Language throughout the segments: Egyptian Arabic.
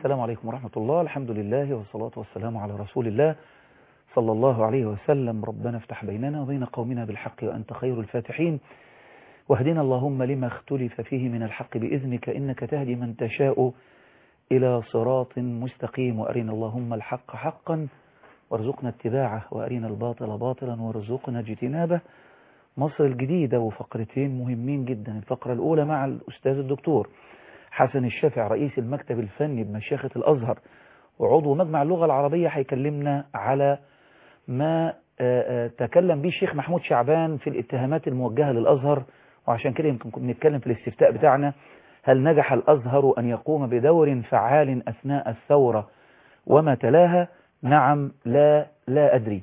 السلام عليكم ورحمة الله الحمد لله والصلاة والسلام على رسول الله صلى الله عليه وسلم ربنا افتح بيننا وبين قومنا بالحق وأنت خير الفاتحين واهدنا اللهم لما اختلف فيه من الحق بإذنك إنك تهدي من تشاء إلى صراط مستقيم وأرنا اللهم الحق حقا وارزقنا اتباعه وأرنا الباطل باطلا وارزقنا اجتنابه مصر الجديدة وفقرتين مهمين جدا الفقرة الأولى مع الأستاذ الدكتور حسن الشافع رئيس المكتب الفني بمشيخة الأزهر وعضو مجمع اللغة العربية هيكلمنا على ما تكلم به الشيخ محمود شعبان في الاتهامات الموجهة للأزهر وعشان كده يمكن كنا نتكلم في الاستفتاء بتاعنا هل نجح الأزهر أن يقوم بدور فعال أثناء الثورة وما تلاها نعم لا لا أدري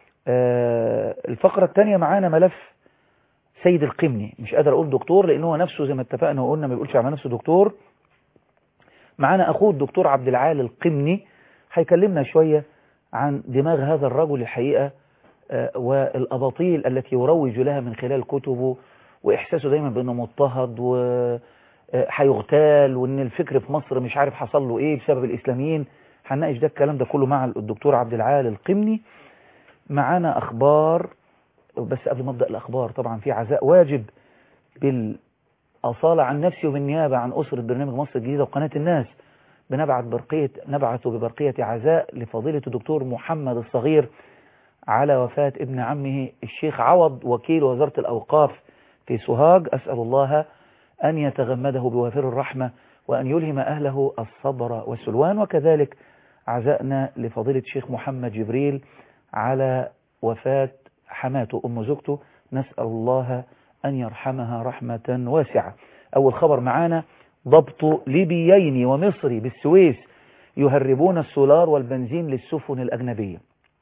الفقرة الثانية معانا ملف سيد القمني مش قادر أقول دكتور لأنه هو نفسه زي ما اتفقنا وقلنا ما بيقولش على نفسه دكتور معانا أخوه الدكتور عبد العال القمني هيكلمنا شوية عن دماغ هذا الرجل الحقيقة والأباطيل التي يروج لها من خلال كتبه وإحساسه دايما بأنه مضطهد وهيغتال وأن الفكر في مصر مش عارف حصل له إيه بسبب الإسلاميين هنناقش ده الكلام ده كله مع الدكتور عبد العال القمني معانا أخبار بس قبل ما ابدا الاخبار طبعا في عزاء واجب بالاصاله عن نفسي وبالنيابه عن اسره برنامج مصر الجديده وقناه الناس بنبعت برقيه نبعث ببرقيه عزاء لفضيله الدكتور محمد الصغير على وفاه ابن عمه الشيخ عوض وكيل وزاره الاوقاف في سوهاج اسال الله ان يتغمده بوافر الرحمه وان يلهم اهله الصبر والسلوان وكذلك عزائنا لفضيله الشيخ محمد جبريل على وفاه حماته أم زوجته نسأل الله أن يرحمها رحمة واسعة أول خبر معانا ضبط ليبيين ومصري بالسويس يهربون السولار والبنزين للسفن الأجنبية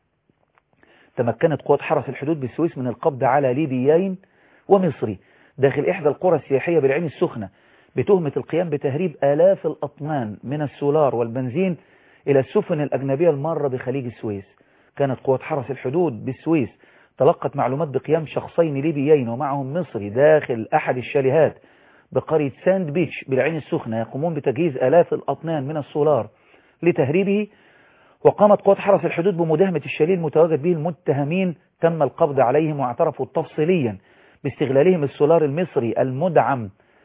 تمكنت قوات حرس الحدود بالسويس من القبض على ليبيين ومصري داخل إحدى القرى السياحية بالعين السخنة بتهمة القيام بتهريب آلاف الأطنان من السولار والبنزين إلى السفن الأجنبية المارة بخليج السويس كانت قوات حرس الحدود بالسويس تلقت معلومات بقيام شخصين ليبيين ومعهم مصري داخل أحد الشاليهات بقرية ساند بيتش بالعين السخنة يقومون بتجهيز آلاف الأطنان من السولار لتهريبه وقامت قوات حرس الحدود بمداهمة الشاليه المتواجد به المتهمين تم القبض عليهم واعترفوا تفصيليا باستغلالهم السولار المصري المدعم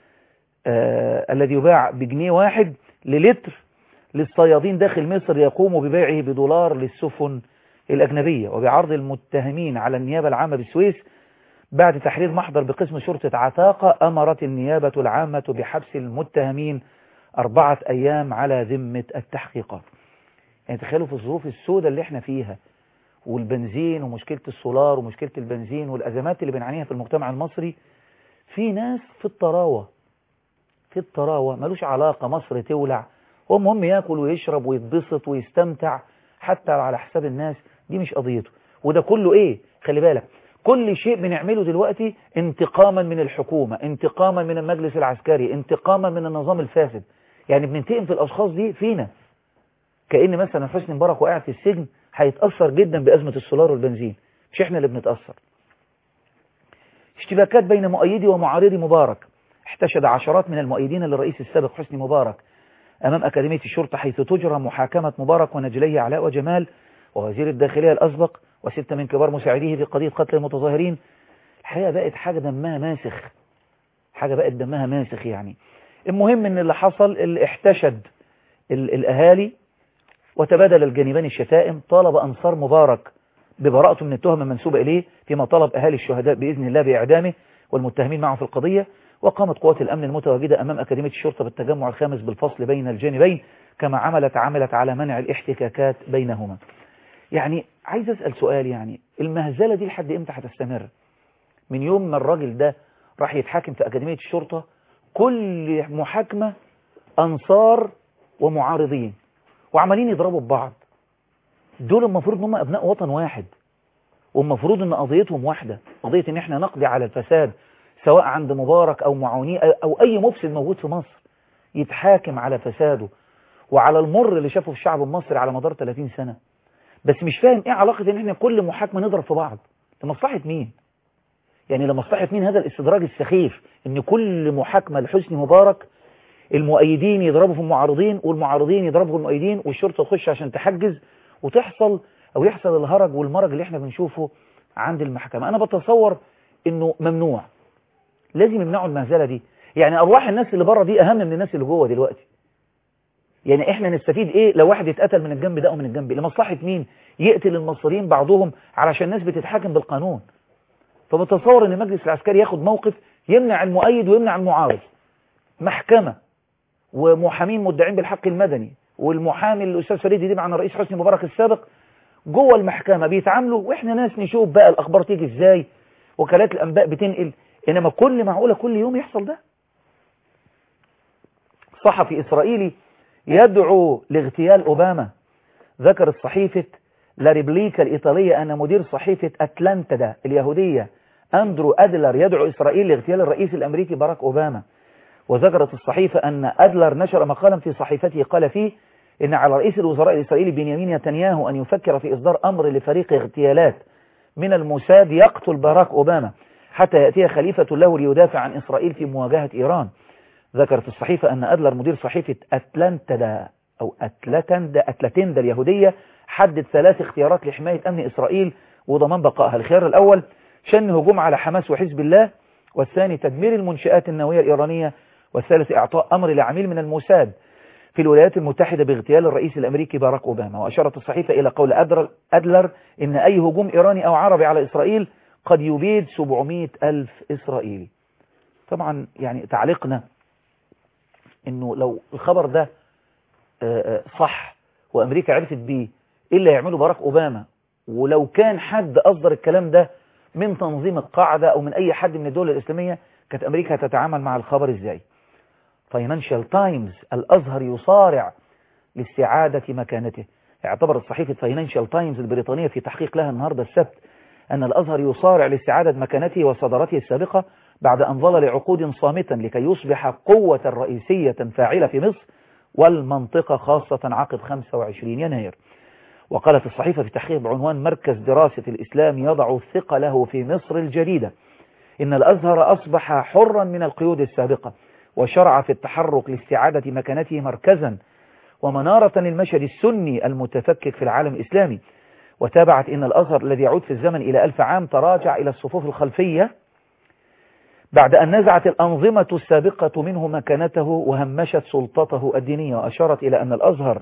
آه الذي يباع بجنيه واحد للتر للصيادين داخل مصر يقوموا ببيعه بدولار للسفن الأجنبية وبعرض المتهمين على النيابة العامة بالسويس بعد تحرير محضر بقسم شرطة عتاقة أمرت النيابة العامة بحبس المتهمين أربعة أيام على ذمة التحقيقات يعني تخيلوا في الظروف السوداء اللي احنا فيها والبنزين ومشكلة السولار ومشكلة البنزين والأزمات اللي بنعانيها في المجتمع المصري في ناس في الطراوة في الطراوة ملوش علاقة مصر تولع هو مهم ياكل ويشرب ويتبسط ويستمتع حتى على حساب الناس دي مش قضيته وده كله ايه خلي بالك كل شيء بنعمله دلوقتي انتقاما من الحكومة انتقاما من المجلس العسكري انتقاما من النظام الفاسد يعني بننتقم في الاشخاص دي فينا كأن مثلا حسني مبارك وقاعد في السجن هيتأثر جدا بأزمة السولار والبنزين مش احنا اللي بنتأثر اشتباكات بين مؤيدي ومعارضي مبارك احتشد عشرات من المؤيدين للرئيس السابق حسني مبارك أمام أكاديمية الشرطة حيث تجرى محاكمة مبارك ونجليه علاء وجمال ووزير الداخلية الأسبق وستة من كبار مساعديه في قضية قتل المتظاهرين الحقيقة بقت حاجة دمها ماسخ حاجة بقت دمها ماسخ يعني المهم ان اللي حصل اللي احتشد الأهالي وتبادل الجانبان الشتائم طالب أنصار مبارك ببراءته من التهم المنسوبة إليه فيما طلب أهالي الشهداء بإذن الله بإعدامه والمتهمين معه في القضية وقامت قوات الأمن المتواجدة أمام أكاديمية الشرطة بالتجمع الخامس بالفصل بين الجانبين كما عملت عملت على منع الاحتكاكات بينهما يعني عايز أسأل سؤال يعني المهزلة دي لحد إمتى هتستمر من يوم ما الراجل ده راح يتحاكم في أكاديمية الشرطة كل محاكمة أنصار ومعارضين وعمالين يضربوا ببعض دول المفروض ان هم أبناء وطن واحد والمفروض ان قضيتهم واحدة قضية ان احنا نقضي على الفساد سواء عند مبارك أو معاونيه أو أي مفسد موجود في مصر يتحاكم على فساده وعلى المر اللي شافه في الشعب المصري على مدار 30 سنة بس مش فاهم ايه علاقة ان احنا كل محاكمة نضرب في بعض لمصلحة مين يعني لمصلحة مين هذا الاستدراج السخيف ان كل محاكمة لحسني مبارك المؤيدين يضربوا في المعارضين والمعارضين يضربوا في المؤيدين والشرطة تخش عشان تحجز وتحصل أو يحصل الهرج والمرج اللي احنا بنشوفه عند المحكمة أنا بتصور إنه ممنوع لازم يمنعوا المهزلة دي يعني أرواح الناس اللي بره دي أهم من الناس اللي جوه دلوقتي يعني احنا نستفيد ايه لو واحد يتقتل من الجنب ده او من الجنب لمصلحة مين يقتل المصريين بعضهم علشان الناس بتتحاكم بالقانون فبتصور ان المجلس العسكري ياخد موقف يمنع المؤيد ويمنع المعارض محكمة ومحامين مدعين بالحق المدني والمحامي الاستاذ فريد دي مع الرئيس حسني مبارك السابق جوه المحكمة بيتعاملوا واحنا ناس نشوف بقى الاخبار تيجي ازاي وكالات الانباء بتنقل انما كل معقولة كل يوم يحصل ده صحفي اسرائيلي يدعو لاغتيال أوباما ذكرت صحيفة لا ريبليكا الإيطالية أن مدير صحيفة أتلانتا اليهودية أندرو أدلر يدعو إسرائيل لاغتيال الرئيس الأمريكي باراك أوباما وذكرت الصحيفة أن أدلر نشر مقالا في صحيفته قال فيه إن على رئيس الوزراء الإسرائيلي بنيامين نتنياهو أن يفكر في إصدار أمر لفريق اغتيالات من الموساد يقتل باراك أوباما حتى يأتي خليفة له ليدافع عن إسرائيل في مواجهة إيران ذكرت الصحيفة أن أدلر مدير صحيفة أتلانتا أو أتلاتندا أتلاتندا اليهودية حدد ثلاث اختيارات لحماية أمن إسرائيل وضمان بقائها الخيار الأول شن هجوم على حماس وحزب الله والثاني تدمير المنشآت النووية الإيرانية والثالث إعطاء أمر لعميل من الموساد في الولايات المتحدة باغتيال الرئيس الأمريكي باراك أوباما وأشارت الصحيفة إلى قول أدلر إن أي هجوم إيراني أو عربي على إسرائيل قد يبيد 700 ألف إسرائيلي طبعا يعني تعليقنا انه لو الخبر ده صح وامريكا عرفت بيه ايه اللي هيعمله باراك اوباما ولو كان حد اصدر الكلام ده من تنظيم القاعدة او من اي حد من الدول الاسلامية كانت امريكا تتعامل مع الخبر ازاي فاينانشال تايمز الازهر يصارع لاستعادة مكانته اعتبرت صحيفة فاينانشال تايمز البريطانية في تحقيق لها النهاردة السبت أن الأزهر يصارع لاستعادة مكانته وصدارته السابقة بعد أن ظل لعقود صامتا لكي يصبح قوة رئيسية فاعلة في مصر والمنطقة خاصة عقب 25 يناير وقالت الصحيفة في تحقيق بعنوان مركز دراسة الإسلام يضع ثقله في مصر الجديدة إن الأزهر أصبح حرا من القيود السابقة وشرع في التحرك لاستعادة مكانته مركزا ومنارة للمشهد السني المتفكك في العالم الإسلامي وتابعت إن الأزهر الذي يعود في الزمن إلى ألف عام تراجع إلى الصفوف الخلفية بعد أن نزعت الأنظمة السابقة منه مكانته وهمشت سلطته الدينية وأشارت إلى أن الأزهر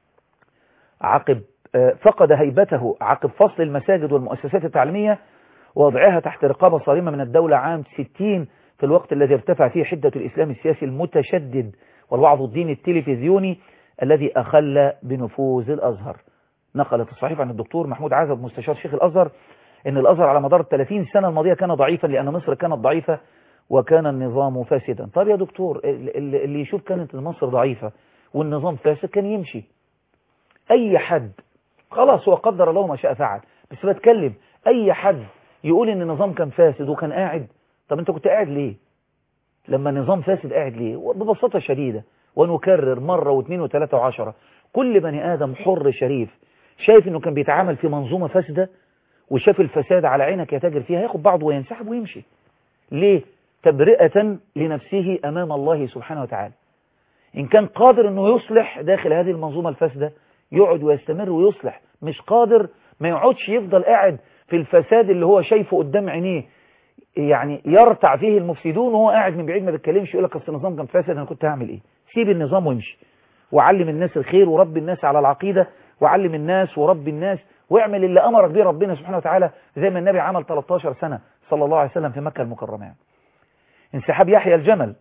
عقب فقد هيبته عقب فصل المساجد والمؤسسات التعليمية ووضعها تحت رقابة صارمة من الدولة عام 60 في الوقت الذي ارتفع فيه حدة الإسلام السياسي المتشدد والوعظ الديني التلفزيوني الذي أخل بنفوذ الأزهر نقلت الصحيفة عن الدكتور محمود عزب مستشار شيخ الأزهر أن الأزهر على مدار 30 سنة الماضية كان ضعيفا لأن مصر كانت ضعيفة وكان النظام فاسدا طب يا دكتور اللي يشوف كانت مصر ضعيفة والنظام فاسد كان يمشي أي حد خلاص هو قدر الله ما شاء فعل بس بتكلم أي حد يقول إن النظام كان فاسد وكان قاعد طب أنت كنت قاعد ليه لما النظام فاسد قاعد ليه ببساطة شديدة ونكرر مرة واثنين وثلاثة وعشرة كل بني آدم حر شريف شايف إنه كان بيتعامل في منظومة فاسدة وشاف الفساد على عينك يتاجر فيها هياخد بعضه وينسحب ويمشي ليه تبرئة لنفسه أمام الله سبحانه وتعالى إن كان قادر أنه يصلح داخل هذه المنظومة الفاسدة يقعد ويستمر ويصلح مش قادر ما يقعدش يفضل قاعد في الفساد اللي هو شايفه قدام عينيه يعني يرتع فيه المفسدون وهو قاعد من بعيد ما بيتكلمش يقول لك اصل النظام كان فاسد انا كنت هعمل ايه سيب النظام وامشي وعلم الناس الخير ورب الناس على العقيدة وعلم الناس ورب الناس واعمل اللي امرك به ربنا سبحانه وتعالى زي ما النبي عمل 13 سنة صلى الله عليه وسلم في مكة المكرمة يعني. انسحاب يحيى الجمل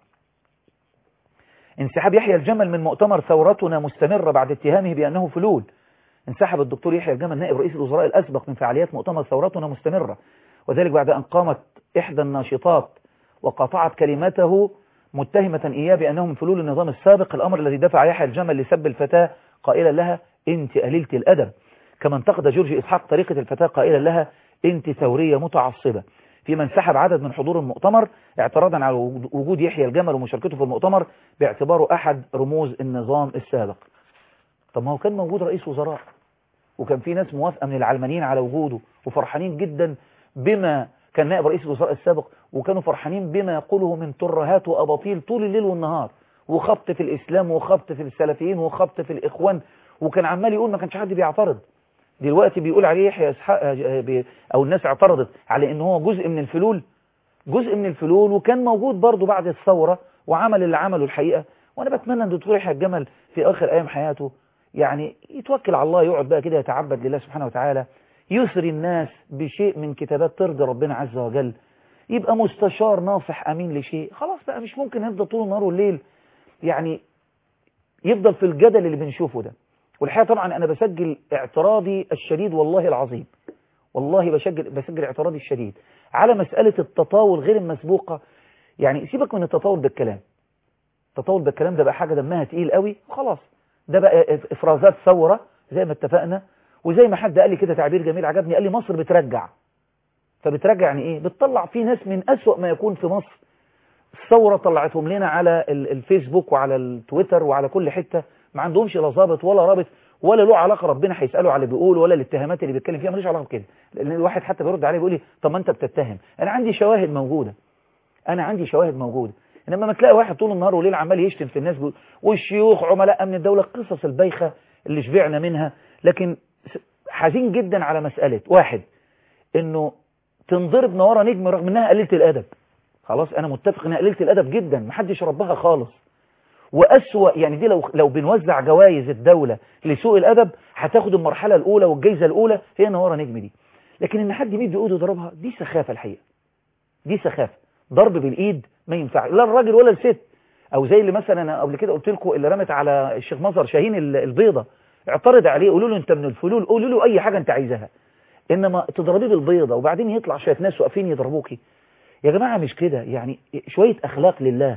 انسحاب يحيى الجمل من مؤتمر ثورتنا مستمرة بعد اتهامه بأنه فلول انسحب الدكتور يحيى الجمل نائب رئيس الوزراء الأسبق من فعاليات مؤتمر ثورتنا مستمرة وذلك بعد أن قامت إحدى الناشطات وقطعت كلمته متهمة إياه بأنه من فلول النظام السابق الأمر الذي دفع يحيى الجمل لسب الفتاة قائلا لها أنت قليلة الأدب كما انتقد جورج إسحاق طريقة الفتاة قائلا لها أنت ثورية متعصبة فيما انسحب عدد من حضور المؤتمر اعتراضا على وجود يحيى الجمل ومشاركته في المؤتمر باعتباره أحد رموز النظام السابق طب ما هو كان موجود رئيس وزراء وكان في ناس موافقة من العلمانيين على وجوده وفرحانين جدا بما كان نائب رئيس الوزراء السابق وكانوا فرحانين بما يقوله من ترهات وأباطيل طول الليل والنهار وخبط في الإسلام وخبط في السلفيين وخبط في الإخوان وكان عمال يقول ما كانش حد بيعترض دلوقتي بيقول عليه يحيى اسحاق او الناس اعترضت على ان هو جزء من الفلول جزء من الفلول وكان موجود برضه بعد الثورة وعمل اللي عمله الحقيقة وانا بتمنى ان الدكتور يحيى الجمل في اخر ايام حياته يعني يتوكل على الله يقعد بقى كده يتعبد لله سبحانه وتعالى يسري الناس بشيء من كتابات ترضي ربنا عز وجل يبقى مستشار ناصح امين لشيء خلاص بقى مش ممكن يفضل طول النهار والليل يعني يفضل في الجدل اللي بنشوفه ده والحقيقة طبعا أنا بسجل اعتراضي الشديد والله العظيم والله بسجل, بسجل اعتراضي الشديد على مسألة التطاول غير المسبوقة يعني سيبك من التطاول بالكلام التطاول بالكلام ده بقى حاجة دمها تقيل قوي خلاص ده بقى افرازات ثورة زي ما اتفقنا وزي ما حد قال لي كده تعبير جميل عجبني قال لي مصر بترجع فبترجع يعني ايه بتطلع في ناس من أسوأ ما يكون في مصر الثورة طلعتهم لنا على الفيسبوك وعلى التويتر وعلى كل حتة ما عندهمش لا ظابط ولا رابط ولا له علاقه ربنا هيساله على اللي بيقول ولا الاتهامات اللي بيتكلم فيها ماليش علاقه بكده لان الواحد حتى بيرد عليه بيقول لي طب ما انت بتتهم انا عندي شواهد موجوده انا عندي شواهد موجوده انما ما تلاقي واحد طول النهار وليل عمال يشتم في الناس بيقول والشيوخ عملاء امن الدوله القصص البايخه اللي شبعنا منها لكن حزين جدا على مساله واحد انه تنضرب نواره نجم رغم انها قليله الادب خلاص انا متفق انها قليله الادب جدا محدش ربها خالص وأسوأ يعني دي لو لو بنوزع جوائز الدولة لسوء الأدب هتاخد المرحلة الأولى والجايزة الأولى هي نوارة نجم دي لكن إن حد يمد إيده يضربها دي سخافة الحقيقة دي سخافة ضرب بالإيد ما ينفع لا الراجل ولا الست أو زي اللي مثلا أنا قبل كده قلت لكم اللي رمت على الشيخ مظهر شاهين البيضة اعترض عليه قولوا له أنت من الفلول قولوا له أي حاجة أنت عايزها إنما تضربيه بالبيضة وبعدين يطلع شوية ناس واقفين يضربوكي يا جماعة مش كده يعني شوية أخلاق لله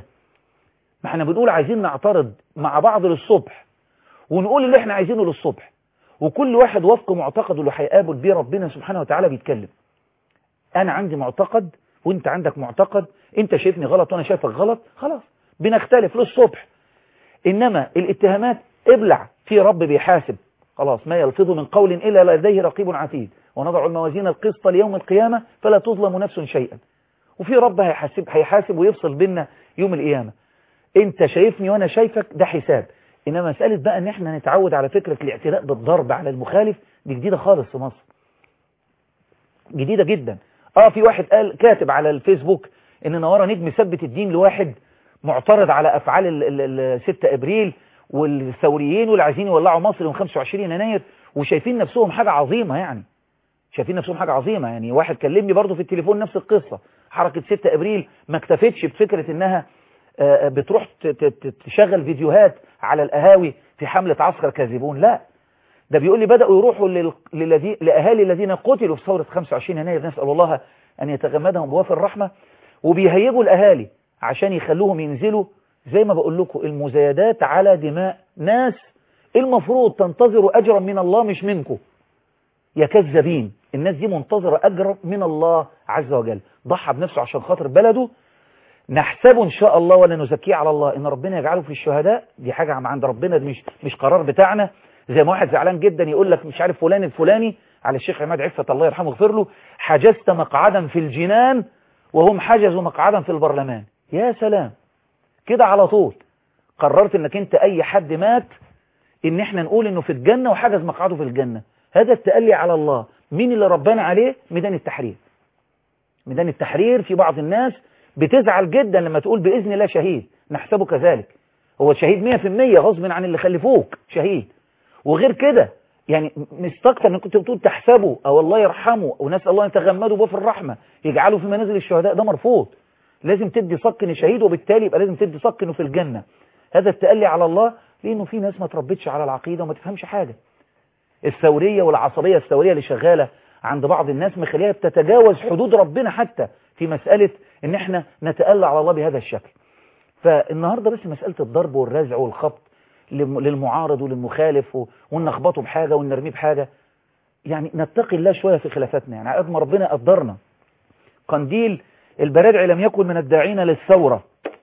ما احنا بنقول عايزين نعترض مع بعض للصبح ونقول اللي احنا عايزينه للصبح وكل واحد وفق معتقده اللي هيقابل بيه ربنا سبحانه وتعالى بيتكلم انا عندي معتقد وانت عندك معتقد انت شايفني غلط وانا شايفك غلط خلاص بنختلف للصبح انما الاتهامات ابلع في رب بيحاسب خلاص ما يلفظ من قول الا لديه رقيب عتيد ونضع الموازين القسط ليوم القيامة فلا تظلم نفس شيئا وفي رب هيحاسب هيحاسب ويفصل بيننا يوم القيامة انت شايفني وانا شايفك ده حساب انما مسألة بقى ان احنا نتعود على فكرة الاعتداء بالضرب على المخالف دي جديدة خالص في مصر جديدة جدا اه في واحد قال كاتب على الفيسبوك ان نوارة نجم ثبت الدين لواحد معترض على افعال ال 6 ابريل والثوريين واللي عايزين يولعوا مصر يوم 25 يناير وشايفين نفسهم حاجة عظيمة يعني شايفين نفسهم حاجة عظيمة يعني واحد كلمني برضه في التليفون نفس القصة حركة 6 ابريل ما اكتفتش بفكرة انها بتروح تشغل فيديوهات على القهاوي في حملة عسكر كاذبون لا ده بيقول لي بدأوا يروحوا للذي لأهالي الذين قتلوا في ثورة 25 يناير نسأل الله أن يتغمدهم بوافر الرحمة وبيهيجوا الأهالي عشان يخلوهم ينزلوا زي ما بقول لكم المزايدات على دماء ناس المفروض تنتظروا أجرا من الله مش منكم يا كذابين الناس دي منتظرة أجر من الله عز وجل ضحى بنفسه عشان خاطر بلده نحسبه إن شاء الله ولا نزكيه على الله إن ربنا يجعله في الشهداء دي حاجة عند ربنا دي مش, مش قرار بتاعنا زي ما واحد زعلان جدا يقول لك مش عارف فلان الفلاني على الشيخ عماد عفة الله يرحمه ويغفر له حجزت مقعدا في الجنان وهم حجزوا مقعدا في البرلمان يا سلام كده على طول قررت انك انت اي حد مات ان احنا نقول انه في الجنة وحجز مقعده في الجنة هذا التألي على الله مين اللي ربنا عليه ميدان التحرير ميدان التحرير في بعض الناس بتزعل جدا لما تقول بإذن الله شهيد نحسبه كذلك هو شهيد 100% غصب عن اللي خلفوك شهيد وغير كده يعني مستكتر انك كنت بتقول تحسبه او الله يرحمه ونسال الله ان يتغمده به في الرحمه يجعله في منازل الشهداء ده مرفوض لازم تدي صك انه شهيد وبالتالي يبقى لازم تدي صك انه في الجنه هذا التألي على الله لانه في ناس ما تربتش على العقيده وما تفهمش حاجه الثوريه والعصبيه الثوريه اللي شغاله عند بعض الناس مخليها بتتجاوز حدود ربنا حتى في مساله ان احنا نتألى على الله بهذا الشكل فالنهارده بس مساله الضرب والرزع والخبط للمعارض وللمخالف ونخبطه بحاجة ونرميه بحاجة يعني نتقي الله شوية في خلافاتنا يعني قد ما ربنا قدرنا قنديل البرادع لم يكن من الداعين للثورة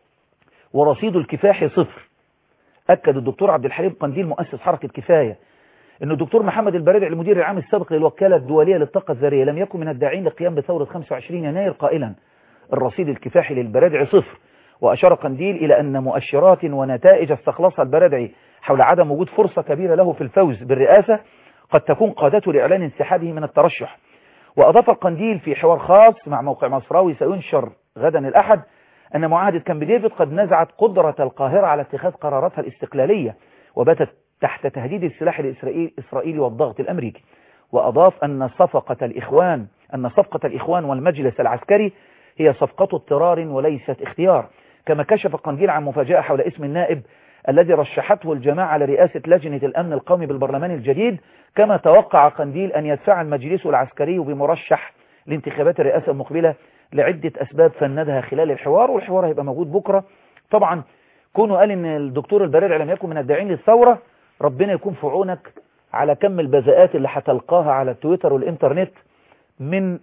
ورصيد الكفاح صفر أكد الدكتور عبد الحليم قنديل مؤسس حركة كفاية أن الدكتور محمد البرادع المدير العام السابق للوكالة الدولية للطاقة الذرية لم يكن من الداعين للقيام بثورة 25 يناير قائلا الرصيد الكفاحي للبرادع صفر وأشار قنديل إلى أن مؤشرات ونتائج استخلصها البردعي حول عدم وجود فرصة كبيرة له في الفوز بالرئاسة قد تكون قادته لإعلان انسحابه من الترشح وأضاف القنديل في حوار خاص مع موقع مصراوي سينشر غدا الأحد أن معاهدة كامب ديفيد قد نزعت قدرة القاهرة على اتخاذ قراراتها الاستقلالية وباتت تحت تهديد السلاح الإسرائيلي والضغط الأمريكي وأضاف أن صفقة الإخوان أن صفقة الإخوان والمجلس العسكري هي صفقة اضطرار وليست اختيار كما كشف قنديل عن مفاجأة حول اسم النائب الذي رشحته الجماعة لرئاسة لجنة الأمن القومي بالبرلمان الجديد كما توقع قنديل أن يدفع المجلس العسكري بمرشح لانتخابات الرئاسة المقبلة لعدة أسباب فندها خلال الحوار والحوار هيبقى موجود بكرة طبعا كونه قال ان الدكتور البرادعي لم يكن من الداعين للثورة ربنا يكون في عونك على كم البذاءات اللي هتلقاها على التويتر والإنترنت من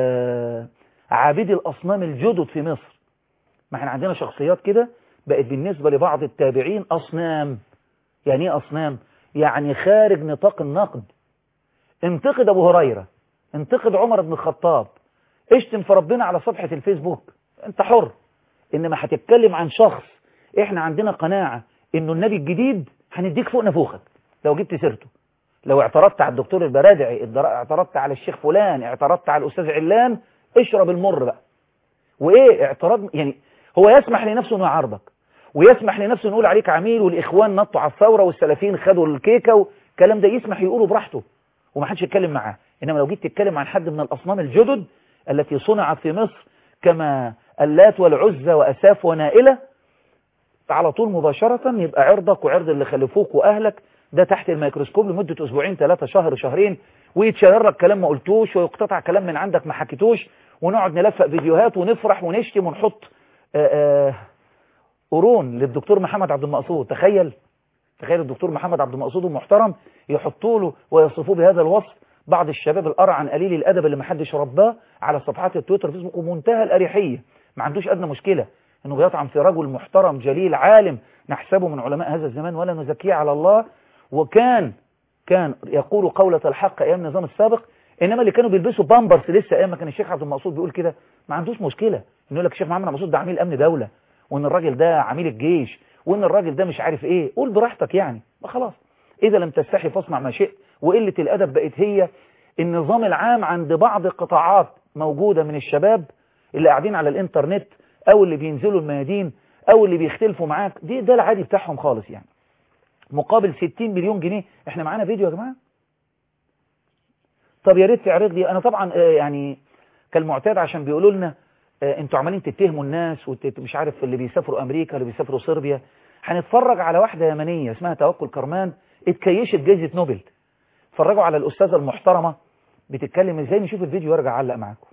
آه عابدي الأصنام الجدد في مصر ما احنا عندنا شخصيات كده بقت بالنسبة لبعض التابعين أصنام يعني ايه أصنام يعني خارج نطاق النقد انتقد أبو هريرة انتقد عمر بن الخطاب اشتم في ربنا على صفحة الفيسبوك انت حر انما هتتكلم عن شخص احنا عندنا قناعة انه النبي الجديد هنديك فوق نفوخك لو جبت سيرته لو اعترضت على الدكتور البرادعي اعترضت على الشيخ فلان اعترضت على الاستاذ علان اشرب المر بقى وايه اعتراض يعني هو يسمح لنفسه انه يعارضك ويسمح لنفسه نقول عليك عميل والاخوان نطوا على الثوره والسلفيين خدوا الكيكه والكلام ده يسمح يقوله براحته ومحدش يتكلم معاه انما لو جيت تتكلم عن حد من الاصنام الجدد التي صنعت في مصر كما اللات والعزى واساف ونائله على طول مباشره يبقى عرضك وعرض اللي خلفوك واهلك ده تحت الميكروسكوب لمده اسبوعين ثلاثه شهر شهرين ويتشير لك كلام ما قلتوش ويقتطع كلام من عندك ما حكيتوش ونقعد نلفق فيديوهات ونفرح ونشتم ونحط آآ آآ قرون للدكتور محمد عبد المقصود تخيل تخيل الدكتور محمد عبد المقصود المحترم يحطوا له ويصفوه بهذا الوصف بعض الشباب القرعن قليل الادب اللي ما حدش رباه على صفحات التويتر والفيسبوك ومنتهى الاريحيه ما عندوش ادنى مشكله انه بيطعن في رجل محترم جليل عالم نحسبه من علماء هذا الزمان ولا نزكيه على الله وكان كان يقول قولة الحق ايام النظام السابق انما اللي كانوا بيلبسوا بامبرز لسه ايام ما كان الشيخ عبد المقصود بيقول كده ما عندوش مشكله انه يقول لك الشيخ محمد عبد المقصود ده عميل امن دوله وان الراجل ده عميل الجيش وان الراجل ده مش عارف ايه قول براحتك يعني ما خلاص اذا لم تستحي فاصنع ما شئت وقله الادب بقت هي النظام العام عند بعض قطاعات موجوده من الشباب اللي قاعدين على الانترنت او اللي بينزلوا الميادين او اللي بيختلفوا معاك دي ده العادي بتاعهم خالص يعني مقابل 60 مليون جنيه احنا معانا فيديو يا جماعه طب يا ريت تعرض لي انا طبعا يعني كالمعتاد عشان بيقولوا لنا انتوا عمالين تتهموا الناس ومش عارف اللي بيسافروا امريكا اللي بيسافروا صربيا هنتفرج على واحده يمنيه اسمها توكل كرمان اتكيشت جائزه نوبل اتفرجوا على الاستاذه المحترمه بتتكلم ازاي نشوف الفيديو وارجع اعلق معاكم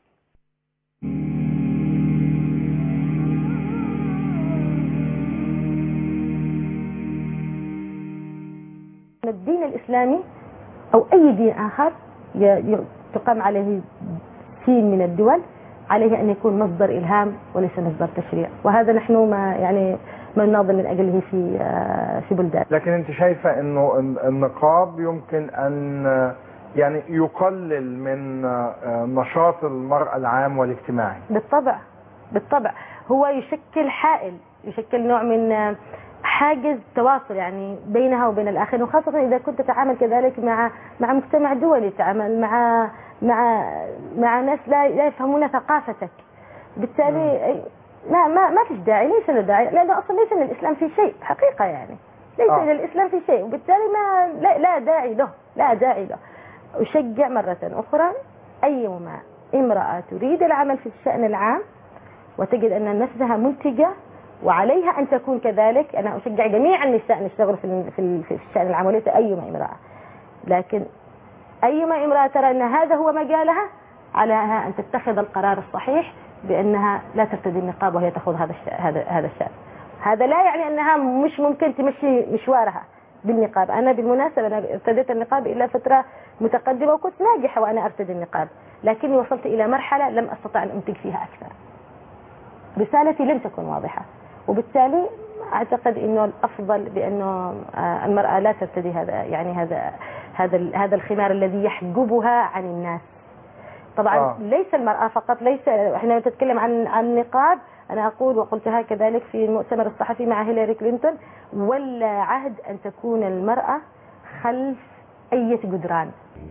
الدين الإسلامي أو أي دين آخر تقام عليه سين من الدول عليه أن يكون مصدر إلهام وليس مصدر تشريع وهذا نحن ما يعني ما نناضل من أجله في في بلدان لكن أنت شايفة أنه النقاب يمكن أن يعني يقلل من نشاط المرأة العام والاجتماعي بالطبع بالطبع هو يشكل حائل يشكل نوع من حاجز تواصل يعني بينها وبين الآخرين وخاصة إذا كنت تتعامل كذلك مع مع مجتمع دولي تتعامل مع مع مع ناس لا لا يفهمون ثقافتك بالتالي ما ما ما فيش داعي ليس له داعي لأنه أصلا ليس للإسلام في شيء حقيقة يعني ليس آه. للإسلام في شيء وبالتالي ما لا, لا داعي له لا داعي له أشجع مرة أخرى أيما امرأة تريد العمل في الشأن العام وتجد أن نفسها منتجة وعليها أن تكون كذلك أنا أشجع جميع النساء أن يشتغلوا في في في الشأن العام وليس أيما امرأة لكن أيما امرأة ترى أن هذا هو مجالها عليها أن تتخذ القرار الصحيح بأنها لا ترتدي النقاب وهي تأخذ هذا هذا هذا الشأن هذا لا يعني أنها مش ممكن تمشي مشوارها بالنقاب أنا بالمناسبة أنا ارتديت النقاب إلى فترة متقدمة وكنت ناجحة وأنا أرتدي النقاب لكني وصلت إلى مرحلة لم أستطع أن أنتج فيها أكثر رسالتي لم تكن واضحة وبالتالي اعتقد انه الافضل بانه المراه لا ترتدي هذا يعني هذا هذا هذا الخمار الذي يحجبها عن الناس طبعا آه. ليس المرأة فقط ليس احنا نتكلم عن عن النقاب انا اقول وقلتها كذلك في المؤتمر الصحفي مع هيلاري كلينتون ولا عهد ان تكون المرأة خلف اي جدران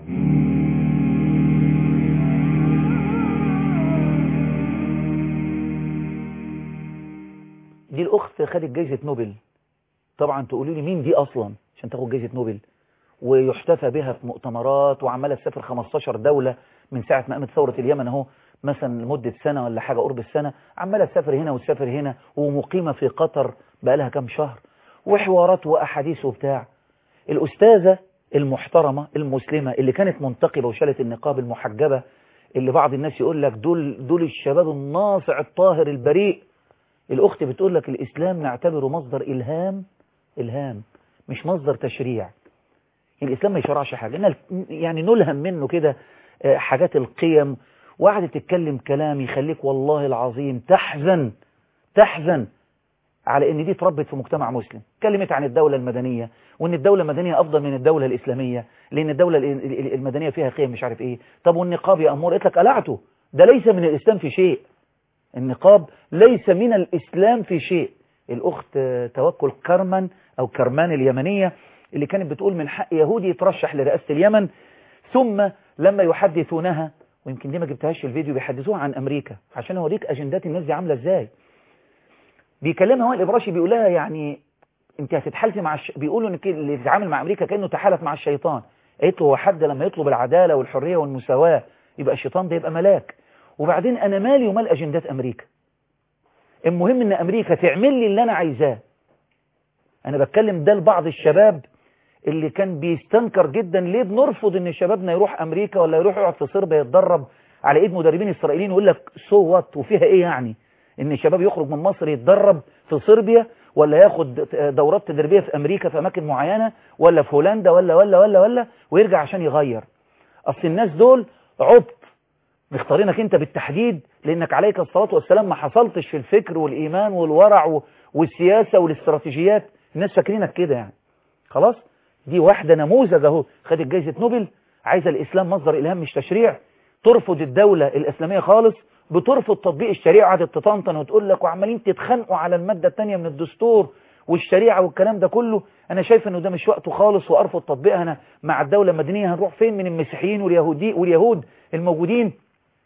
دي الأخت خدت جايزة نوبل طبعا تقولي لي مين دي أصلا عشان تاخد جايزة نوبل ويحتفى بها في مؤتمرات وعمالة تسافر 15 دولة من ساعة ما قامت ثورة اليمن اهو مثلا لمدة سنة ولا حاجة قرب السنة عمالة تسافر هنا وتسافر هنا ومقيمة في قطر بقالها كام شهر وحوارات وأحاديث وبتاع الأستاذة المحترمة المسلمة اللي كانت منتقبة وشالت النقاب المحجبة اللي بعض الناس يقول لك دول دول الشباب الناصع الطاهر البريء الأخت بتقول لك الإسلام نعتبره مصدر إلهام إلهام مش مصدر تشريع الإسلام ما يشرعش حاجة إنها يعني نلهم منه كده آه، حاجات القيم وقعدت تتكلم كلام يخليك والله العظيم تحزن تحزن على ان دي اتربت في مجتمع مسلم اتكلمت عن الدولة المدنية وان الدولة المدنية افضل من الدولة الاسلامية لان الدولة ال- ال- المدنية فيها قيم مش عارف ايه طب والنقاب يا امور قلت لك قلعته ده ليس من الاسلام في شيء النقاب ليس من الاسلام في شيء الاخت آه، توكل كرمان او كرمان اليمنية اللي كانت بتقول من حق يهودي يترشح لرئاسة اليمن ثم لما يحدثونها ويمكن دي ما جبتهاش في الفيديو بيحدثوها عن امريكا عشان اوريك اجندات الناس دي عامله ازاي بيكلمها وائل الابراشي بيقول لها يعني انت هتتحالفي مع الش... بيقولوا ان كده اللي يتعامل مع امريكا كانه تحالف مع الشيطان قالت له هو حد لما يطلب العداله والحريه والمساواه يبقى الشيطان ده يبقى ملاك وبعدين انا مالي ومال اجندات امريكا المهم ان امريكا تعمل لي اللي انا عايزاه انا بتكلم ده لبعض الشباب اللي كان بيستنكر جدا ليه بنرفض ان شبابنا يروح امريكا ولا يروح يقعد في صربيا يتدرب على ايد مدربين اسرائيليين ويقول لك سو وات وفيها ايه يعني ان شباب يخرج من مصر يتدرب في صربيا ولا ياخد دورات تدريبيه في امريكا في اماكن معينه ولا في هولندا ولا ولا ولا ولا ويرجع عشان يغير اصل الناس دول عبط مختارينك انت بالتحديد لانك عليك الصلاه والسلام ما حصلتش في الفكر والايمان والورع و- والسياسه والاستراتيجيات الناس فاكرينك كده يعني خلاص دي واحده نموذج اهو خدت جائزه نوبل عايزه الاسلام مصدر الهام مش تشريع ترفض الدوله الاسلاميه خالص بترفض تطبيق الشريعه قعدت تطنطن وتقول لك وعمالين تتخانقوا على الماده الثانيه من الدستور والشريعه والكلام ده كله انا شايف انه ده مش وقته خالص وارفض تطبيقها انا مع الدوله المدنيه هنروح فين من المسيحيين واليهودي واليهود الموجودين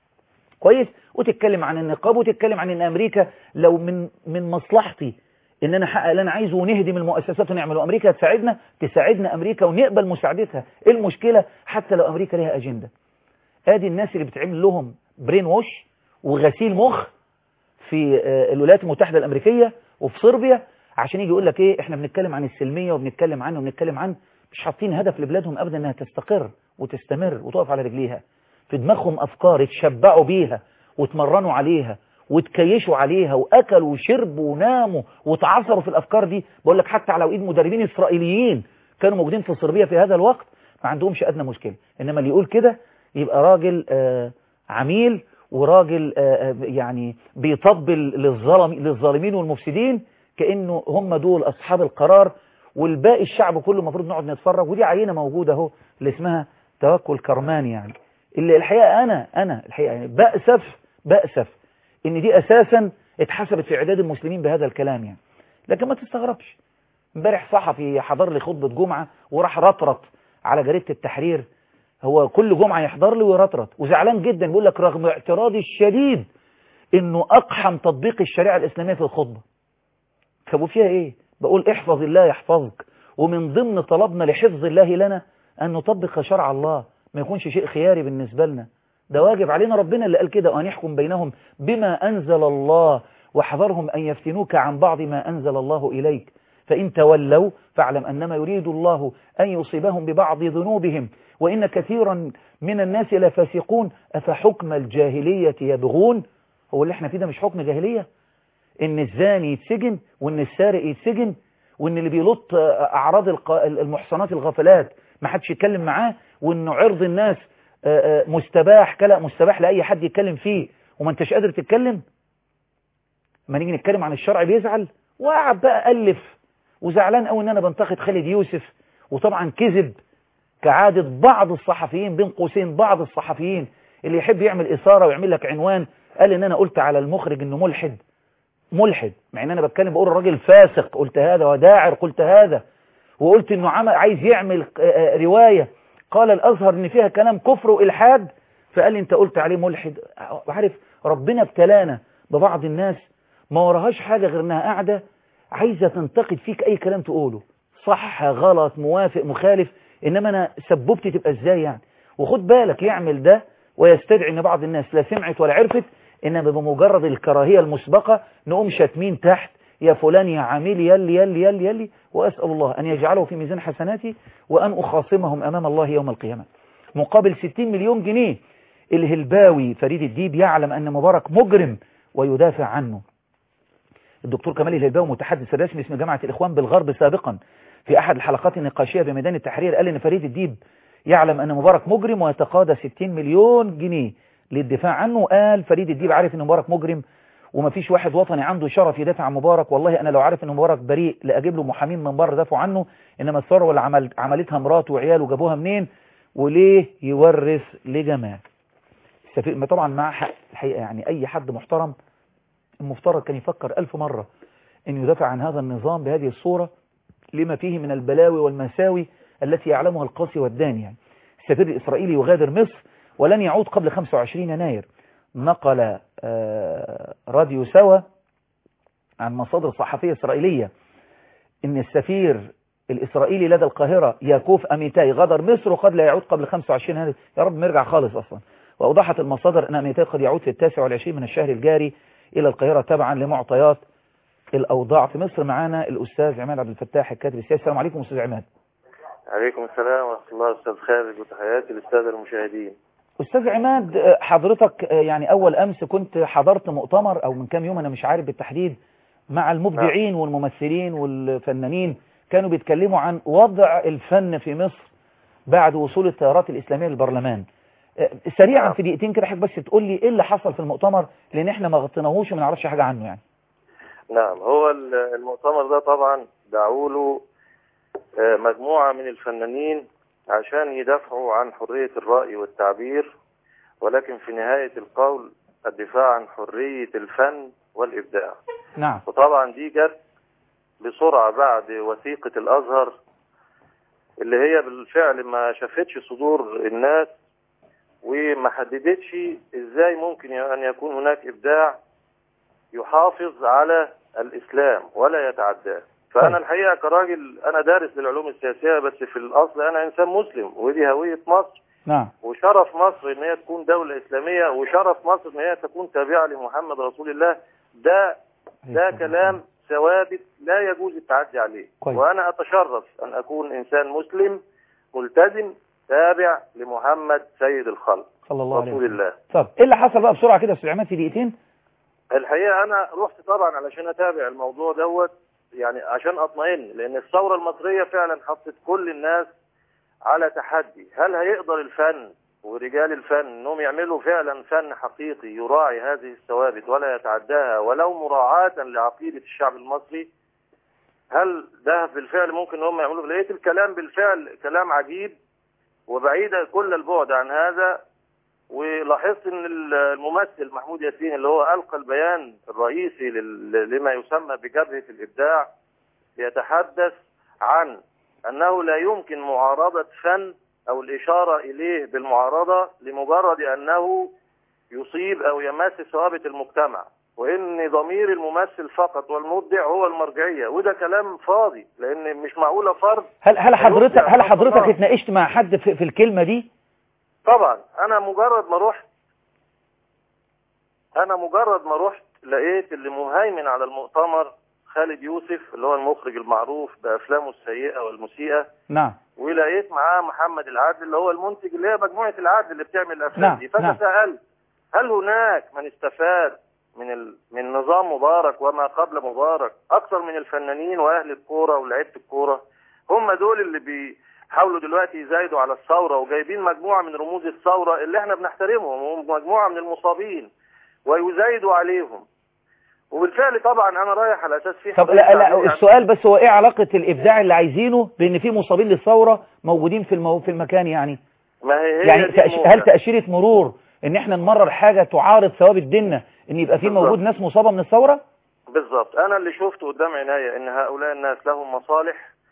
كويس وتتكلم عن النقاب وتتكلم عن ان امريكا لو من من مصلحتي ان انا احقق اللي انا عايزه ونهدم المؤسسات ونعمله امريكا تساعدنا تساعدنا امريكا ونقبل مساعدتها ايه المشكله حتى لو امريكا ليها اجنده ادي الناس اللي بتعمل لهم برين ووش وغسيل مخ في آه، الولايات المتحده الامريكيه وفي صربيا عشان يجي يقول لك ايه احنا بنتكلم عن السلميه وبنتكلم عنه وبنتكلم عن مش حاطين هدف لبلادهم ابدا انها تستقر وتستمر وتقف على رجليها في دماغهم افكار اتشبعوا بيها واتمرنوا عليها وتكيشوا عليها واكلوا وشربوا وناموا وتعثروا في الافكار دي بقول لك حتى على ايد مدربين اسرائيليين كانوا موجودين في صربيا في هذا الوقت ما عندهمش ادنى مشكله انما اللي يقول كده يبقى راجل آه عميل وراجل آه آه، يعني بيطبل للظلم للظالمين والمفسدين كانه هم دول اصحاب القرار والباقي الشعب كله المفروض نقعد نتفرج ودي عينه موجوده اهو اللي اسمها توكل كرماني يعني اللي الحقيقه انا انا الحقيقه يعني بأسف بأسف ان دي اساسا اتحسبت في اعداد المسلمين بهذا الكلام يعني لكن ما تستغربش امبارح صحفي حضر لي خطبه جمعه وراح رطرط على جريده التحرير هو كل جمعه يحضر لي ويرطرط وزعلان جدا بيقول لك رغم اعتراضي الشديد انه اقحم تطبيق الشريعه الاسلاميه في الخطبه طب وفيها ايه بقول احفظ الله يحفظك ومن ضمن طلبنا لحفظ الله لنا ان نطبق شرع الله ما يكونش شيء خياري بالنسبه لنا ده واجب علينا ربنا اللي قال كده وان يحكم بينهم بما انزل الله واحذرهم ان يفتنوك عن بعض ما انزل الله اليك فان تولوا فاعلم انما يريد الله ان يصيبهم ببعض ذنوبهم وان كثيرا من الناس لفاسقون افحكم الجاهليه يبغون هو اللي احنا فيه ده مش حكم جاهليه ان الزاني يتسجن وان السارق يتسجن وان اللي بيلط اعراض الق- المحصنات الغافلات ما حدش يتكلم معاه وانه عرض الناس آه، آه، مستباح كلا مستباح لاي حد يتكلم فيه وما انتش قادر تتكلم ما نيجي نتكلم عن الشرع بيزعل وقعد بقى الف وزعلان قوي ان انا بنتقد خالد يوسف وطبعا كذب كعادة بعض الصحفيين بين قوسين بعض الصحفيين اللي يحب يعمل إثارة ويعمل لك عنوان قال إن أنا قلت على المخرج إنه ملحد ملحد مع إن أنا بتكلم بقول الراجل فاسق قلت هذا وداعر قلت هذا وقلت إنه عمل عايز يعمل رواية قال الأزهر إن فيها كلام كفر وإلحاد فقال لي أنت قلت عليه ملحد عارف ربنا ابتلانا ببعض الناس ما وراهاش حاجة غير إنها قاعدة عايزة تنتقد فيك أي كلام تقوله صح غلط موافق مخالف إنما أنا سببتي تبقى إزاي يعني وخد بالك يعمل ده ويستدعي ان بعض الناس لا سمعت ولا عرفت انما بمجرد الكراهية المسبقة نقوم شاتمين تحت يا فلان يا عميل يلي يلي يلي يلي وأسأل الله أن يجعله في ميزان حسناتي وأن أخاصمهم أمام الله يوم القيامة مقابل 60 مليون جنيه الهلباوي فريد الديب يعلم أن مبارك مجرم ويدافع عنه الدكتور كمال الهلباوي متحدث الرسمي اسم جامعة الإخوان بالغرب سابقا في أحد الحلقات النقاشية بميدان التحرير قال إن فريد الديب يعلم أن مبارك مجرم ويتقاضى 60 مليون جنيه للدفاع عنه قال فريد الديب عارف أن مبارك مجرم وما فيش واحد وطني عنده شرف يدافع عن مبارك والله أنا لو عارف أن مبارك بريء لأجيب له محامين من بره دافعوا عنه إنما الثروة اللي عمل عملتها مراته وعياله جابوها منين وليه يورث لجمال السفير ما طبعا مع حق الحقيقة يعني أي حد محترم المفترض كان يفكر ألف مرة أن يدافع عن هذا النظام بهذه الصورة لما فيه من البلاوي والمساوي التي يعلمها القاسي والداني يعني السفير الإسرائيلي يغادر مصر ولن يعود قبل 25 يناير نقل راديو سوا عن مصادر صحفية إسرائيلية إن السفير الإسرائيلي لدى القاهرة ياكوف أميتاي غادر مصر وقد لا يعود قبل 25 يناير يا رب ما يرجع خالص أصلا وأوضحت المصادر أن أميتاي قد يعود في التاسع والعشرين من الشهر الجاري إلى القاهرة تبعا لمعطيات الأوضاع في مصر معانا الأستاذ عماد عبد الفتاح الكاتب السياسي السلام عليكم أستاذ عماد عليكم السلام ورحمة الله أستاذ خالد وتحياتي للسادة المشاهدين أستاذ عماد حضرتك يعني أول أمس كنت حضرت مؤتمر أو من كام يوم أنا مش عارف بالتحديد مع المبدعين والممثلين والفنانين كانوا بيتكلموا عن وضع الفن في مصر بعد وصول التيارات الإسلامية للبرلمان سريعا في دقيقتين كده حضرتك بس تقول لي ايه اللي حصل في المؤتمر لان احنا ما غطيناهوش وما نعرفش حاجه عنه يعني نعم هو المؤتمر ده طبعا دعوا له مجموعة من الفنانين عشان يدافعوا عن حرية الرأي والتعبير ولكن في نهاية القول الدفاع عن حرية الفن والإبداع نعم وطبعا دي جت بسرعة بعد وثيقة الأزهر اللي هي بالفعل ما شافتش صدور الناس وما حددتش ازاي ممكن ان يكون هناك ابداع يحافظ على الاسلام ولا يتعداه فانا الحقيقه كراجل انا دارس للعلوم السياسيه بس في الاصل انا انسان مسلم ودي هويه مصر نعم وشرف مصر ان هي تكون دوله اسلاميه وشرف مصر ان هي تكون تابعه لمحمد رسول الله ده ده كلام ثوابت لا يجوز التعدي عليه كويس. وانا اتشرف ان اكون انسان مسلم ملتزم تابع لمحمد سيد الخلق صلى الله عليه رسول وسلم الله طب ايه اللي حصل بقى بسرعه كده يا استاذ عماد في دقيقتين الحقيقه انا رحت طبعا علشان اتابع الموضوع دوت يعني عشان اطمئن لان الثوره المصريه فعلا حطت كل الناس على تحدي هل هيقدر الفن ورجال الفن انهم يعملوا فعلا فن حقيقي يراعي هذه الثوابت ولا يتعداها ولو مراعاة لعقيدة الشعب المصري هل ده بالفعل ممكن هم يعملوا لقيت الكلام بالفعل كلام عجيب وبعيد كل البعد عن هذا ولاحظت ان الممثل محمود ياسين اللي هو القى البيان الرئيسي لل- لما يسمى بجبهه الابداع يتحدث عن انه لا يمكن معارضه فن او الاشاره اليه بالمعارضه لمجرد انه يصيب او يمس ثوابت المجتمع وان ضمير الممثل فقط والمبدع هو المرجعيه وده كلام فاضي لان مش معقوله فرد هل هل حضرتك هل يبدع حضرتك فقط. اتناقشت مع حد في, في الكلمه دي طبعا انا مجرد ما رحت انا مجرد ما رحت لقيت اللي مهيمن على المؤتمر خالد يوسف اللي هو المخرج المعروف بافلامه السيئه والمسيئه نعم ولقيت معاه محمد العدل اللي هو المنتج اللي هي مجموعه العدل اللي بتعمل الافلام نعم، دي نعم. فتساءلت هل هناك من استفاد من ال... من نظام مبارك وما قبل مبارك اكثر من الفنانين واهل الكوره ولاعيبه الكوره هم دول اللي بيحاولوا دلوقتي يزايدوا على الثوره وجايبين مجموعه من رموز الثوره اللي احنا بنحترمهم ومجموعه من المصابين ويزايدوا عليهم وبالفعل طبعا انا رايح على اساس في طب حضور لا لا تعليمي عن- السؤال بس هو ايه علاقه الابداع اللي عايزينه بان في مصابين للثوره موجودين في المو... في المكان يعني ما هي هي يعني دي تأش... الموجة. هل تاشيره مرور ان احنا نمرر حاجة تعارض ثوابت ديننا ان يبقى في بالظبط. موجود ناس مصابة من الثورة بالضبط انا اللي شفته قدام عيني ان هؤلاء الناس لهم مصالح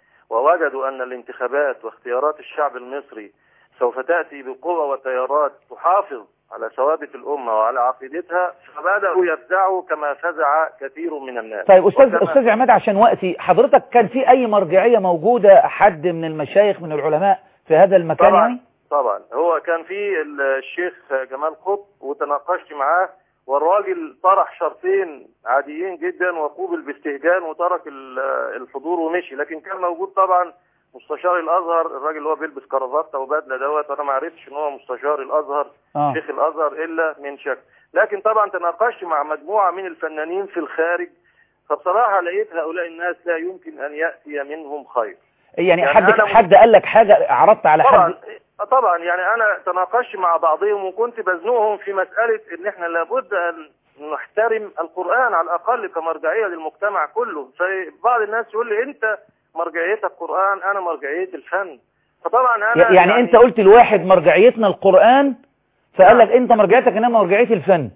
ووجدوا ان الانتخابات واختيارات الشعب المصري سوف تأتي بقوة وتيارات تحافظ على ثوابت الأمة وعلى عقيدتها فبدأوا يفزعوا كما فزع كثير من الناس طيب استاذ وكما- استاذ عماد عشان وقتي حضرتك كان في اي مرجعية موجودة حد من المشايخ من العلماء في هذا المكان طبعا يعني طبعا هو كان في الشيخ جمال قطب وتناقشت معاه والراجل طرح شرطين عاديين جدا وقوبل باستهجان وترك ال- الحضور ومشي لكن كان موجود طبعا مستشار الازهر الراجل اللي هو بيلبس كرافته وبدله دوت وانا ما عرفتش ان هو مستشار الازهر اه شيخ الازهر الا من شك لكن طبعا تناقشت مع مجموعه من الفنانين في الخارج فبصراحه لقيت هؤلاء الناس لا يمكن ان ياتي منهم خير يعني, يعني حد أنا حد قال لك حاجة عرضت على طبعا حد طبعا يعني انا تناقشت مع بعضهم وكنت بزنقهم في مساله ان احنا لابد ان نحترم القران على الاقل كمرجعيه للمجتمع كله فبعض الناس يقول لي انت مرجعيتك قران انا مرجعيه الفن فطبعا انا يعني انت قلت لواحد مرجعيتنا القرآن فقال لك انت مرجعيتك انما مرجعية الفن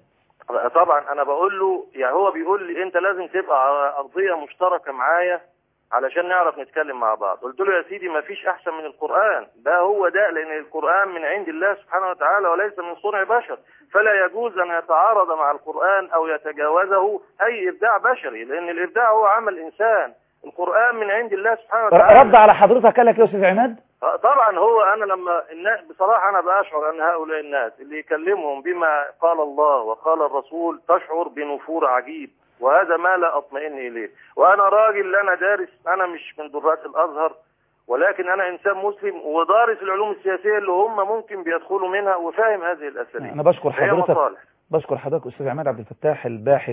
طبعا انا بقول له يعني هو بيقول لي انت لازم تبقى على ارضيه مشتركه معايا علشان نعرف نتكلم مع بعض قلت له يا سيدي ما فيش احسن من القران ده هو ده لان القران من عند الله سبحانه وتعالى وليس من صنع بشر فلا يجوز ان يتعارض مع القران او يتجاوزه اي ابداع بشري لان الابداع هو عمل انسان القران من عند الله سبحانه وتعالى رد على حضرتك قال لك يا استاذ عماد آه، طبعا هو انا لما الناس بصراحه انا بشعر ان هؤلاء الناس اللي يكلمهم بما قال الله وقال الرسول تشعر بنفور عجيب وهذا ما لا اطمئن اليه وانا راجل انا دارس انا مش من درات الازهر ولكن انا انسان مسلم ودارس العلوم السياسيه اللي هم ممكن بيدخلوا منها وفاهم هذه الاساليب انا بشكر هي حضرتك مصالح بشكر حضرتك استاذ عماد عبد الفتاح الباحث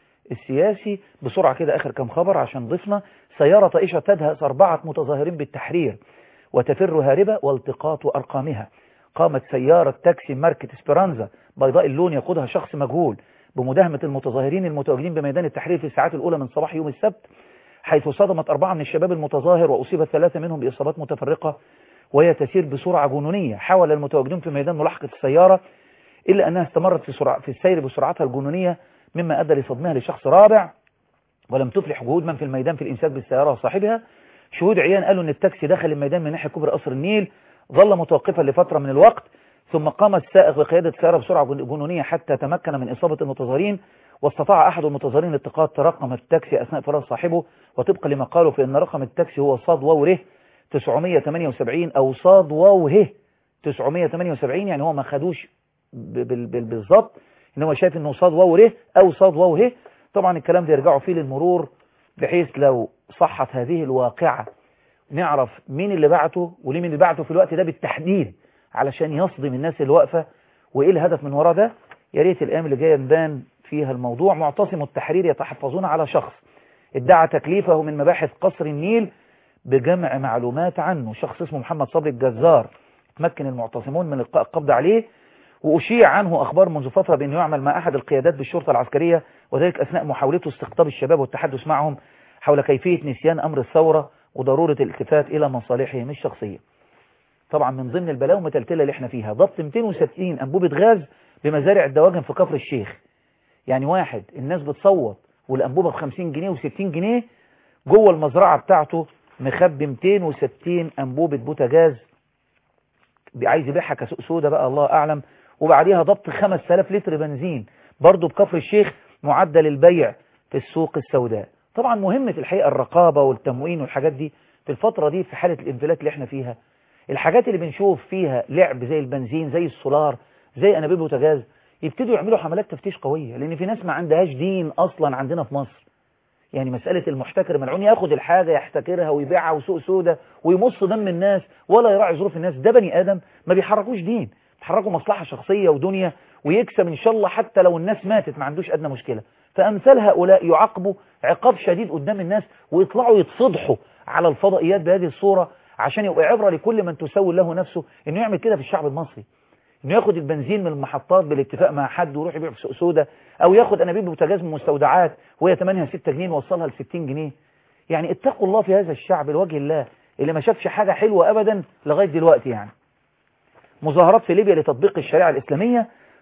السياسي بسرعة كده اخر كم خبر عشان ضفنا سيارة طائشة تدهس اربعة متظاهرين بالتحرير وتفر هاربة والتقاط ارقامها قامت سيارة تاكسي ماركة اسبرانزا بيضاء اللون يقودها شخص مجهول بمداهمة المتظاهرين المتواجدين بميدان التحرير في الساعات الأولى من صباح يوم السبت حيث صدمت أربعة من الشباب المتظاهر وأصيبت ثلاثة منهم بإصابات متفرقة وهي تسير بسرعة جنونية حاول المتواجدون في ميدان ملاحقة السيارة إلا أنها استمرت في, سرعة في السير بسرعتها الجنونية مما أدى لصدمها لشخص رابع ولم تفلح جهود من في الميدان في الإمساك بالسيارة وصاحبها شهود عيان قالوا أن التاكسي دخل الميدان من ناحية كوبري قصر النيل ظل متوقفا لفترة من الوقت ثم قام السائق بقيادة السيارة بسرعة جنونية حتى تمكن من إصابة المتظاهرين واستطاع أحد المتظاهرين التقاط رقم التاكسي أثناء فرار صاحبه وطبقا لما قالوا فإن رقم التاكسي هو صاد واو ره 978 أو صاد واو ه 978 يعني هو ما خدوش ب- بال- بال- بالظبط إن هو شايف إنه صاد واو ره أو صاد واو ه طبعا الكلام ده يرجعوا فيه للمرور بحيث لو صحت هذه الواقعة نعرف مين اللي بعته وليه مين اللي بعته في الوقت ده بالتحديد علشان يصدم الناس اللي واقفة وإيه الهدف من وراء ده يا ريت الأيام اللي جاية نبان فيها الموضوع معتصم التحرير يتحفظون على شخص ادعى تكليفه من مباحث قصر النيل بجمع معلومات عنه شخص اسمه محمد صبري الجزار تمكن المعتصمون من إلقاء القبض عليه وأشيع عنه أخبار منذ فترة بأنه يعمل مع أحد القيادات بالشرطة العسكرية وذلك أثناء محاولته استقطاب الشباب والتحدث معهم حول كيفية نسيان أمر الثورة وضرورة الالتفات إلى مصالحهم الشخصية طبعا من ضمن البلاوي المتلتلة اللي احنا فيها ضبط 260 أنبوبة غاز بمزارع الدواجن في كفر الشيخ يعني واحد الناس بتصوت والأنبوبة ب 50 جنيه و60 جنيه جوه المزرعة بتاعته مخبي 260 أنبوبة بوتاجاز عايز يبيعها كسوق سودا بقى الله أعلم وبعديها ضبط 5000 لتر بنزين برضه بكفر الشيخ معدل البيع في السوق السوداء طبعا مهم في الحقيقة الرقابة والتموين والحاجات دي في الفترة دي في حالة الانفلات اللي احنا فيها الحاجات اللي بنشوف فيها لعب زي البنزين زي السولار زي انابيب بوتاجاز يبتدوا يعملوا حملات تفتيش قوية لان في ناس ما عندهاش دين اصلا عندنا في مصر يعني مسألة المحتكر ملعون ياخد الحاجة يحتكرها ويبيعها وسوق سودة ويمص دم الناس ولا يراعي ظروف الناس ده بني آدم ما بيحركوش دين بيحركوا مصلحة شخصية ودنيا ويكسب إن شاء الله حتى لو الناس ماتت ما عندوش أدنى مشكلة فأمثال هؤلاء يعاقبوا عقاب شديد قدام الناس ويطلعوا يتفضحوا على الفضائيات بهذه الصورة عشان يبقى عبرة لكل من تسول له نفسه إنه يعمل كده في الشعب المصري انه ياخد البنزين من المحطات بالاتفاق مع حد ويروح يبيع في سوق سودا او ياخد انابيب بوتاجاز من مستودعات وهي ثمنها 6 جنيه ووصلها ل 60 جنيه يعني اتقوا الله في هذا الشعب لوجه الله اللي ما شافش حاجة حلوة ابدا لغاية دلوقتي يعني مظاهرات في ليبيا لتطبيق الشريعة الاسلامية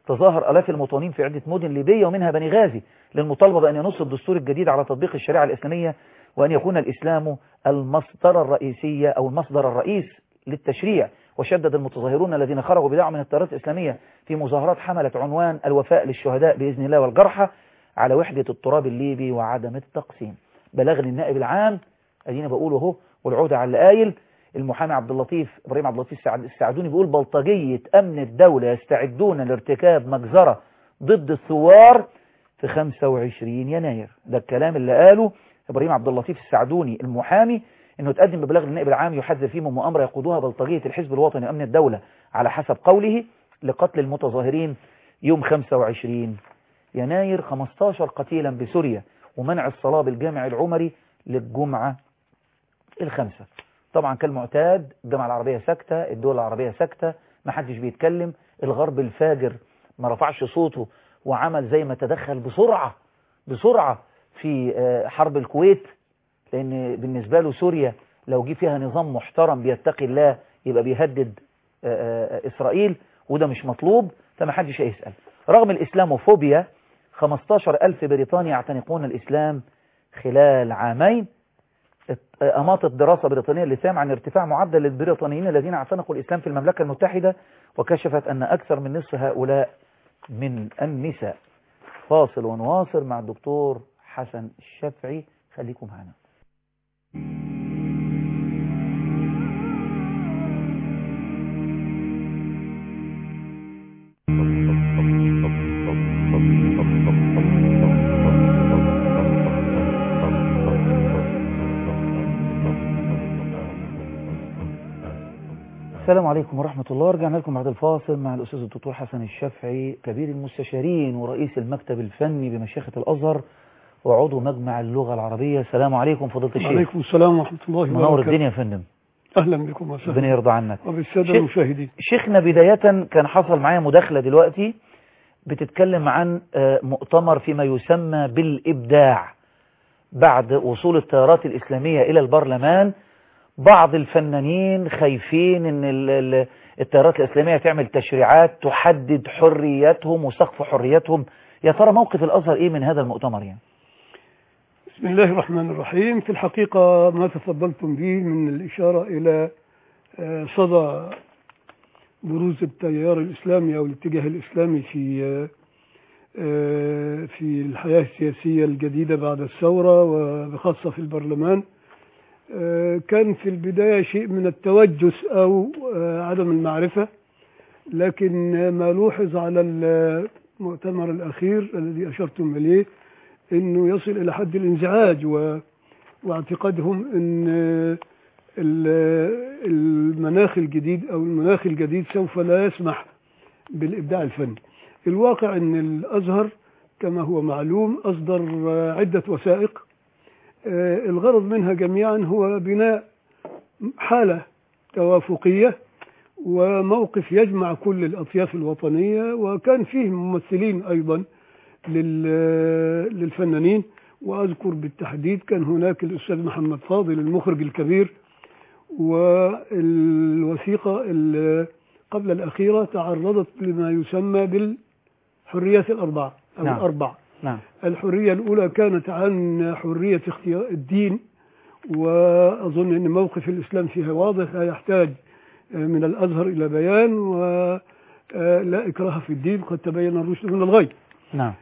تظاهر آلاف المواطنين في عدة مدن ليبية ومنها بني غازي للمطالبة بأن ينص الدستور الجديد على تطبيق الشريعة الإسلامية وأن يكون الإسلام المصدر الرئيسية أو المصدر الرئيس للتشريع وشدد المتظاهرون الذين خرجوا بدعم من التيارات الإسلامية في مظاهرات حملت عنوان الوفاء للشهداء بإذن الله والجرحى على وحدة التراب الليبي وعدم التقسيم بلغني النائب العام ادينا بقوله اهو والعودة على اللي قايل المحامي عبد اللطيف ابراهيم عبد اللطيف السعد- السعدوني بيقول بلطجية امن الدولة يستعدون لارتكاب مجزرة ضد الثوار في 25 يناير ده الكلام اللي قاله ابراهيم عبد اللطيف السعدوني المحامي انه تقدم ببلاغ للنائب العام يحذر فيه من مؤامره يقودها بلطجيه الحزب الوطني وامن الدوله على حسب قوله لقتل المتظاهرين يوم 25 يناير 15 قتيلا بسوريا ومنع الصلاه بالجامع العمري للجمعه الخامسه طبعا كالمعتاد الجامعه العربيه ساكته الدول العربيه ساكته ما حدش بيتكلم الغرب الفاجر ما رفعش صوته وعمل زي ما تدخل بسرعه بسرعه في آه، حرب الكويت لأن بالنسبة له سوريا لو جه فيها نظام محترم بيتقي الله يبقى بيهدد آه، آه، إسرائيل وده مش مطلوب فما حدش هيسأل رغم الإسلاموفوبيا 15 ألف بريطاني يعتنقون الإسلام خلال عامين ات- أماطت دراسة بريطانية لسام عن ارتفاع معدل البريطانيين الذين اعتنقوا الإسلام في المملكة المتحدة وكشفت أن أكثر من نصف هؤلاء من النساء فاصل ونواصل مع الدكتور حسن الشافعي خليكم معنا السلام عليكم ورحمة الله رجعنا لكم بعد الفاصل مع الأستاذ الدكتور حسن الشافعي كبير المستشارين ورئيس المكتب الفني بمشيخة الأزهر وعضو مجمع اللغة العربية السلام عليكم فضيلة الشيخ وعليكم السلام ورحمة الله منور وبركاته الدنيا يا فندم أهلا بكم ربنا وسهلا يرضى عنك وبالسادة شيخ- المشاهدين شيخنا بداية كان حصل معايا مداخلة دلوقتي بتتكلم عن آه، مؤتمر فيما يسمى بالإبداع بعد وصول التيارات الإسلامية إلى البرلمان بعض الفنانين خايفين ان ال- ال- التيارات الإسلامية تعمل تشريعات تحدد حرياتهم وسقف حرياتهم يا ترى موقف الأزهر إيه من هذا المؤتمر يعني بسم الله الرحمن الرحيم في الحقيقة ما تفضلتم به من الإشارة إلى آه، صدى بروز التيار الإسلامي أو الاتجاه الإسلامي في آه، آه، في الحياة السياسية الجديدة بعد الثورة وبخاصة في البرلمان آه، كان في البداية شيء من التوجس أو آه، عدم المعرفة لكن آه، ما لوحظ على المؤتمر الأخير الذي أشرتم إليه انه يصل الى حد الانزعاج و... واعتقادهم ان ال- المناخ الجديد او المناخ الجديد سوف لا يسمح بالابداع الفني. الواقع ان الازهر كما هو معلوم اصدر عده وثائق آه، الغرض منها جميعا هو بناء حاله توافقيه وموقف يجمع كل الاطياف الوطنيه وكان فيه ممثلين ايضا لل- للفنانين واذكر بالتحديد كان هناك الاستاذ محمد فاضل المخرج الكبير والوثيقه ال- قبل الاخيره تعرضت لما يسمى بالحريات الاربعه او نعم. الاربع نعم الحريه الاولى كانت عن حريه اختيار الدين واظن ان موقف الاسلام فيها واضح لا يحتاج من الازهر الى بيان ولا اكراه في الدين قد تبين الرشد من الغي نعم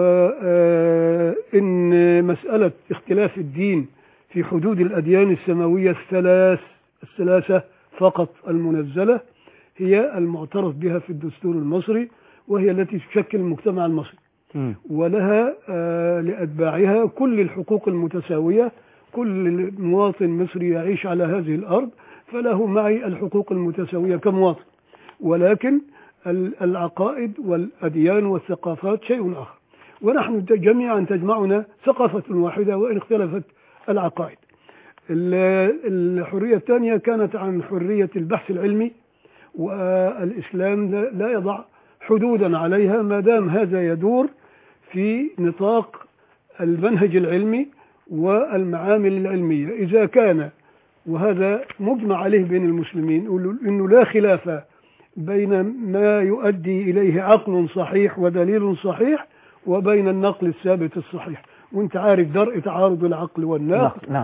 وإن مسألة اختلاف الدين في حدود الأديان السماوية الثلاث الثلاثة فقط المنزلة هي المعترف بها في الدستور المصري وهي التي تشكل المجتمع المصري مم. ولها آه، لأتباعها كل الحقوق المتساوية كل مواطن مصري يعيش على هذه الأرض فله معي الحقوق المتساوية كمواطن ولكن ال- العقائد والأديان والثقافات شيء آخر ونحن ت- جميعا تجمعنا ثقافة واحدة وإن اختلفت العقائد ال- الحرية الثانية كانت عن حرية البحث العلمي والإسلام لا- لا يضع حدودا عليها ما دام هذا يدور في نطاق المنهج العلمي والمعامل العلمية إذا كان وهذا مجمع عليه بين المسلمين يقولوا انه لا خلاف بين ما يؤدي إليه عقل صحيح ودليل صحيح وبين النقل الثابت الصحيح وانت عارف درء تعارض العقل والنقل نعم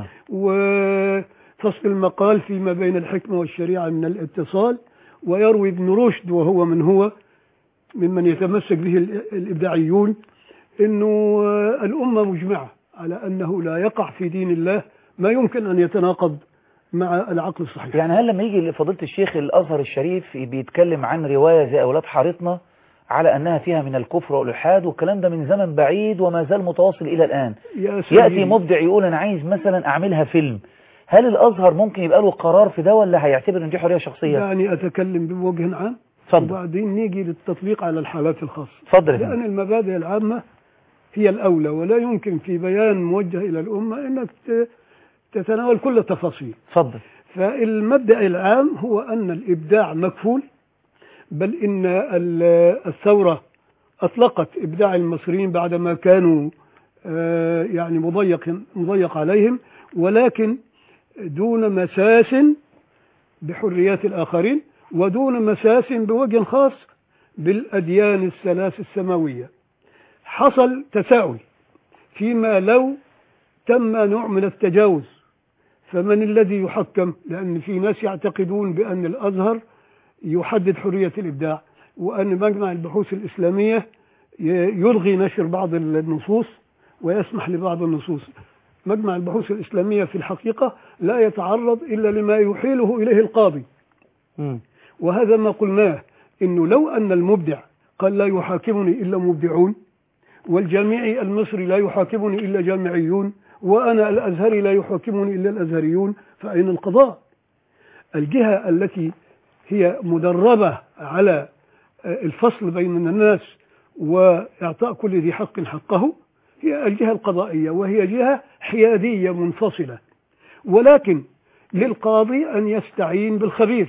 وفصل المقال فيما بين الحكمة والشريعة من الاتصال ويروي ابن رشد وهو من هو ممن يتمسك به ال- الإبداعيون أنه آه، الأمة مجمعة على أنه لا يقع في دين الله ما يمكن أن يتناقض مع العقل الصحيح يعني هل لما يجي فضيلة الشيخ الأزهر الشريف بيتكلم عن رواية زي أولاد حارتنا على أنها فيها من الكفر والإلحاد والكلام ده من زمن بعيد وما زال متواصل إلى الآن يا يأتي سيدي، مبدع يقول أنا عايز مثلا أعملها فيلم هل الأزهر ممكن يبقى له قرار في ده ولا هيعتبر إن دي حرية شخصية؟ يعني أتكلم بوجه عام اتفضل وبعدين نيجي للتطبيق على الحالات الخاصة اتفضل يا فندم. لأن المبادئ العامة هي الأولى ولا يمكن في بيان موجه إلى الأمة أنك ت- تتناول كل التفاصيل اتفضل فالمبدأ العام هو أن الإبداع مكفول بل إن ال- الثورة أطلقت إبداع المصريين بعدما كانوا آه، يعني مضيق مضيق عليهم ولكن دون مساس بحريات الآخرين ودون مساس بوجه خاص بالأديان الثلاث السماوية حصل تساؤل فيما لو تم نوع من التجاوز فمن الذي يحكم لأن في ناس يعتقدون بأن الأزهر يحدد حرية الإبداع وأن مجمع البحوث الإسلامية ي- يلغي نشر بعض النصوص ويسمح لبعض النصوص مجمع البحوث الإسلامية في الحقيقة لا يتعرض إلا لما يحيله إليه القاضي مم. وهذا ما قلناه إنه لو أن المبدع قال لا يحاكمني إلا مبدعون والجامعي المصري لا يحاكمني إلا جامعيون وأنا الأزهري لا يحاكمني إلا الأزهريون فأين القضاء الجهة التي هي مدربة على آه، الفصل بين الناس وإعطاء كل ذي حق حقه هي الجهة القضائية وهي جهة حيادية منفصلة ولكن للقاضي أن يستعين بالخبير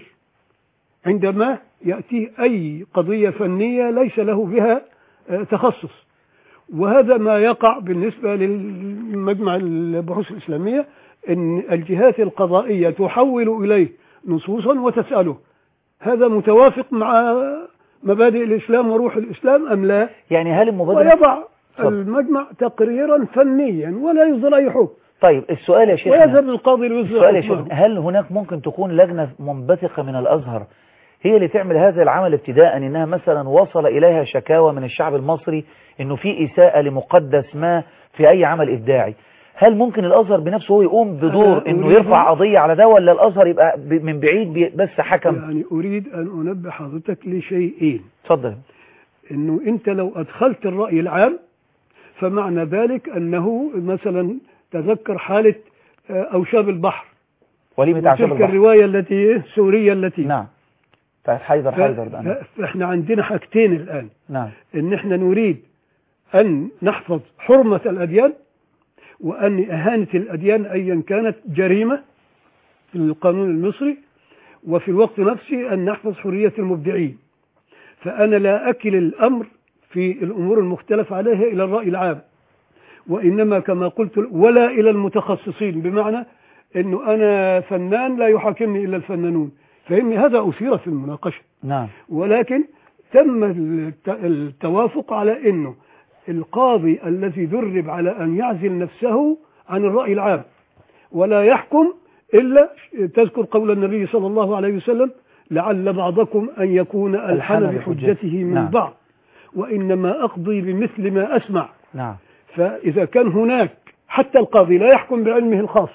عندما يأتي أي قضية فنية ليس له بها آه، تخصص وهذا ما يقع بالنسبة للمجمع البحوث الإسلامية أن الجهات القضائية تحول إليه نصوصا وتسأله هذا متوافق مع مبادئ الإسلام وروح الإسلام أم لا يعني هل المبادرة ويضع اتفضل. المجمع تقريرا فنيا ولا يصدر أي حكم طيب السؤال يا شيخنا ويذهب للقاضي ليصدر السؤال يا حكمه شيخ هل هناك ممكن تكون لجنة منبثقة من الأزهر هي اللي تعمل هذا العمل ابتداء انها مثلا وصل اليها شكاوى من الشعب المصري انه في اساءة لمقدس ما في اي عمل ابداعي هل ممكن الازهر بنفسه هو يقوم بدور أنا انه أريد- يرفع قضية على ده ولا الازهر يبقى ب- من بعيد بي- بس حكم يعني أريد أن أنبه حضرتك لشيئين اتفضل انه انت لو ادخلت الرأي العام فمعنى ذلك انه مثلا تذكر حالة آه، اوشاب البحر وليمة اعشاب وتلك البحر الرواية التي السورية التي نعم بتاعت حيدر ف- حيدر ده ف- فاحنا عندنا حاجتين الان نعم ان احنا نريد ان نحفظ حرمة الاديان وان اهانة الاديان ايا كانت جريمة في القانون المصري وفي الوقت نفسه ان نحفظ حرية المبدعين فأنا لا أكل الأمر في الأمور المختلف عليها إلى الرأي العام وإنما كما قلت ولا إلى المتخصصين بمعنى أنه أنا فنان لا يحاكمني إلا الفنانون فإني هذا أثير في المناقشة نعم ولكن تم الت- التوافق على أنه القاضي الذي درب على أن يعزل نفسه عن الرأي العام ولا يحكم إلا تذكر قول النبي صلى الله عليه وسلم لعل بعضكم أن يكون ألحن ألحن بحجته من نعم. بعض وإنما أقضي بمثل ما أسمع نعم فإذا كان هناك حتى القاضي لا يحكم بعلمه الخاص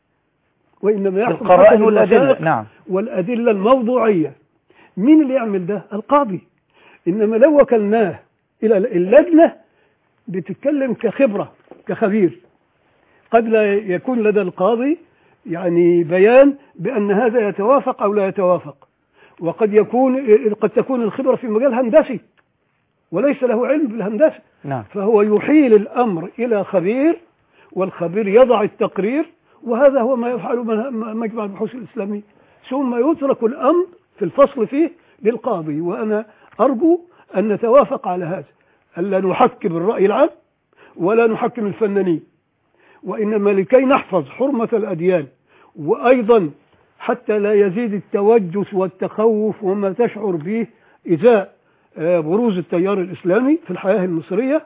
وإنما يحكم القرائن حسب والأدلة الوثائق نعم والأدلة الموضوعية مين اللي يعمل ده القاضي إنما لو وكلناه إلى اللجنة بتتكلم كخبرة كخبير قد لا يكون لدى القاضي يعني بيان بأن هذا يتوافق أو لا يتوافق وقد يكون قد تكون الخبرة في مجال هندسي وليس له علم بالهندسة نعم فهو يحيل الأمر إلى خبير والخبير يضع التقرير وهذا هو ما يفعله من- مجمع البحوث الإسلامي ثم يترك الأمر في الفصل فيه للقاضي وأنا أرجو أن نتوافق على هذا ألا نحكم الرأي العام ولا نحكم الفنانين وإنما لكي نحفظ حرمة الأديان وأيضا حتى لا يزيد التوجس والتخوف وما تشعر به إزاء آه، بروز التيار الإسلامي في الحياة المصرية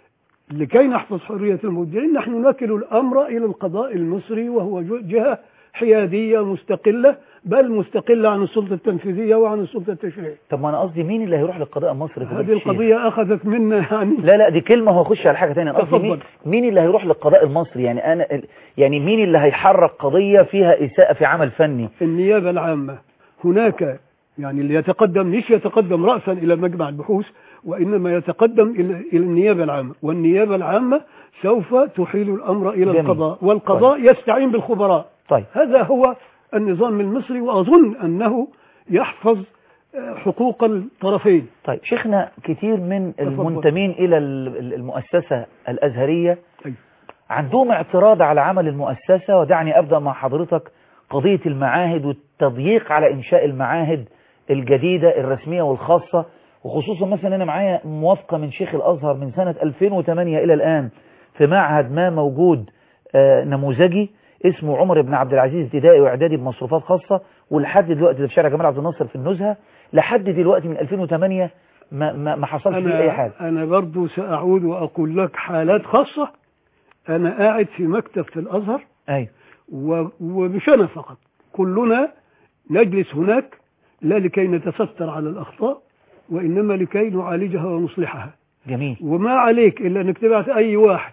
لكي نحفظ حرية المبدعين نحن نكل الأمر إلى القضاء المصري وهو جو- جهة حيادية مستقلة بل مستقلة عن السلطة التنفيذية وعن السلطة التشريعية طب ما انا قصدي مين اللي هيروح للقضاء المصري فضيلة هذه الشيخ؟ القضية أخذت منا يعني لا لا دي كلمة هو خش على حاجة تانية أنا قصدي تفضل. مين, مين اللي هيروح للقضاء المصري يعني أنا يعني مين اللي هيحرك قضية فيها إساءة في عمل فني النيابة العامة هناك يعني اللي يتقدم مش يتقدم رأسا إلى مجمع البحوث وإنما يتقدم إلى إلى النيابة العامة والنيابة العامة سوف تحيل الأمر إلى جميل. القضاء والقضاء يستعين بالخبراء طيب هذا هو النظام المصري وأظن أنه يحفظ آه، حقوق الطرفين طيب شيخنا كتير من تفضل. المنتمين إلى ال- ال- المؤسسة الأزهرية أيوة. عندهم اعتراض على عمل المؤسسة ودعني أبدأ مع حضرتك قضية المعاهد والتضييق على إنشاء المعاهد الجديدة الرسمية والخاصة وخصوصا مثلا أنا معايا موافقة من شيخ الأزهر من سنة 2008 إلى الآن في معهد ما موجود آه، نموذجي اسمه عمر بن عبد العزيز ابتدائي واعدادي بمصروفات خاصة ولحد دلوقتي ده في شارع جمال عبد الناصر في النزهة لحد دلوقتي من 2008 ما ما ما حصلش فيه أي حاجة أنا, أنا برضو سأعود وأقول لك حالات خاصة أنا قاعد في مكتب في الأزهر أيوه و- ومش أنا فقط كلنا نجلس هناك لا لكي نتستر على الأخطاء وإنما لكي نعالجها ونصلحها جميل وما عليك إلا أنك تبعت أي واحد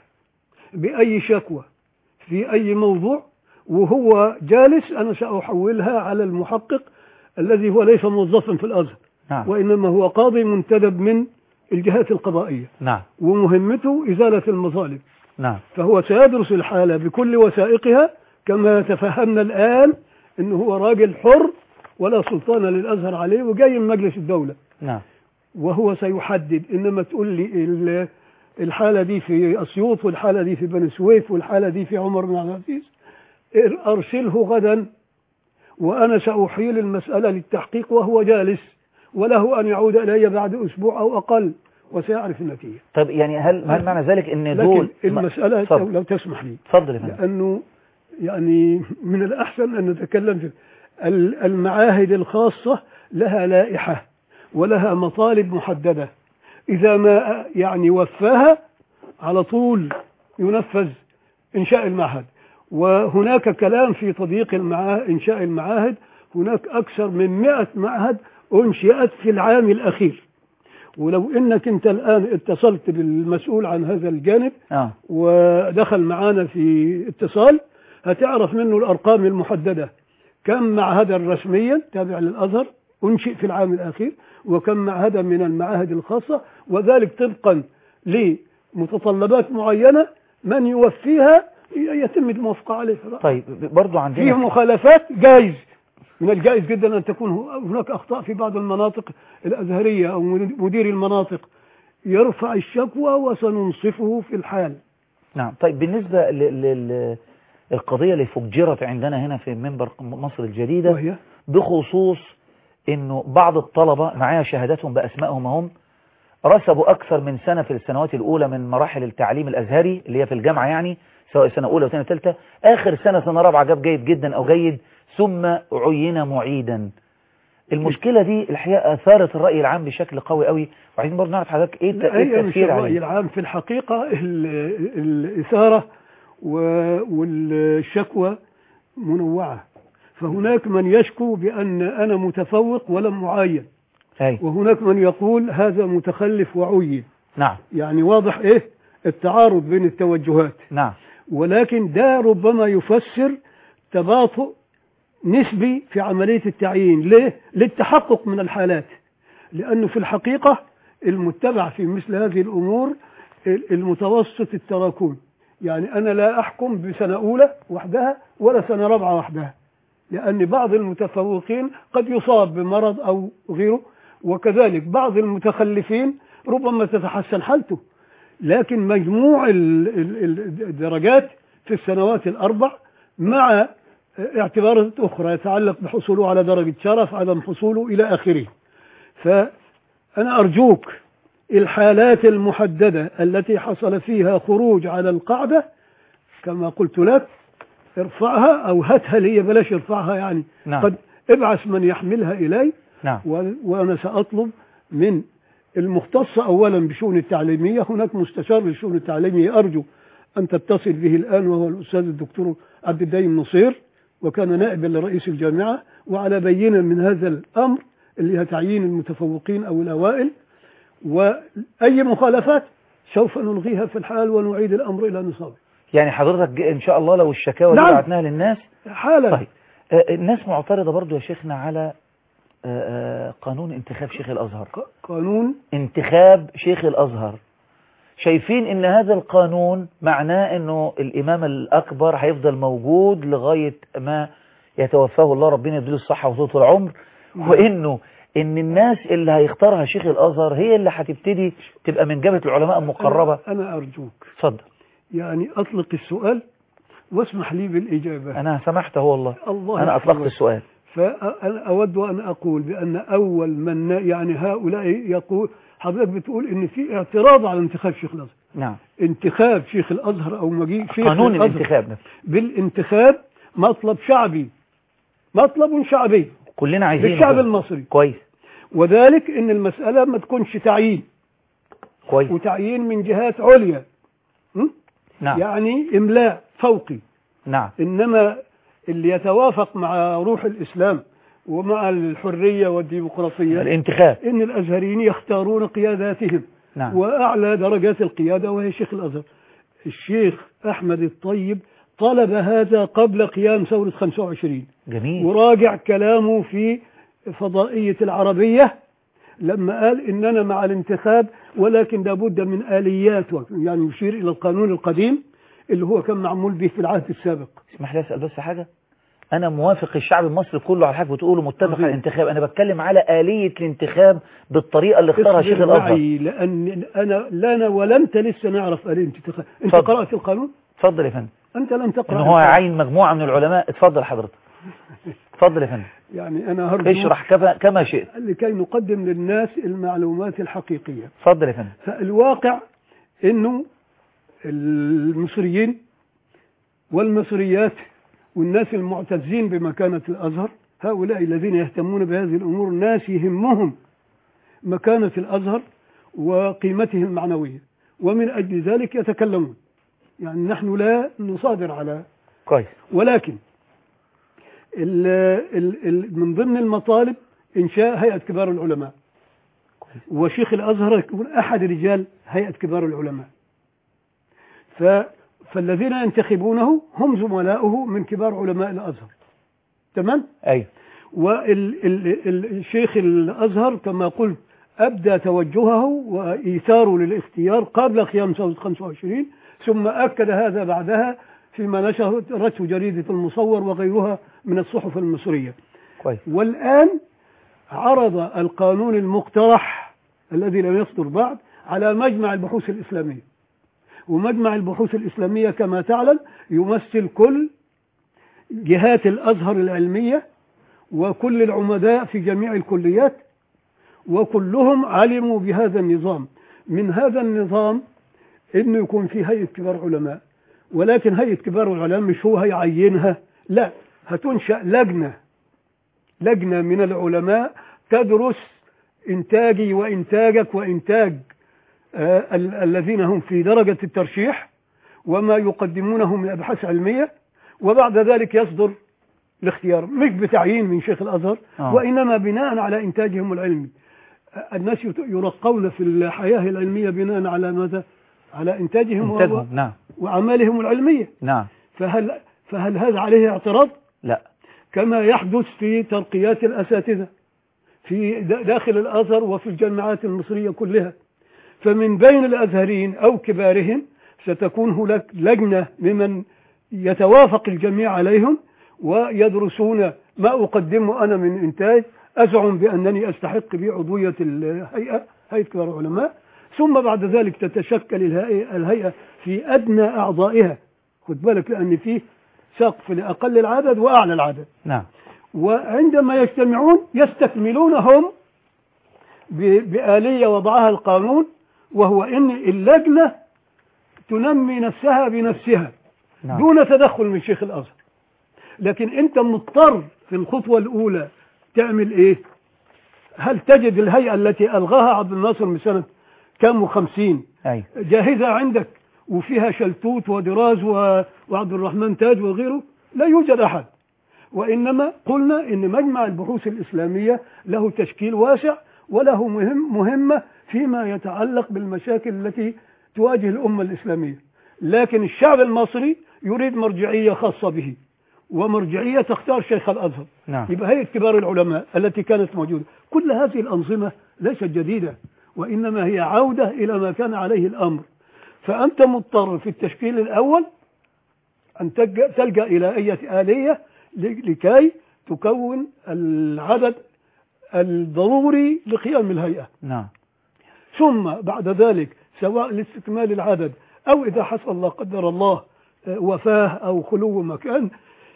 بأي شكوى في أي موضوع وهو جالس أنا سأحولها على المحقق الذي هو ليس موظفا في الأزهر نعم وإنما هو قاضي منتدب من الجهات القضائية نعم ومهمته إزالة المظالم نعم فهو سيدرس الحالة بكل وثائقها كما تفهمنا الآن أنه هو راجل حر ولا سلطان للأزهر عليه وجاي من مجلس الدولة نعم وهو سيحدد إنما تقول لي ال- الحالة دي في أسيوط والحالة دي في بني سويف والحالة دي في عمر بن عبد العزيز ار- أرسله غدا وأنا سأحيل المسألة للتحقيق وهو جالس وله أن يعود إلي بعد أسبوع أو أقل وسيعرف النتيجة طيب يعني هل هل معنى ذلك ان دول لكن المسألة اتفضل. لو تسمح لي اتفضل يا فندم لأنه يعني من الأحسن أن نتكلم في ال- المعاهد الخاصة لها لائحة ولها مطالب محددة إذا ما يعني وفاها على طول ينفذ إنشاء المعهد وهناك كلام في تضييق المعاهد إنشاء المعاهد هناك أكثر من مئة معهد أنشئت في العام الأخير ولو إنك أنت الآن اتصلت بالمسؤول عن هذا الجانب اه ودخل معانا في اتصال هتعرف منه الأرقام المحددة كم معهدا رسميا تابع للأزهر أنشئ في العام الأخير وكم معهدا من المعاهد الخاصة وذلك طبقا لمتطلبات معينة من يوفيها يتم الموافقة عليها طيب برضو فيه عندنا مخالفات جائز من الجائز جدا أن تكون هناك أخطاء في بعض المناطق الأزهرية أو مدير المناطق يرفع الشكوى وسننصفه في الحال نعم طيب بالنسبة للقضية اللي فجرت عندنا هنا في منبر مصر الجديدة وهي بخصوص انه بعض الطلبة معايا شهاداتهم باسمائهم هم رسبوا اكثر من سنة في السنوات الاولى من مراحل التعليم الازهري اللي هي في الجامعة يعني سواء سنة اولى وثانية وثالثة اخر سنة سنة رابعة جاب جيد جدا او جيد ثم عين معيدا المشكلة دي الحقيقة اثارت الرأي العام بشكل قوي قوي وعايزين برضه نعرف حضرتك ايه الت- لا إيه هي مش التفسير الرأي عليه العام في الحقيقة ال- الإثارة و- والشكوى منوعة فهناك من يشكو بأن أنا متفوق ولم معين اي وهناك من يقول هذا متخلف وعين نعم يعني واضح إيه التعارض بين التوجهات نعم ولكن ده ربما يفسر تباطؤ نسبي في عملية التعيين ليه؟ للتحقق من الحالات لأنه في الحقيقة المتبع في مثل هذه الأمور المتوسط التراكمي يعني أنا لا أحكم بسنة أولى وحدها ولا سنة رابعة وحدها لأن بعض المتفوقين قد يصاب بمرض أو غيره وكذلك بعض المتخلفين ربما تتحسن حالته لكن مجموع ال- ال- ال- الدرجات في السنوات الأربع مع اعتبارات أخرى يتعلق بحصوله على درجة شرف عدم حصوله إلى آخره فأنا أرجوك الحالات المحددة التي حصل فيها خروج على القاعدة كما قلت لك ارفعها او هاتها لي بلاش ارفعها يعني نعم. قد ابعث من يحملها الي نعم و- وانا ساطلب من المختص اولا بشؤون التعليميه هناك مستشار للشؤون التعليميه ارجو ان تتصل به الان وهو الاستاذ الدكتور عبد الدايم نصير وكان نائبا لرئيس الجامعه وعلى بينه من هذا الامر اللي هي تعيين المتفوقين او الاوائل واي مخالفات سوف نلغيها في الحال ونعيد الامر الى نصابه يعني حضرتك ج- ان شاء الله لو الشكاوى دي نعم. بعتناها للناس حالا طيب آه، الناس معترضة برضو يا شيخنا على آه، آه، قانون انتخاب شيخ الأزهر ق- قانون انتخاب شيخ الأزهر شايفين ان هذا القانون معناه انه الامام الاكبر هيفضل موجود لغاية ما يتوفاه الله ربنا يديله الصحة وطول العمر وانه ان الناس اللي هيختارها شيخ الازهر هي اللي هتبتدي تبقى من جبهة العلماء المقربة انا, أنا ارجوك اتفضل يعني اطلق السؤال واسمح لي بالاجابه انا سمحت هو والله الله انا يحفظك. اطلقت السؤال فأنا أود أن أقول بأن أول من يعني هؤلاء يقول حضرتك بتقول إن في اعتراض على انتخاب شيخ الأزهر نعم انتخاب شيخ الأزهر أو مجيء شيخ قانون الأزهر الانتخاب نفسه بالانتخاب مطلب شعبي مطلب شعبي كلنا عايزين للشعب المصري كويس وذلك إن المسألة ما تكونش تعيين كويس وتعيين من جهات عليا م? نعم يعني إملاء فوقي نعم إنما اللي يتوافق مع روح الإسلام ومع الحرية والديمقراطية الانتخاب إن الأزهريين يختارون قياداتهم نعم وأعلى درجات القيادة وهي شيخ الأزهر الشيخ أحمد الطيب طلب هذا قبل قيام ثورة 25 جميل وراجع كلامه في فضائية العربية لما قال إننا مع الانتخاب ولكن لابد من آليات يعني يشير إلى القانون القديم اللي هو كان معمول به في العهد السابق اسمح لي اسال بس حاجه انا موافق الشعب المصري كله على حاجه بتقوله متفق عظيم. على الانتخاب انا بتكلم على آلية الانتخاب بالطريقه اللي اختارها شيخ اصبر الازهر معي لأن أنا لا أنا ولا أنت لسه نعرف آلية الانتخاب أنت اتفضل. قرأت القانون اتفضل يا فندم أنت لم تقرأ ان هو القانون. يعين مجموعه من العلماء اتفضل حضرتك اتفضل يا فندم يعني أنا هرجو اشرح كما كما شئت لكي نقدم للناس المعلومات الحقيقية اتفضل يا فندم فالواقع انه المصريين والمصريات والناس المعتزين بمكانة الازهر هؤلاء الذين يهتمون بهذه الامور ناس يهمهم مكانة الازهر وقيمته المعنوية ومن اجل ذلك يتكلمون يعني نحن لا نصادر على كويس ولكن ال ال ال من ضمن المطالب إنشاء هيئة كبار العلماء وشيخ الأزهر يكون أحد رجال هيئة كبار العلماء ف فالذين ينتخبونه هم زملاؤه من كبار علماء الأزهر تمام ايوه والشيخ الأزهر كما قلت أبدى توجهه وإيثاره للاختيار قبل قيام ثورة 25 ثم أكد هذا بعدها فيما نشرته جريدة المصور وغيرها من الصحف المصرية كويس والآن عرض القانون المقترح الذي لم يصدر بعد على مجمع البحوث الإسلامية ومجمع البحوث الإسلامية كما تعلم يمثل كل جهات الأزهر العلمية وكل العمداء في جميع الكليات وكلهم علموا بهذا النظام من هذا النظام انه يكون في هيئه كبار علماء ولكن هيئه كبار العلماء مش هو هيعينها لا هتنشا لجنه لجنه من العلماء تدرس انتاجي وانتاجك وانتاج آه ال- الذين هم في درجه الترشيح وما يقدمونه من ابحاث علميه وبعد ذلك يصدر الاختيار مش بتعيين من شيخ الازهر آه. وانما بناء على انتاجهم العلمي الناس يت- يرقون في الحياه العلميه بناء على ماذا؟ على انتاجهم وهو- انتاجهم نعم واعمالهم العلميه نعم فهل فهل هذا عليه اعتراض؟ لا كما يحدث في ترقيات الاساتذه في د- داخل الازهر وفي الجامعات المصريه كلها فمن بين الازهريين او كبارهم ستكون هناك لجنه ممن يتوافق الجميع عليهم ويدرسون ما اقدمه انا من انتاج ازعم بانني استحق به عضويه الهيئه هيئه كبار العلماء ثم بعد ذلك تتشكل الهيئه الهيئه في ادنى اعضائها خد بالك لان فيه سقف لاقل العدد واعلى العدد نعم وعندما يجتمعون يستكملون هم ب- بآلية وضعها القانون وهو أن اللجنة تنمي نفسها بنفسها نعم دون تدخل من شيخ الأزهر لكن انت مضطر في الخطوة الاولى تعمل ايه هل تجد الهيئة التي الغاها عبد الناصر من سنة كام وخمسين أي جاهزة عندك وفيها شلتوت ودراز و- وعبد الرحمن تاج وغيره لا يوجد أحد وإنما قلنا إن مجمع البحوث الإسلامية له تشكيل واسع وله مهم مهمة فيما يتعلق بالمشاكل التي تواجه الأمة الإسلامية لكن الشعب المصري يريد مرجعية خاصة به ومرجعية تختار شيخ الأزهر نعم يبقى هيئة كبار العلماء التي كانت موجودة كل هذه الأنظمة ليست جديدة وإنما هي عودة إلى ما كان عليه الأمر فأنت مضطر في التشكيل الأول أن تلجأ, تلجأ إلى أي آلية ل- لكي تكون العدد الضروري لقيام الهيئة نعم ثم بعد ذلك سواء لاستكمال العدد أو إذا حصل لا قدر الله آه، وفاة أو خلو مكان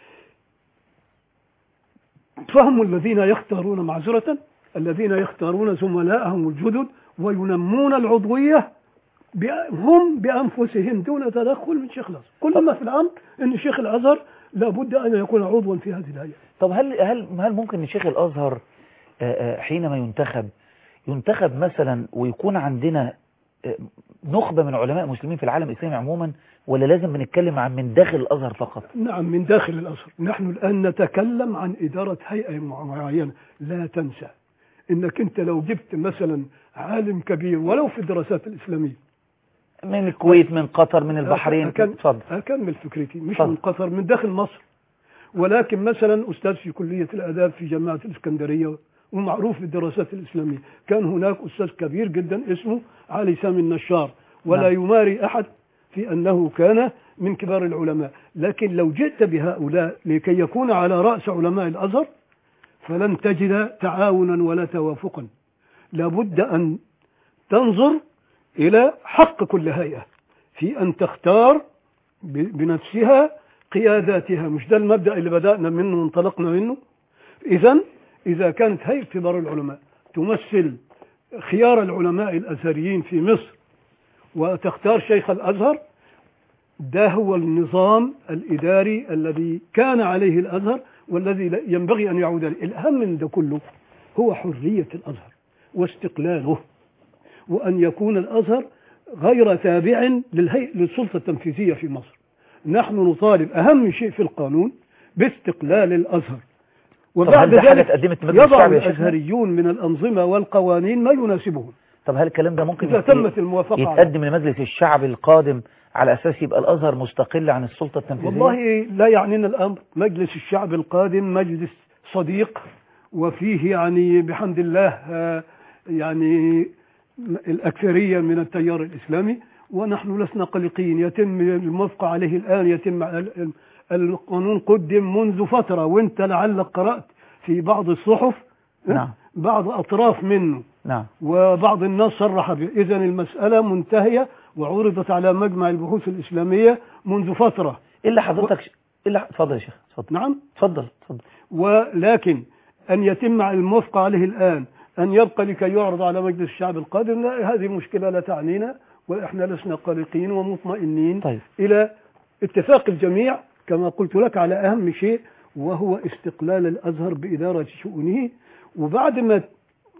فهم الذين يختارون معذرة الذين يختارون زملائهم الجدد وينمون العضوية بأ- هم بأنفسهم دون تدخل من شيخ الأزهر كل ما في الأمر أن شيخ الأزهر لابد أن يكون عضوا في هذه الهيئة طب هل هل هل ممكن ان شيخ الازهر آه، آه، حينما ينتخب ينتخب مثلا ويكون عندنا آه، نخبه من علماء مسلمين في العالم الاسلامي عموما ولا لازم بنتكلم عن من داخل الازهر فقط نعم من داخل الأزهر نحن الآن نتكلم عن إدارة هيئة معينة لا تنسى إنك أنت لو جبت مثلا عالم كبير ولو في الدراسات الإسلامية من الكويت من قطر من البحرين أكن- اتفضل أكمل فكرتي مش اتفضل. من قطر من داخل مصر ولكن مثلا أستاذ في كلية الآداب في جامعة الإسكندرية ومعروف بالدراسات الإسلامية كان هناك أستاذ كبير جدا اسمه علي سامي النشار ولا نعم. يماري أحد في أنه كان من كبار العلماء لكن لو جئت بهؤلاء لكي يكون على رأس علماء الأزهر فلن تجد تعاونا ولا توافقا لابد أن تنظر إلى حق كل هيئة في أن تختار ب- بنفسها قياداتها مش ده المبدأ اللي بدأنا منه وانطلقنا منه إذا إذا كانت هيئة كبار العلماء تمثل خيار العلماء الأزهريين في مصر وتختار شيخ الأزهر ده هو النظام الإداري الذي كان عليه الأزهر والذي لا- ينبغي أن يعود عليه الأهم من ده كله هو حرية الأزهر واستقلاله وأن يكون الأزهر غير تابع للهيئة للسلطة التنفيذية في مصر نحن نطالب أهم شيء في القانون باستقلال الأزهر طب هل ده حاجة اتقدمت لمجلس يضع الشعب يا شيخنا؟ الأزهريون من الأنظمة والقوانين ما يناسبهم طب هل الكلام ده ممكن إذا يت- تمت الموافقة عليه. يتقدم لمجلس الشعب القادم على اساس يبقى الازهر مستقل عن السلطه التنفيذيه والله لا يعنينا الأمر مجلس الشعب القادم مجلس صديق وفيه يعني بحمد الله آه، يعني الأكثرية من التيار الإسلامي ونحن لسنا قلقين يتم الموافقة عليه الآن يتم ال- ال- القانون قدم منذ فترة وانت لعلك قرأت في بعض الصحف آه، نعم. بعض أطراف منه نعم وبعض الناس صرح به إذا المسألة منتهية وعرضت على مجمع البحوث الإسلامية منذ فترة الا حضرتك الا اتفضل يا شيخ اتفضل نعم اتفضل اتفضل ولكن أن يتم الموافقة عليه الآن أن يبقى لكي يعرض على مجلس الشعب القادم لا هذه مشكلة لا تعنينا وإحنا لسنا قلقين ومطمئنين طيب. إلى اتفاق الجميع كما قلت لك على أهم شيء وهو استقلال الأزهر بإدارة شؤونه وبعد ما ي-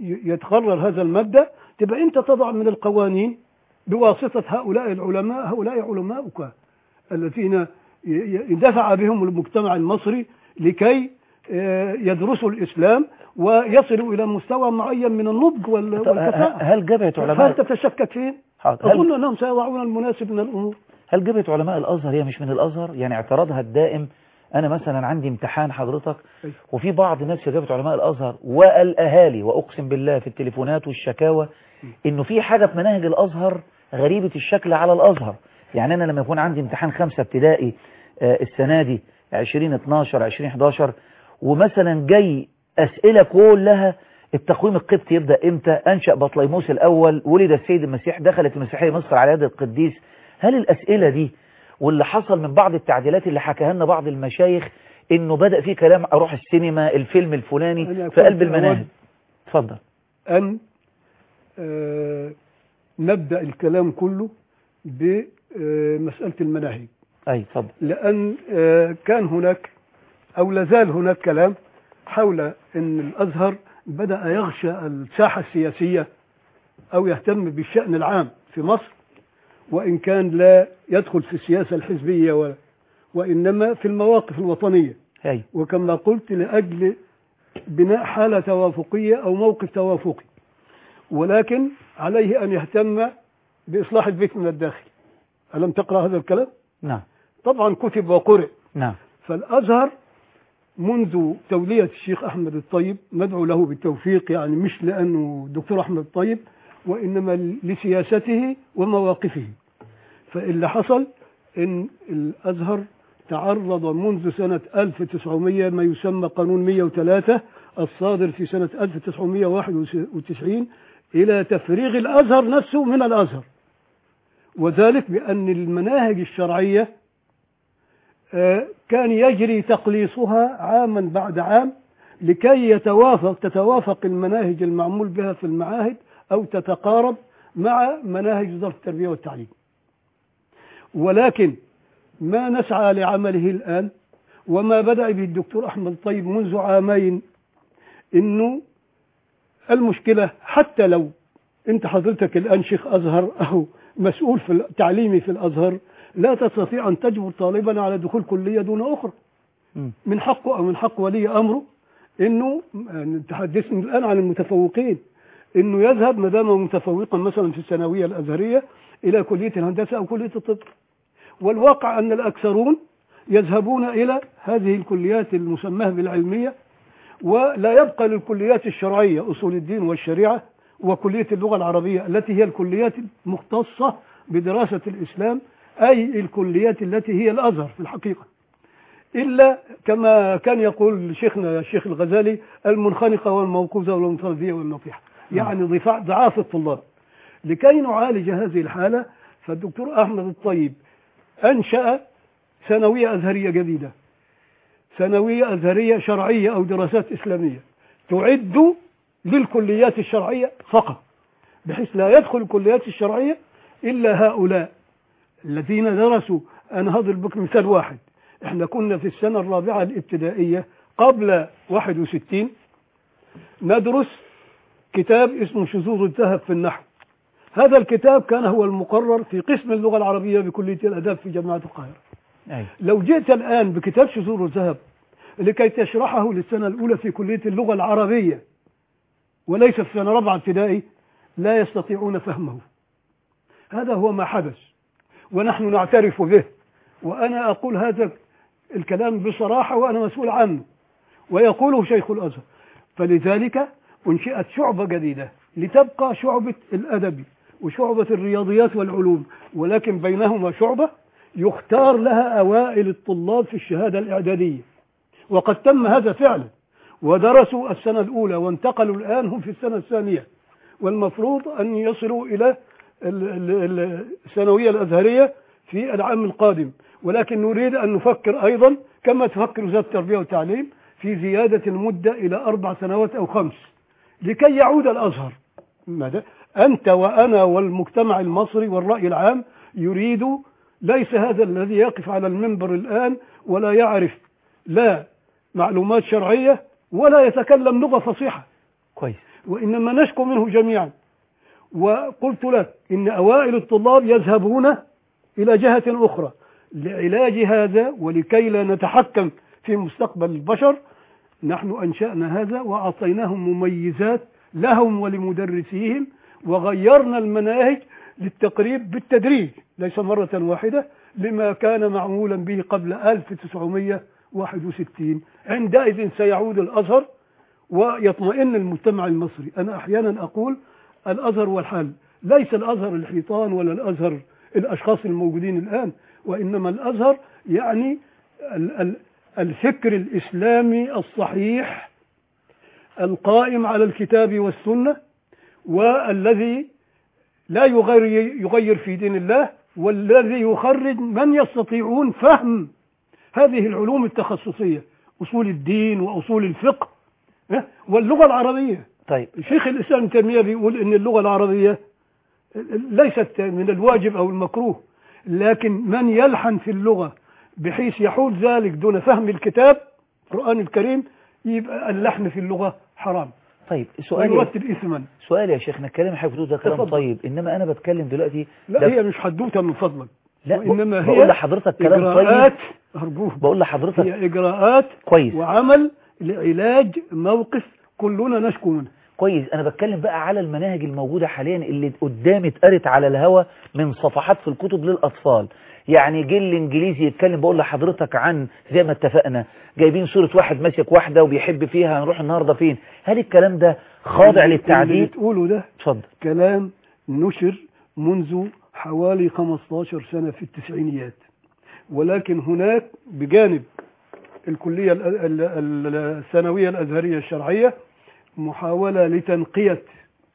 يتقرر هذا المبدأ تبقى أنت تضع من القوانين بواسطة هؤلاء العلماء هؤلاء علماؤك الذين ي- ي- دفع بهم المجتمع المصري لكي آه، يدرسوا الإسلام ويصلوا إلى مستوى معين من النضج وال- طب والكفاءة هل جبهه هل علماء تتشكك فين؟ حاضر. هل أظن أنهم سيضعون المناسب من الأمور هل جبهة علماء الأزهر هي مش من الأزهر يعني اعتراضها الدائم أنا مثلا عندي امتحان حضرتك أيوة. وفي بعض الناس في جبهة علماء الأزهر والأهالي وأقسم بالله في التليفونات والشكاوى إنه في حاجة في مناهج الأزهر غريبة الشكل على الأزهر يعني أنا لما يكون عندي امتحان خمسة ابتدائي آه، السنة دي 2012 2011 ومثلا جاي أسئلة كلها التقويم القبطي يبدأ إمتى أنشأ بطليموس الأول ولد السيد المسيح دخلت المسيحية مصر على يد القديس هل الأسئلة دي واللي حصل من بعض التعديلات اللي حكاها لنا بعض المشايخ إنه بدأ في كلام أروح السينما الفيلم الفلاني أنا في قلب كنت المناهج أود اتفضل أن آه، نبدأ الكلام كله بمسألة المناهج أي اتفضل لأن آه، كان هناك أو لازال هناك كلام حول أن الأزهر بدأ يغشى الساحة السياسية أو يهتم بالشأن العام في مصر وإن كان لا يدخل في السياسة الحزبية و... وإنما في المواقف الوطنية أي وكما قلت لأجل بناء حالة توافقية أو موقف توافقي ولكن عليه أن يهتم بإصلاح البيت من الداخل ألم تقرأ هذا الكلام؟ نعم طبعا كتب وقرئ نعم فالأزهر منذ تولية الشيخ أحمد الطيب ندعو له بالتوفيق يعني مش لأنه دكتور أحمد الطيب وإنما لسياسته ومواقفه فاللي حصل إن الأزهر تعرض منذ سنة 1900 ما يسمى قانون 103 الصادر في سنة 1991 إلى تفريغ الأزهر نفسه من الأزهر وذلك بأن المناهج الشرعية آه، كان يجري تقليصها عاما بعد عام لكي يتوافق تتوافق المناهج المعمول بها في المعاهد أو تتقارب مع مناهج وزارة التربية والتعليم ولكن ما نسعى لعمله الآن وما بدأ به الدكتور أحمد طيب منذ عامين إنه المشكلة حتى لو أنت حضرتك الآن شيخ أزهر أو مسؤول في التعليمي في الأزهر لا تستطيع أن تجبر طالبا على دخول كلية دون أخرى مم. من حقه أو من حق ولي أمره إنه تحدثني الآن عن المتفوقين إنه يذهب ما دام متفوقا مثلا في الثانوية الأزهرية إلى كلية الهندسة أو كلية الطب والواقع أن الأكثرون يذهبون إلى هذه الكليات المسماة بالعلمية ولا يبقى للكليات الشرعية أصول الدين والشريعة وكلية اللغة العربية التي هي الكليات المختصة بدراسة الإسلام أي الكليات التي هي الأزهر في الحقيقة إلا كما كان يقول شيخنا الشيخ الغزالي المنخنقة والموقوزة والمنفردية والنصيحة يعني ضفاع- ضعاف الطلاب لكي نعالج هذه الحالة فالدكتور أحمد الطيب أنشأ ثانوية أزهرية جديدة ثانوية أزهرية شرعية أو دراسات إسلامية تعد للكليات الشرعية فقط بحيث لا يدخل الكليات الشرعية إلا هؤلاء الذين درسوا أنا هضرب بك مثال واحد احنا كنا في السنة الرابعة الابتدائية قبل 61 ندرس كتاب اسمه شذوذ الذهب في النحو هذا الكتاب كان هو المقرر في قسم اللغة العربية بكلية الأداب في جامعة القاهرة أي لو جئت الآن بكتاب شذور الذهب لكي تشرحه للسنة الأولى في كلية اللغة العربية وليس في سنة رابعة ابتدائي لا يستطيعون فهمه هذا هو ما حدث ونحن نعترف به وأنا أقول هذا الكلام بصراحة وأنا مسؤول عنه ويقوله شيخ الأزهر فلذلك أنشئت شعبة جديدة لتبقى شعبة الأدب وشعبة الرياضيات والعلوم ولكن بينهما شعبة يختار لها أوائل الطلاب في الشهادة الإعدادية وقد تم هذا فعلا ودرسوا السنة الأولى وانتقلوا الآن هم في السنة الثانية والمفروض أن يصلوا إلى ال- ال- ال- الثانوية الأزهرية في العام القادم ولكن نريد أن نفكر أيضا كما تفكر وزارة التربية والتعليم في زيادة المدة إلى أربع سنوات أو خمس لكي يعود الأزهر ماذا؟ أنت وأنا والمجتمع المصري والرأي العام يريد ليس هذا الذي يقف على المنبر الآن ولا يعرف لا معلومات شرعية ولا يتكلم لغة فصيحة كويس وإنما نشكو منه جميعا وقلت لك إن أوائل الطلاب يذهبون إلى جهة أخرى لعلاج هذا ولكي لا نتحكم في مستقبل البشر نحن أنشأنا هذا وأعطيناهم مميزات لهم ولمدرسيهم وغيرنا المناهج للتقريب بالتدريج ليس مرة واحدة لما كان معمولا به قبل 1961 عندئذ سيعود الأزهر ويطمئن المجتمع المصري أنا أحيانا أقول الأزهر والحل ليس الأزهر الحيطان ولا الأزهر الأشخاص الموجودين الآن وإنما الأزهر يعني ال- ال- الفكر الإسلامي الصحيح القائم على الكتاب والسنة والذي لا يغير, يغير في دين الله والذي يخرج من يستطيعون فهم هذه العلوم التخصصية أصول الدين وأصول الفقه ها؟ واللغة العربية طيب شيخ الإسلام ابن تيمية بيقول إن اللغة العربية ليست من الواجب أو المكروه لكن من يلحن في اللغة بحيث يحول ذلك دون فهم الكتاب القرآن الكريم يبقى اللحن في اللغة حرام طيب سؤالي ويرتب إثما سؤال يا شيخنا الكلام حضرتك بتقول ده كلام تفضل. طيب انما انا بتكلم دلوقتي لا ده- هي مش حدوتة من فضلك لا وإنما ب- هي بقول لحضرتك كلام طيب إجراءات أرجوك بقول لحضرتك هي إجراءات كويس وعمل لعلاج موقف كلنا نشكو منه كويس انا بتكلم بقى على المناهج الموجودة حاليا اللي قدامي اتقرت على الهوا من صفحات في الكتب للاطفال يعني جه الانجليزي يتكلم بقول لحضرتك عن زي ما اتفقنا جايبين صورة واحد ماسك واحدة وبيحب فيها هنروح النهاردة فين هل الكلام ده خاضع اللي للتعديل تقوله ده اتفضل كلام نشر منذ حوالي 15 سنة في التسعينيات ولكن هناك بجانب الكلية ال- ال- ال- الثانوية الأزهرية الشرعية محاولة لتنقية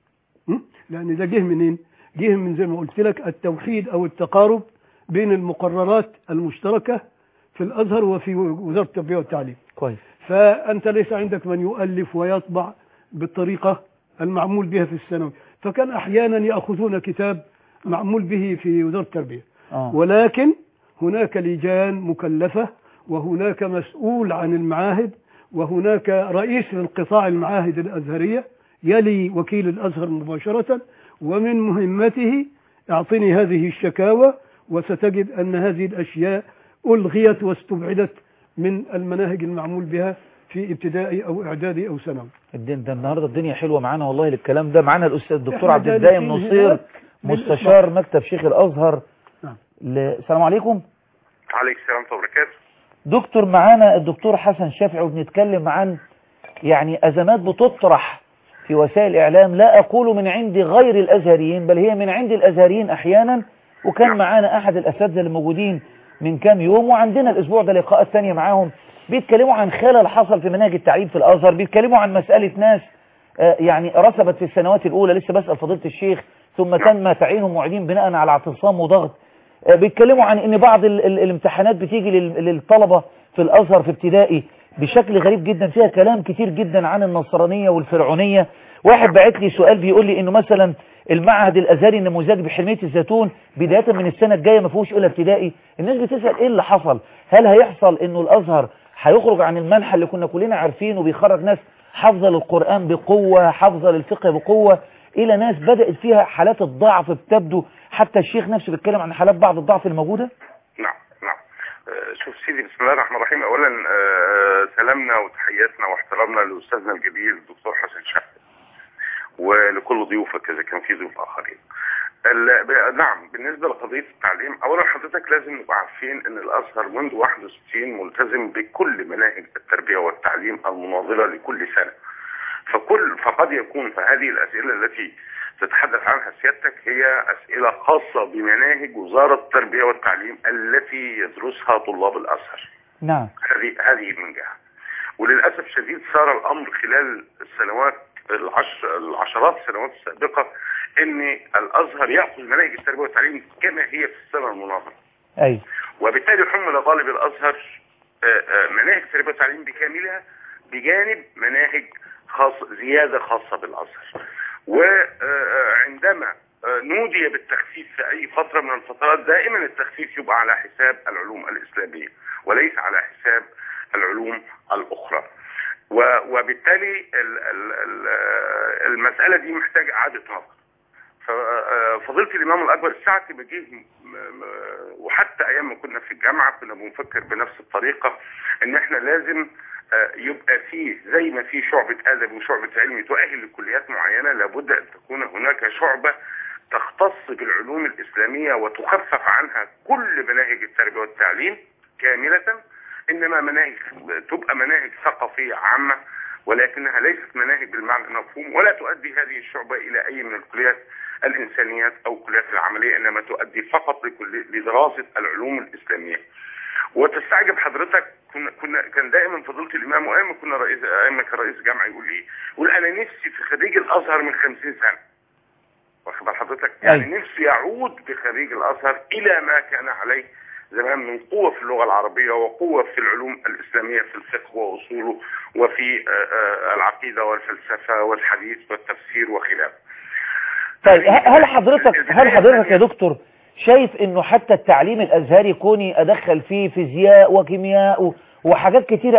م? لأن ده جه منين؟ جه من زي ما قلت لك التوحيد أو التقارب بين المقررات المشتركة في الأزهر وفي وزارة التربية والتعليم كويس فأنت ليس عندك من يؤلف ويطبع بالطريقة المعمول بها في الثانوي فكان أحيانا يأخذون كتاب معمول به في وزارة التربية اه ولكن هناك لجان مكلفة وهناك مسؤول عن المعاهد وهناك رئيس القطاع المعاهد الأزهرية يلي وكيل الأزهر مباشرة ومن مهمته اعطني هذه الشكاوى وستجد أن هذه الأشياء ألغيت واستبعدت من المناهج المعمول بها في ابتدائي أو إعدادي أو ثانوي الدين ده النهارده الدنيا حلوه معانا والله للكلام ده معانا الاستاذ الدكتور إحنا عبد الدايم جالسين نصير هناك مستشار مكتب شيخ الازهر نعم. ل... السلام عليكم عليك السلام ورحمة الله وبركاته دكتور معانا الدكتور حسن شافعي وبنتكلم عن يعني ازمات بتطرح في وسائل الاعلام لا اقول من عند غير الازهريين بل هي من عند الازهريين احيانا وكان نعم. معانا احد الاساتذه اللي موجودين من كام يوم وعندنا الاسبوع ده لقاءات تانية معاهم بيتكلموا عن خلل حصل في مناهج التعليم في الازهر بيتكلموا عن مساله ناس آه، يعني رسبت في السنوات الاولى لسه بسال فضيله الشيخ ثم تم تعيينهم معيدين بناء على اعتصام وضغط آه، بيتكلموا عن ان بعض ال ال الامتحانات بتيجي لل- للطلبة في الازهر في ابتدائي بشكل غريب جدا فيها كلام كتير جدا عن النصرانية والفرعونية واحد بعت لي سؤال بيقول لي انه مثلا المعهد الازهري النموذجي بحلمية الزيتون بداية من السنة الجاية ما فيهوش اولى ابتدائي الناس بتسأل ايه اللي حصل هل هيحصل انه الازهر هيخرج عن المنحى اللي كنا كلنا عارفينه وبيخرج ناس حافظة للقرآن بقوة حافظة للفقه بقوة الى ناس بدأت فيها حالات الضعف بتبدو حتى الشيخ نفسه بيتكلم عن حالات بعض الضعف الموجودة نعم نعم آه، شوف سيدي بسم الله الرحمن الرحيم اولا آه، سلامنا وتحياتنا واحترامنا لاستاذنا الجليل الدكتور حسن شحات ولكل ضيوفك اذا كان في ضيوف اخرين ال- ب- نعم بالنسبه لقضيه التعليم اولا حضرتك لازم نبقى عارفين ان الازهر منذ 61 ملتزم بكل مناهج التربيه والتعليم المناظره لكل سنه فكل فقد يكون فهذه الاسئله التي تتحدث عنها سيادتك هي اسئله خاصه بمناهج وزاره التربيه والتعليم التي يدرسها طلاب الازهر نعم هذه هذه من جهه وللاسف الشديد صار الامر خلال السنوات العشر العشرات السنوات السابقه ان الازهر ياخذ مناهج التربيه والتعليم كما هي في السنه المناظره اي وبالتالي حمل طالب الازهر آه، آه، مناهج التربيه والتعليم بكاملها بجانب مناهج خاص زياده خاصه بالازهر وعندما نودي بالتخفيف في اي فتره من الفترات دائما التخفيف يبقى على حساب العلوم الاسلاميه وليس على حساب العلوم الاخرى و- وبالتالي ال- ال- ال- المساله دي محتاجه اعاده نظر ففضيله الامام الاكبر الساعتي بجيه م- م- وحتى ايام ما كنا في الجامعه كنا بنفكر بنفس الطريقه ان احنا لازم آه، يبقى فيه زي ما في شعبة أدب وشعبة علم تؤهل لكليات معينة لابد أن تكون هناك شعبة تختص بالعلوم الإسلامية وتخفف عنها كل مناهج التربية والتعليم كاملة إنما مناهج تبقى مناهج ثقافية عامة ولكنها ليست مناهج بالمعنى المفهوم ولا تؤدي هذه الشعبة إلى أي من الكليات الإنسانيات أو الكليات العملية إنما تؤدي فقط لكل- لدراسة العلوم الإسلامية وتستعجب حضرتك كنا كنا كان دائما فضيله الامام وايام ما كنا رئيس ايام ما كان رئيس جامعه يقول ايه؟ يقول انا نفسي في خريج الازهر من 50 سنه. واخد بال حضرتك؟ يعني أيوة. نفسي يعود بخريج الازهر الى ما كان عليه زمان من قوه في اللغه العربيه وقوه في العلوم الاسلاميه في الفقه واصوله وفي آه، آه، العقيده والفلسفه والحديث والتفسير وخلافه. طيب ه- هل حضرتك هل حضرتك يا دكتور شايف انه حتى التعليم الازهري كوني ادخل فيه فيزياء وكيمياء و- وحاجات كتيرة قوي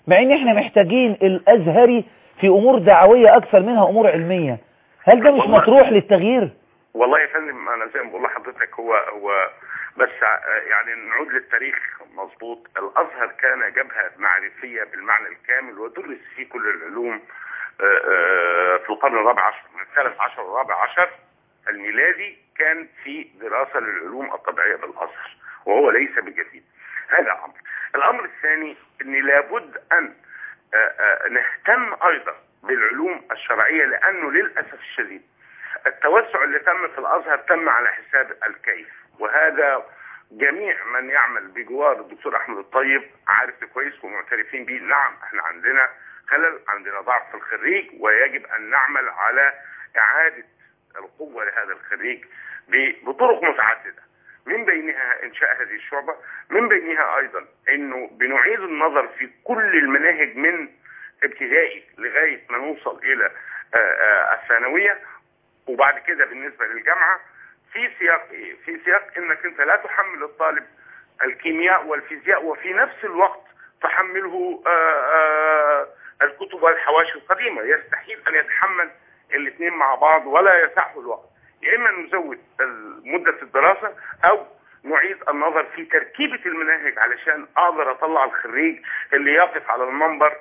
مع ان احنا محتاجين الازهري في امور دعوية اكثر منها امور علمية هل ده مش والله- مطروح للتغيير والله يا فندم انا زي ما بقول لحضرتك هو هو بس ع- يعني نعود للتاريخ مظبوط الازهر كان جبهه معرفيه بالمعنى الكامل ودرس فيه كل العلوم آه، آه، في القرن الرابع عشر من الثالث عشر والرابع عشر الميلادي كان في دراسه للعلوم الطبيعيه بالازهر وهو ليس بجديد هذا امر الامر الثاني ان لابد ان آه، آه، نهتم ايضا بالعلوم الشرعيه لانه للاسف الشديد التوسع اللي تم في الازهر تم على حساب الكيف وهذا جميع من يعمل بجوار الدكتور احمد الطيب عارف ده كويس ومعترفين بيه نعم احنا عندنا خلل عندنا ضعف في الخريج ويجب ان نعمل على اعاده القوه لهذا الخريج ب- بطرق متعدده من بينها انشاء هذه الشعبه من بينها ايضا انه بنعيد النظر في كل المناهج من ابتدائي لغايه ما نوصل الى آه، آه، الثانويه وبعد كده بالنسبه للجامعه في سياق ايه؟ في سياق انك انت لا تحمل الطالب الكيمياء والفيزياء وفي نفس الوقت تحمله آه، آه، الكتب والحواشي القديمه يستحيل ان يتحمل الاثنين مع بعض ولا يسعه الوقت يا اما نزود مده الدراسه او نعيد النظر في تركيبه المناهج علشان اقدر اطلع الخريج اللي يقف على المنبر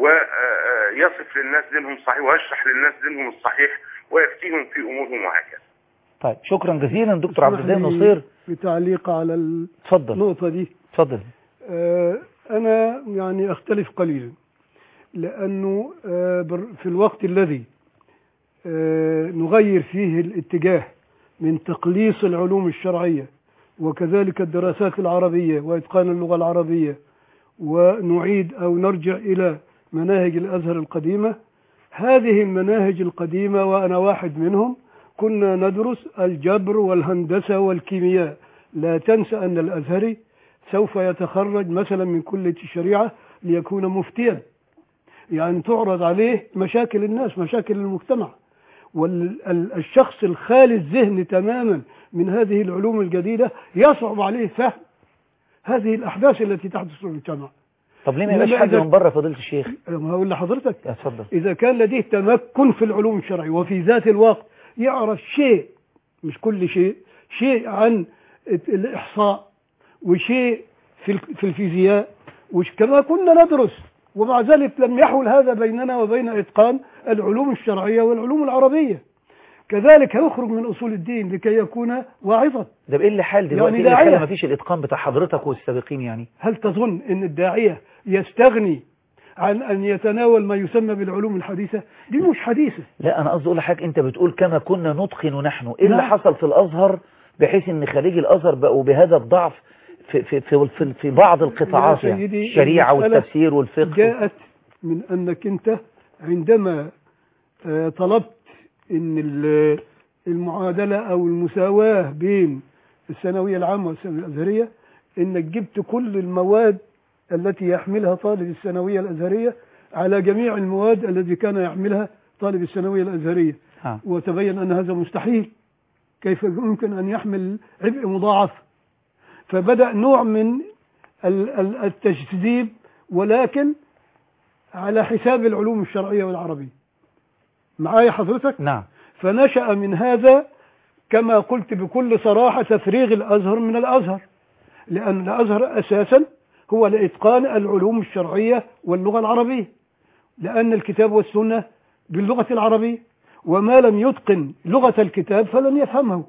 ويصف للناس دينهم صحيح ويشرح للناس دينهم الصحيح ويفتيهم في امورهم وهكذا. طيب شكرا جزيلا دكتور عبد اسمح الدين لي نصير بتعليق على اتفضل النقطة دي اتفضل آه، أنا يعني أختلف قليلا لأنه آه، بر- في الوقت الذي آه، نغير فيه الاتجاه من تقليص العلوم الشرعية وكذلك الدراسات العربية وإتقان اللغة العربية ونعيد أو نرجع إلى مناهج الأزهر القديمة هذه المناهج القديمة وأنا واحد منهم كنا ندرس الجبر والهندسة والكيمياء لا تنسى أن الأزهري سوف يتخرج مثلا من كلية الشريعة ليكون مفتيا يعني تعرض عليه مشاكل الناس مشاكل المجتمع والشخص الخالي الذهن تماما من هذه العلوم الجديدة يصعب عليه فهم هذه الأحداث التي تحدث في المجتمع طب ليه ما يبقاش إنما حد إذا- من بره فضيلة الشيخ ما هقول لحضرتك اتفضل إذا كان لديه تمكن في العلوم الشرعية وفي ذات الوقت يعرف شيء مش كل شيء شيء عن الإحصاء وشيء في ال- في الفيزياء وش كما كنا ندرس ومع ذلك لم يحول هذا بيننا وبين إتقان العلوم الشرعية والعلوم العربية كذلك يخرج من أصول الدين لكي يكون واعظا ده بايه اللي حال دلوقتي يعني ايه اللي خلى داعية. ما فيش الاتقان بتاع حضرتك والسابقين يعني هل تظن أن الداعية يستغني عن أن يتناول ما يسمى بالعلوم الحديثة دي مش حديثة لا انا قصدي اقول لحضرتك انت بتقول كما كنا نتقن نحن ايه اللي نعم. حصل في الازهر بحيث ان خريج الازهر بقوا بهذا الضعف في في في, في, في بعض القطاعات يا يعني سيدي، الشريعه المسألة والتفسير والفقه جاءت من أنك أنت عندما آه، طلبت أن ال- المعادلة أو المساواة بين الثانوية العامة والثانوية الأزهرية أنك جبت كل المواد التي يحملها طالب الثانوية الأزهرية على جميع المواد التي كان يحملها طالب الثانوية الأزهرية ها. وتبين أن هذا مستحيل كيف يمكن أن يحمل عبء مضاعف فبدأ نوع من ال- ال- التجذيب ولكن على حساب العلوم الشرعية والعربية معايا حضرتك نعم فنشأ من هذا كما قلت بكل صراحة تفريغ الأزهر من الأزهر لأن الأزهر أساسا هو لإتقان العلوم الشرعية واللغة العربية لأن الكتاب والسنة باللغة العربية وما لم يتقن لغة الكتاب فلن يفهمه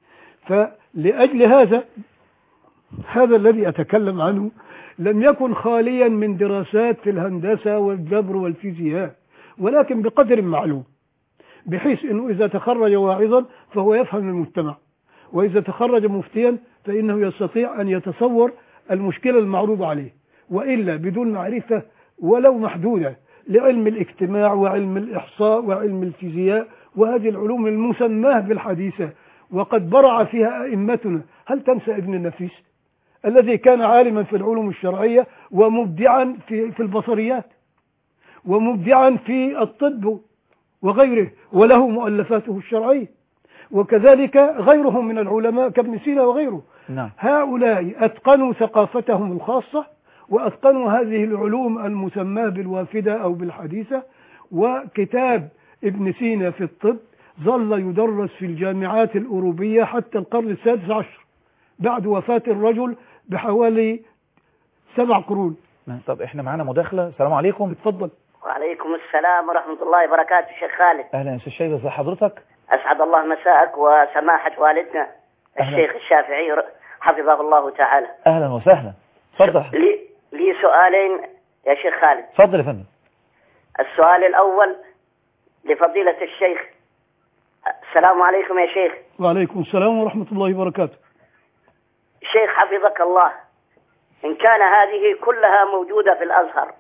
فلأجل هذا هذا الذي أتكلم عنه لم يكن خاليا من دراسات في الهندسة والجبر والفيزياء ولكن بقدر معلوم بحيث أنه إذا تخرج واعظا فهو يفهم المجتمع وإذا تخرج مفتيا فإنه يستطيع أن يتصور المشكلة المعروضة عليه وإلا بدون معرفة ولو محدودة لعلم الاجتماع وعلم الإحصاء وعلم الفيزياء وهذه العلوم المسماة بالحديثة وقد برع فيها أئمتنا هل تنسى ابن النفيس الذي كان عالما في العلوم الشرعية ومبدعا في, في البصريات ومبدعا في الطب وغيره وله مؤلفاته الشرعية وكذلك غيرهم من العلماء كابن سينا وغيره نعم هؤلاء أتقنوا ثقافتهم الخاصة وأتقنوا هذه العلوم المسماة بالوافدة أو بالحديثة وكتاب ابن سينا في الطب ظل يدرس في الجامعات الأوروبية حتى القرن السادس عشر بعد وفاة الرجل بحوالي سبع قرون نعم. طب احنا معانا مداخلة السلام عليكم اتفضل وعليكم السلام ورحمة الله وبركاته شيخ خالد اهلا يا استاذ شيبة ازي حضرتك أسعد الله مساءك وسماحة والدنا أهلا. الشيخ الشافعي ر- حفظه الله تعالى اهلا وسهلا اتفضل لي, لي سؤالين يا شيخ خالد اتفضل يا فندم السؤال الأول لفضيلة الشيخ السلام عليكم يا شيخ وعليكم السلام ورحمة الله وبركاته شيخ حفظك الله إن كان هذه كلها موجودة في الأزهر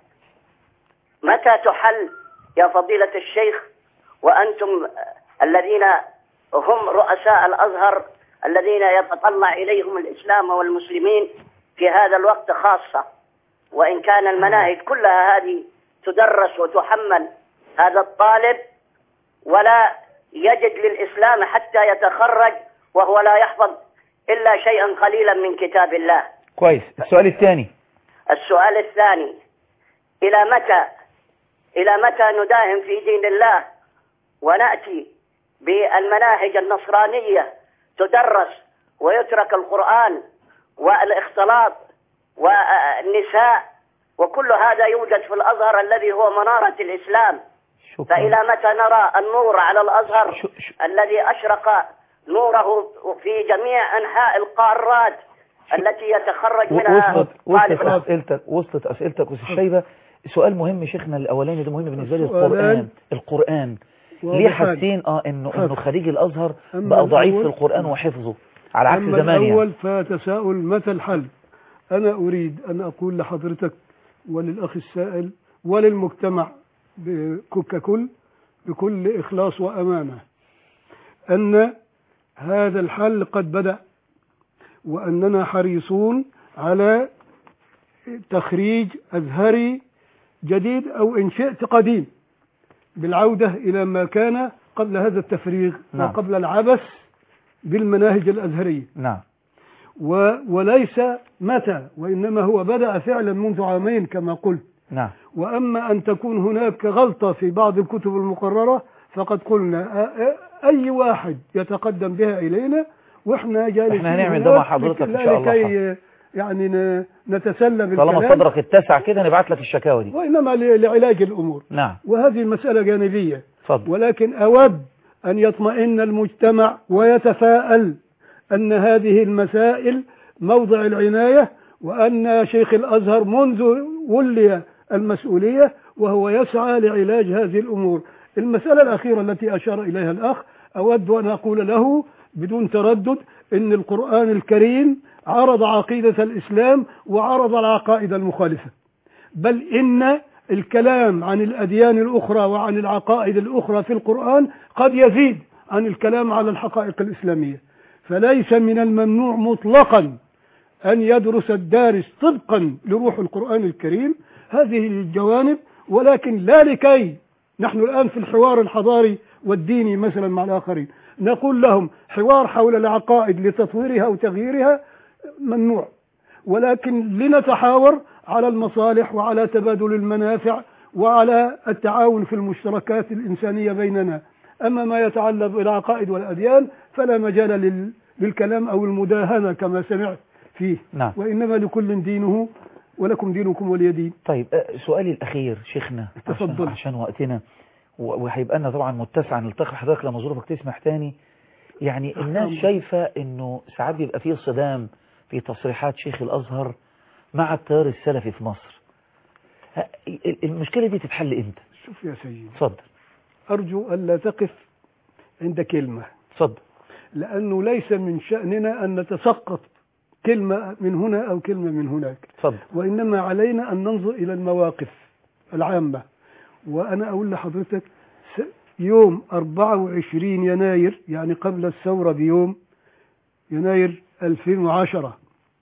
متى تحل يا فضيلة الشيخ وأنتم الذين هم رؤساء الأزهر الذين يتطلع إليهم الإسلام والمسلمين في هذا الوقت خاصة وإن كان المناهج كلها هذه تدرس وتحمل هذا الطالب ولا يجد للإسلام حتى يتخرج وهو لا يحفظ إلا شيئا قليلا من كتاب الله كويس السؤال الثاني السؤال الثاني إلى متى إلى متى نداهم في دين الله ونأتي بالمناهج النصرانية تدرس ويترك القرآن والاختلاط والنساء وكل هذا يوجد في الأزهر الذي هو منارة الإسلام شكرا فإلى متى نرى النور على الأزهر شو- شو- الذي أشرق نوره في جميع أنحاء القارات التي يتخرج منها وصلت وصلت طالب العلم. اسئلتك وصلت اسئلتك استاذ شيبه سؤال مهم شيخنا الاولاني ده مهم بالنسبه لي السؤالان القران القران ليه واضحان. حاسين اه انه انه حاضر. خريج الازهر أما بقى ضعيف في الأول- القران وحفظه على عكس أما زمان يعني الأول فتساؤل متى الحل أنا أريد أن أقول لحضرتك وللأخ السائل وللمجتمع بك- ككل بكل إخلاص وأمانة أن هذا الحل قد بدأ وأننا حريصون على تخريج أزهري جديد أو إن شئت قديم بالعودة إلى ما كان قبل هذا التفريغ نعم. وقبل العبث بالمناهج الأزهرية نعم و وليس متى وإنما هو بدأ فعلا منذ عامين كما قلت نعم وأما أن تكون هناك غلطة في بعض الكتب المقررة فقد قلنا أ- أ- أي واحد يتقدم بها إلينا وإحنا جالسين إحنا هنعمل هناك ده مع حضرتك إن لكي- شاء الله. لكي يعني ن- نتسلى طالما بالكلام صدرك اتسع كده نبعت لك الشكاوى دي وإنما ل- لعلاج الأمور نعم وهذه المسألة جانبية اتفضل ولكن أود أن يطمئن المجتمع ويتفاءل أن هذه المسائل موضع العناية وأن شيخ الأزهر منذ ولي المسؤولية وهو يسعى لعلاج هذه الأمور المسألة الأخيرة التي أشار إليها الأخ أود أن أقول له بدون تردد أن القرآن الكريم عرض عقيدة الإسلام وعرض العقائد المخالفة بل إن الكلام عن الأديان الأخرى وعن العقائد الأخرى في القرآن قد يزيد عن الكلام على الحقائق الإسلامية فليس من الممنوع مطلقا أن يدرس الدارس طبقا لروح القرآن الكريم هذه الجوانب ولكن لا لكي نحن الآن في الحوار الحضاري والديني مثلا مع الآخرين نقول لهم حوار حول العقائد لتطويرها وتغييرها ممنوع ولكن لنتحاور على المصالح وعلى تبادل المنافع وعلى التعاون في المشتركات الإنسانية بيننا أما ما يتعلق بالعقائد والأديان فلا مجال لل- للكلام أو المداهنة كما سمعت فيه نعم وإنما لكل دينه ولكم دينكم ولي دين طيب آه، سؤالي الأخير شيخنا عشان, تفضل. عشان وقتنا و- وهيبقى لنا طبعا متسع نلتقي حضرتك لما ظروفك تسمح تاني يعني الناس أمر. شايفة انه ساعات بيبقى فيه صدام في تصريحات شيخ الأزهر مع التيار السلفي في مصر ه- ال- المشكلة دي تتحل امتى شوف يا سيدي اتفضل أرجو ألا تقف عند كلمة اتفضل لأنه ليس من شأننا أن نتسقط كلمة من هنا أو كلمة من هناك اتفضل وإنما علينا أن ننظر إلى المواقف العامة وأنا أقول لحضرتك س- يوم 24 يناير يعني قبل الثورة بيوم يناير 2010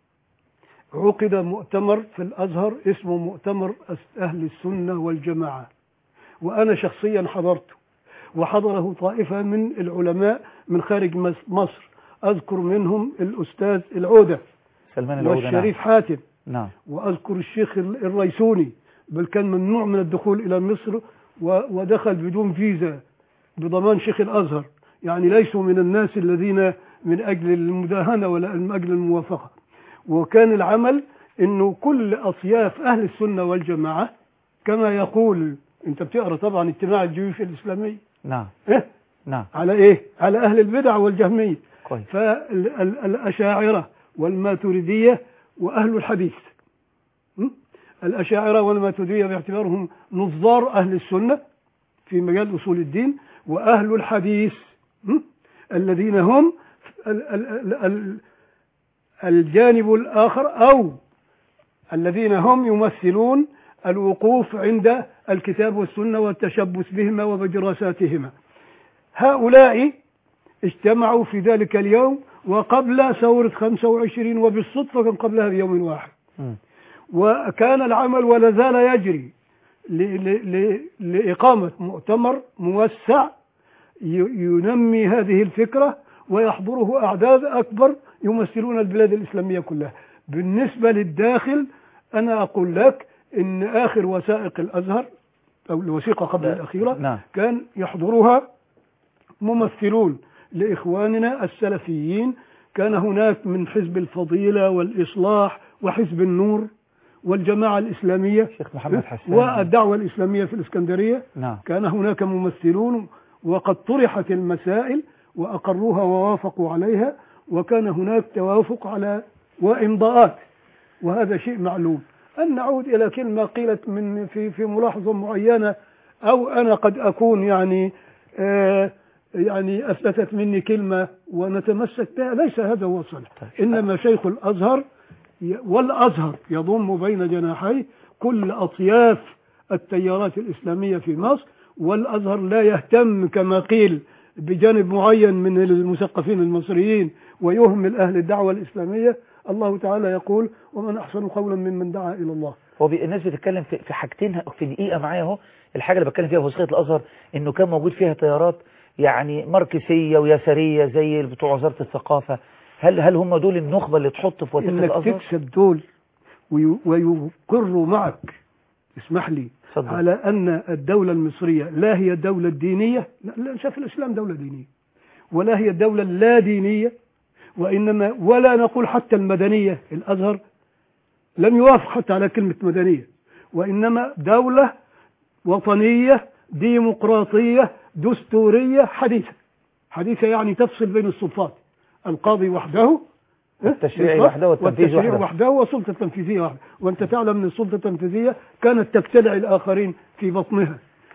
عقد مؤتمر في الأزهر اسمه مؤتمر أس- أهل السنة والجماعة وأنا شخصيا حضرته وحضره طائفة من العلماء من خارج مس- مصر أذكر منهم الأستاذ العودة سلمان العودة نعم. والشريف حاتم نعم وأذكر الشيخ ال- الريسوني بل كان ممنوع من الدخول إلى مصر و- ودخل بدون فيزا بضمان شيخ الأزهر يعني ليسوا من الناس الذين من أجل المداهنة ولا من أجل الموافقة وكان العمل أنه كل أطياف أهل السنة والجماعة كما يقول أنت بتقرأ طبعا اجتماع الجيوش الإسلامية نعم إيه؟ نعم على إيه؟ على أهل البدع والجهمية كويس فالأشاعرة والماتريدية وأهل الحديث م? الأشاعرة والماتريدية باعتبارهم نظار أهل السنة في مجال أصول الدين وأهل الحديث م? الذين هم ال- ال- ال- ال- الجانب الآخر أو الذين هم يمثلون الوقوف عند الكتاب والسنة والتشبث بهما وبدراساتهما هؤلاء اجتمعوا في ذلك اليوم وقبل ثورة 25 وبالصدفة كان قبلها بيوم واحد مم. وكان العمل ولا زال يجري ل- ل- ل- لإقامة مؤتمر موسع ي- ينمي هذه الفكرة ويحضره أعداد أكبر يمثلون البلاد الإسلامية كلها بالنسبة للداخل أنا أقول لك إن آخر وثائق الأزهر أو الوثيقة قبل لا. الأخيرة نعم. كان يحضرها ممثلون لإخواننا السلفيين كان هناك من حزب الفضيلة والإصلاح وحزب النور والجماعة الإسلامية شيخ محمد حسان والدعوة الإسلامية في الإسكندرية نعم كان هناك ممثلون وقد طرحت المسائل وأقروها ووافقوا عليها وكان هناك توافق على وإمضاءات وهذا شيء معلوم أن نعود إلى كلمة قيلت من في في ملاحظة معينة أو أنا قد أكون يعني آه يعني أثبتت مني كلمة ونتمسك بها ليس هذا هو الصالح إنما شيخ الأزهر ي- والأزهر يضم بين جناحيه كل أطياف التيارات الإسلامية في مصر والأزهر لا يهتم كما قيل بجانب معين من المثقفين المصريين ويهمل أهل الدعوة الإسلامية الله تعالى يقول ومن أحسن قولا ممن دعا إلى الله هو بي- الناس بتتكلم في في حاجتين في دقيقة معايا اهو الحاجة اللي بتكلم فيها في وثيقة الأزهر إنه كان موجود فيها تيارات يعني ماركسية ويسارية زي بتوع وزارة الثقافة هل هل هم دول النخبة اللي تحط في وثيقة إنك الأزهر؟ تكسب دول وي- ويقروا معك اسمح لي اتفضل. على أن الدولة المصرية لا هي الدولة الدينية لا لا، شاف الإسلام دولة دينية ولا هي الدولة اللا دينية وإنما ولا نقول حتى المدنية الأزهر لم يوافق حتى على كلمة مدنية وإنما دولة وطنية ديمقراطية دستورية حديثة حديثة يعني تفصل بين السلطات القاضي وحده التشريع بالضبط، وحده والتنفيذ والتشريع وحده. وحده والسلطة التنفيذية وحده وأنت تعلم أن السلطة التنفيذية كانت تبتلع الآخرين في بطنها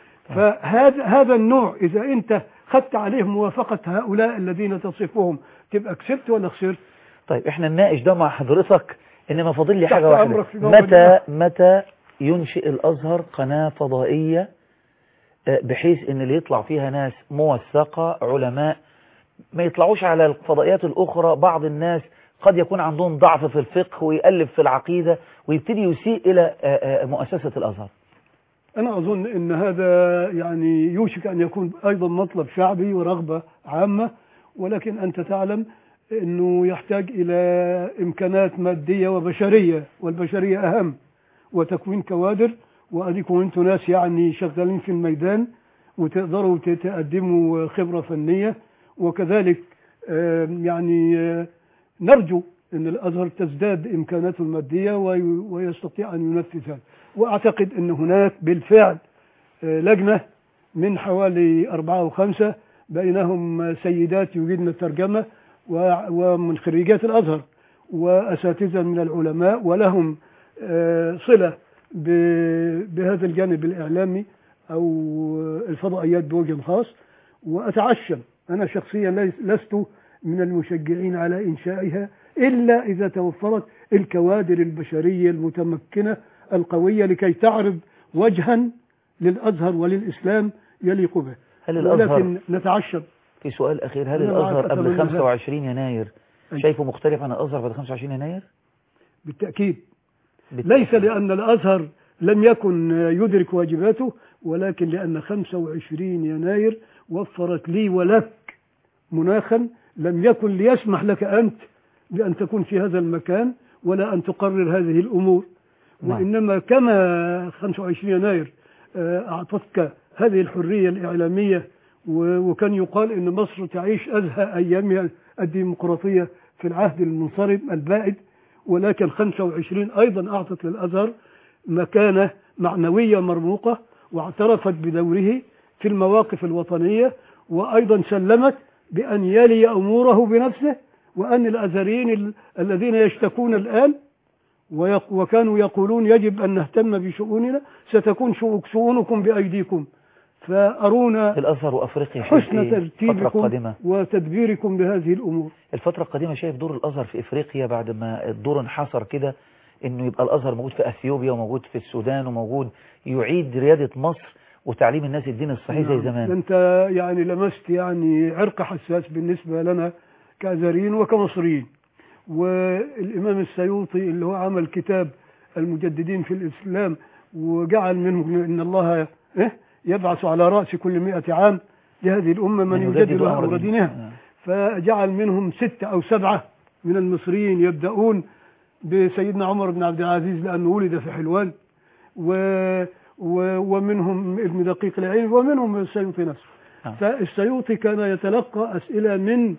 فهذا هذا النوع إذا أنت خدت عليه موافقة هؤلاء الذين تصفهم تبقى كسبت ولا خسرت طيب احنا نناقش ده مع حضرتك انما فاضل لي تحت حاجة واحدة أمرك في موضوع متى متى ينشئ الازهر قناة فضائية آه، بحيث ان اللي يطلع فيها ناس موثقة علماء ما يطلعوش على الفضائيات الاخرى بعض الناس قد يكون عندهم ضعف في الفقه ويقلب في العقيدة ويبتدي يسيء الى آه، آه، مؤسسة الازهر أنا أظن أن هذا يعني يوشك أن يكون أيضا مطلب شعبي ورغبة عامة ولكن أنت تعلم أنه يحتاج إلى إمكانات مادية وبشرية والبشرية أهم وتكوين كوادر وأديكم أنتم ناس يعني شغالين في الميدان وتقدروا تقدموا خبرة فنية وكذلك آه، يعني آه، نرجو أن الأزهر تزداد إمكاناته المادية وي- ويستطيع أن ينفذ هذا وأعتقد أن هناك بالفعل آه، لجنة من حوالي أربعة أو خمسة بينهم سيدات يجيدن الترجمة و- ومن خريجات الأزهر وأساتذة من العلماء ولهم آه، صلة ب- بهذا الجانب الإعلامي أو الفضائيات بوجه خاص وأتعشم أنا شخصيا ليس- لست من المشجعين على إنشائها إلا إذا توفرت الكوادر البشرية المتمكنة القوية لكي تعرض وجها للأزهر وللإسلام يليق به هل الازهر ولكن نتعشم في سؤال اخير هل أنا معك الازهر قبل أتمنى هذا. 25 يناير أي. شايفه مختلف عن الازهر بعد 25 يناير؟ بالتأكيد بالتأكيد. ليس لأن الأزهر لم يكن يدرك واجباته ولكن لأن 25 يناير وفرت لي ولك مناخا لم يكن ليسمح لك أنت بأن تكون في هذا المكان ولا أن تقرر هذه الأمور نعم. وإنما كما 25 يناير آه، أعطتك هذه الحرية الإعلامية و- وكان يقال إن مصر تعيش أزهى أيامها الديمقراطية في العهد المنصرم البائد ولكن 25 أيضا أعطت للأزهر مكانة معنوية مرموقة واعترفت بدوره في المواقف الوطنية وأيضا سلمت بأن يلي أموره بنفسه وأن الأزهريين ال- الذين يشتكون الآن ويق- وكانوا يقولون يجب أن نهتم بشؤوننا ستكون شؤ- شؤونكم بأيديكم فأرونا الأزهر وأفريقيا حسن شايف إيه؟ الفترة ترتيبكم القادمة وتدبيركم بهذه الأمور الفترة القادمة شايف دور الأزهر في إفريقيا بعد ما الدور انحصر كده إنه يبقى الأزهر موجود في أثيوبيا وموجود في السودان وموجود يعيد ريادة مصر وتعليم الناس الدين الصحيح زي نعم. زمان أنت يعني لمست يعني عرق حساس بالنسبة لنا كأزهريين وكمصريين والإمام السيوطي اللي هو عمل كتاب المجددين في الإسلام وجعل منهم إن الله إيه يبعث على رأس كل مئة عام لهذه الأمة من يجدد أمر دينها فجعل منهم ستة أو سبعة من المصريين يبدأون بسيدنا عمر بن عبد العزيز لأنه ولد في حلوان و و ومنهم ابن دقيق العين ومنهم السيوطي نفسه نعم. فالسيوطي كان يتلقى أسئلة من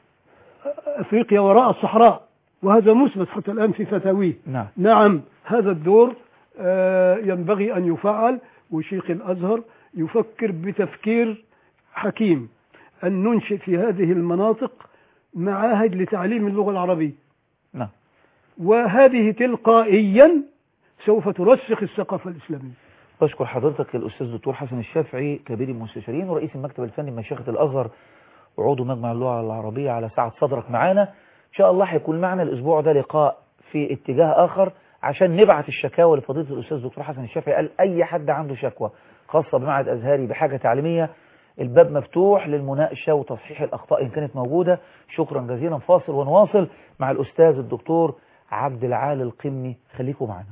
أفريقيا وراء الصحراء وهذا مثبت حتى الآن في فتاويه نعم نعم هذا الدور آه، ينبغي أن يفعل وشيخ الأزهر يفكر بتفكير حكيم أن ننشئ في هذه المناطق معاهد لتعليم اللغة العربية نعم وهذه تلقائيا سوف ترسخ الثقافة الإسلامية بشكر حضرتك الأستاذ دكتور حسن الشافعي كبير المستشارين ورئيس المكتب الفني بمشيخة الأزهر وعضو مجمع اللغة العربية على سعة صدرك معانا إن شاء الله هيكون معنا الأسبوع ده لقاء في اتجاه آخر عشان نبعت الشكاوى لفضيلة الأستاذ دكتور حسن الشافعي قال أي حد عنده شكوى خاصة بمعهد أزهري بحاجة تعليمية الباب مفتوح للمناقشة وتصحيح الأخطاء إن كانت موجودة شكرا جزيلا فاصل ونواصل مع الأستاذ الدكتور عبد العال القمني خليكم معنا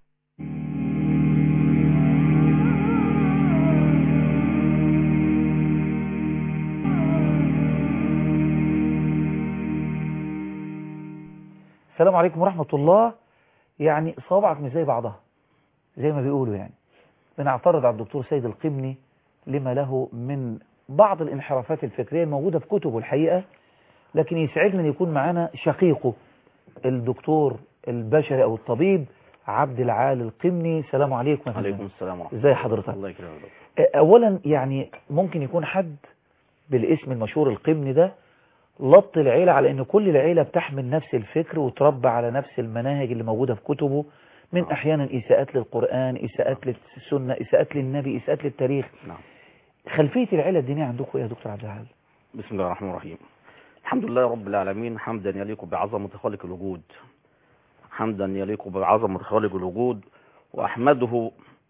السلام عليكم ورحمة الله يعني صوابعك مش زي بعضها زي ما بيقولوا يعني بنعترض على الدكتور سيد القمني لما له من بعض الانحرافات الفكرية الموجودة في كتبه الحقيقة لكن يسعدنا ان يكون معانا شقيقه الدكتور البشري او الطبيب عبد العال القمني السلام عليكم يا فندم. عليكم السلام ورحمة ازاي حضرتك الله يكرمك يا دكتور. اولا يعني ممكن يكون حد بالاسم المشهور القمني ده لط العيلة على ان كل العيلة بتحمل نفس الفكر وتربى على نفس المناهج اللي موجودة في كتبه من نعم. احيانا اساءات للقرآن اساءات للسنة اساءات للنبي اساءات للتاريخ نعم خلفية العيلة الدينية عندكم ايه يا دكتور عبد العال بسم الله الرحمن الرحيم الحمد لله رب العالمين حمدا يليق بعظمة خالق الوجود حمدا يليق بعظمة خالق الوجود وأحمده و-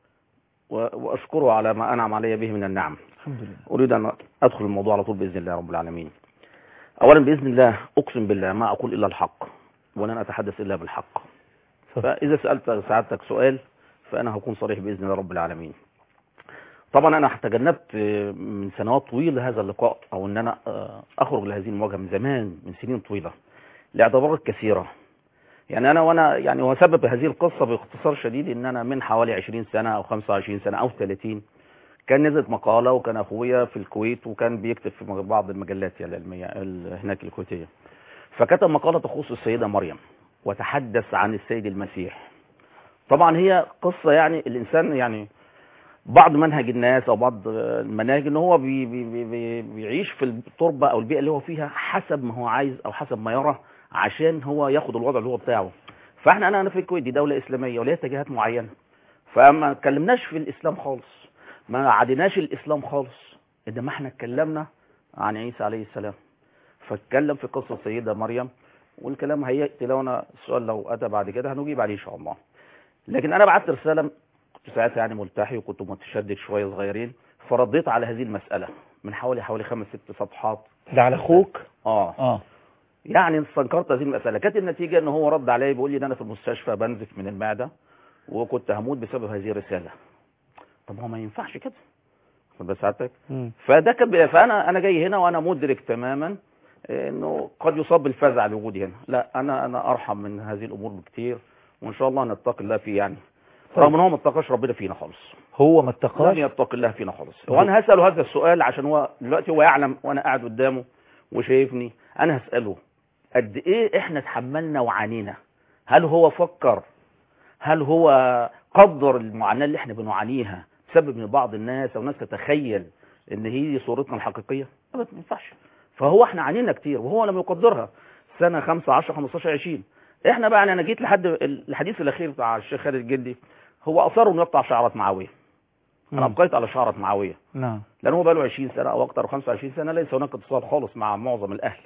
وأشكره على ما أنعم علي به من النعم الحمد لله أريد أن أدخل الموضوع على طول بإذن الله رب العالمين أولا بإذن الله أقسم بالله ما أقول إلا الحق ولن أتحدث إلا بالحق فإذا سألت سعادتك سؤال فأنا هكون صريح بإذن الله رب العالمين طبعا أنا تجنبت من سنوات طويلة هذا اللقاء أو أن أنا آه، أخرج لهذه المواجهة من زمان من سنين طويلة لاعتبارات كثيرة يعني أنا وأنا يعني هو سبب هذه القصة باختصار شديد إن أنا من حوالي 20 سنة أو 25 سنة أو 30 كان نزلت مقالة وكان أخويا في الكويت وكان بيكتب في بعض المجلات العلمية ال- هناك الكويتية فكتب مقالة تخص السيدة مريم وتحدث عن السيد المسيح طبعا هي قصة يعني الإنسان يعني بعض منهج الناس أو بعض المناهج إن هو بي بي بي بي بيعيش في التربة أو البيئة اللي هو فيها حسب ما هو عايز أو حسب ما يرى عشان هو ياخد الوضع اللي هو بتاعه فاحنا أنا أنا في الكويت دي دولة إسلامية وليها اتجاهات معينة فما اتكلمناش في الإسلام خالص ما عديناش الإسلام خالص إنما احنا اتكلمنا عن عيسى عليه السلام فاتكلم في قصة السيدة مريم والكلام هيأتي لو أنا السؤال لو أتى بعد كده هنجيب عليه إن شاء الله لكن أنا بعت رسالة كنت ساعتها يعني ملتحي وكنت متشدد شوية صغيرين فرديت على هذه المسألة من حوالي حوالي خمس ست صفحات ده على اخوك اه اه يعني استنكرت هذه المسألة كانت النتيجة ان هو رد عليا بيقول لي ان انا في المستشفى بنزف من المعدة وكنت هموت بسبب هذه الرسالة طب هو ما ينفعش كده خد بس سعادتك مم. فده كان بي- فانا انا جاي هنا وانا مدرك تماما انه قد يصاب بالفزع لوجودي هنا لا انا انا ارحم من هذه الامور بكتير وان شاء الله نتقي الله فيه يعني طيب. رغم ان هو ما اتقاش ربنا فينا خالص هو ما لن اتقاش يتقي الله فينا خالص وانا هساله هذا السؤال عشان هو دلوقتي هو يعلم وانا قاعد قدامه وشايفني انا هساله قد ايه احنا تحملنا وعانينا هل هو فكر هل هو قدر المعاناه اللي احنا بنعانيها بسبب ان بعض الناس او ناس تتخيل ان هي دي صورتنا الحقيقيه ابدا ما ينفعش فهو احنا عانينا كتير وهو لم يقدرها سنه 5 10 15 20 احنا بقى انا جيت لحد الحديث الاخير بتاع الشيخ خالد الجندي هو اصر انه يقطع شعرات معاويه انا مم. ابقيت على شعرة معاويه نعم لان هو بقى له 20 سنه او اكتر 25 سنه ليس هناك اتصال خالص مع معظم الاهل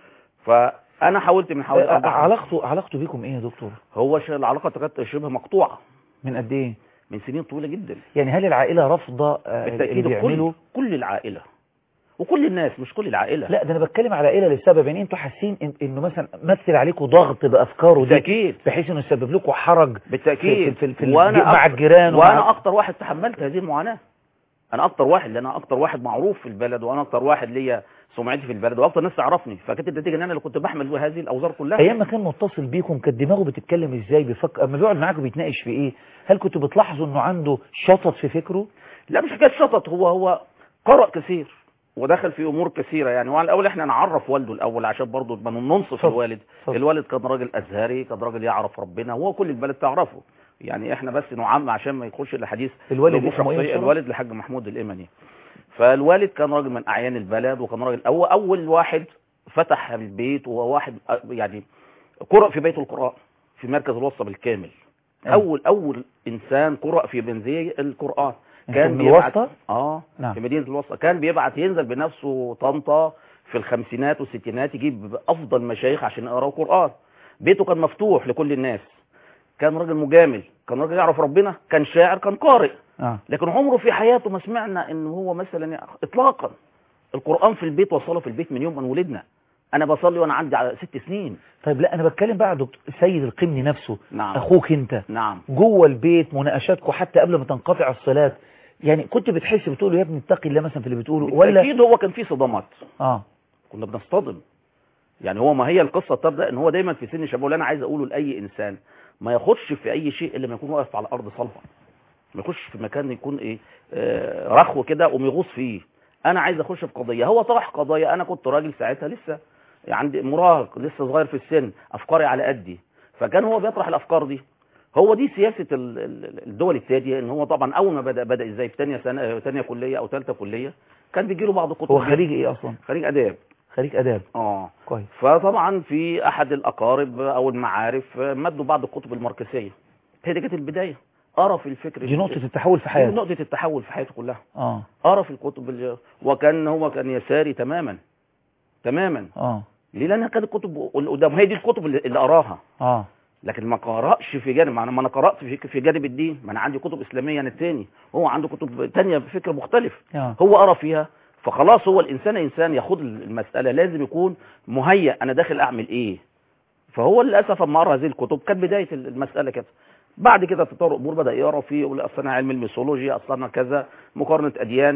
فانا حاولت من حوالي آه، أربع علاقته علاقته بيكم ايه يا دكتور هو ش- العلاقه كانت شبه مقطوعه من قد ايه من سنين طويله جدا يعني هل العائله رافضه آه، اللي بالتاكيد بيعملوا كل كل العائله وكل الناس مش كل العائله لا ده انا بتكلم على عائله لسبب يعني انتوا حاسين إن- انه مثلا مثل عليكم ضغط بافكاره دي بالتاكيد بحيث انه يسبب لكم حرج بالتاكيد في, في, في, في وانا الج- مع أك- الجيران وانا ومع اكتر واحد تحملت هذه المعاناه انا اكتر واحد لان انا اكتر واحد معروف في البلد وانا اكتر واحد ليا سمعتي في البلد واكتر ناس تعرفني فكانت النتيجه ان انا اللي كنت بحمل هذه الاوزار كلها ايام ما كان متصل بيكم كانت دماغه بتتكلم ازاي بيفكر اما بيقعد معاكم بيتناقش في ايه هل كنتوا بتلاحظوا انه عنده شطط في فكره لا مش حكايه شطط هو هو قرأ كثير ودخل في امور كثيره يعني وعلى الاول احنا نعرف والده الاول عشان برضه ما ننصف اتفضل. الوالد اتفضل. الوالد كان راجل ازهري كان راجل يعرف ربنا هو كل البلد تعرفه يعني احنا بس نعم عشان ما يخش الحديث الوالد له اسمه ايه شخصية. بسرعة؟ الوالد الحاج محمود الامني فالوالد كان راجل من اعيان البلد وكان راجل هو اول واحد فتح البيت وهو واحد أ- يعني قرأ في بيت القراء في مركز الوصفه بالكامل أيوة. اول اول انسان قرأ في بنزيه القرآن كان من بيبعت الواسطة؟ اه نعم. في مدينه الوسطى كان بيبعت ينزل بنفسه طنطا في الخمسينات والستينات يجيب افضل مشايخ عشان يقراوا قران بيته كان مفتوح لكل الناس كان راجل مجامل كان راجل يعرف ربنا كان شاعر كان قارئ اه لكن عمره في حياته ما سمعنا ان هو مثلا اطلاقا القران في البيت وصله في البيت من يوم ما ولدنا انا بصلي وانا عندي على ست سنين طيب لا انا بتكلم بقى على دكتور سيد القمني نفسه نعم اخوك انت نعم جوه البيت مناقشاتكم حتى قبل ما تنقطع الصلاه يعني كنت بتحس بتقول له يا ابني اتقي الله مثلا في اللي بتقوله ولا اكيد هو كان في صدمات اه كنا بنصطدم يعني هو ما هي القصه تبدا ان هو دايما في سن شبابه اللي انا عايز اقوله لاي انسان ما ياخدش في اي شيء الا ما يكون واقف على ارض صلبه ما يخش في مكان يكون ايه آه رخو كده وميغوص فيه انا عايز اخش في قضيه هو طرح قضايا انا كنت راجل ساعتها لسه عندي مراهق لسه صغير في السن افكاري على قدي فكان هو بيطرح الافكار دي هو دي سياسه ال- ال- الدول التاليه ان هو طبعا اول ما بدا بدا ازاي في ثانيه سنه ثانيه كليه او ثالثه كليه كان بيجي له بعض الكتب هو خريج ايه اصلا خريج اداب خريج اداب اه كويس فطبعا في احد الاقارب او المعارف مدوا بعض الكتب الماركسيه هي دي كانت البدايه قرا في الفكر دي نقطه التحول في دي حياته نقطه التحول في حياته كلها اه قرا في الكتب اللي وكان هو كان يساري تماما تماما اه ليه لان كانت الكتب اللي قدام هي دي الكتب اللي, اللي قراها اه لكن ما قرأش في جانب ما انا ما انا قرأت في في جانب الدين ما انا عندي كتب اسلاميه انا التاني هو عنده كتب تانية بفكر مختلف اه هو قرا فيها فخلاص هو الانسان انسان ياخد المساله لازم يكون مهيأ انا داخل اعمل ايه فهو للاسف اما قرا هذه الكتب كانت بدايه المساله كده بعد كده تطور امور بدا يقرا فيه يقول اصل انا علم الميثولوجيا اصل انا كذا مقارنه اديان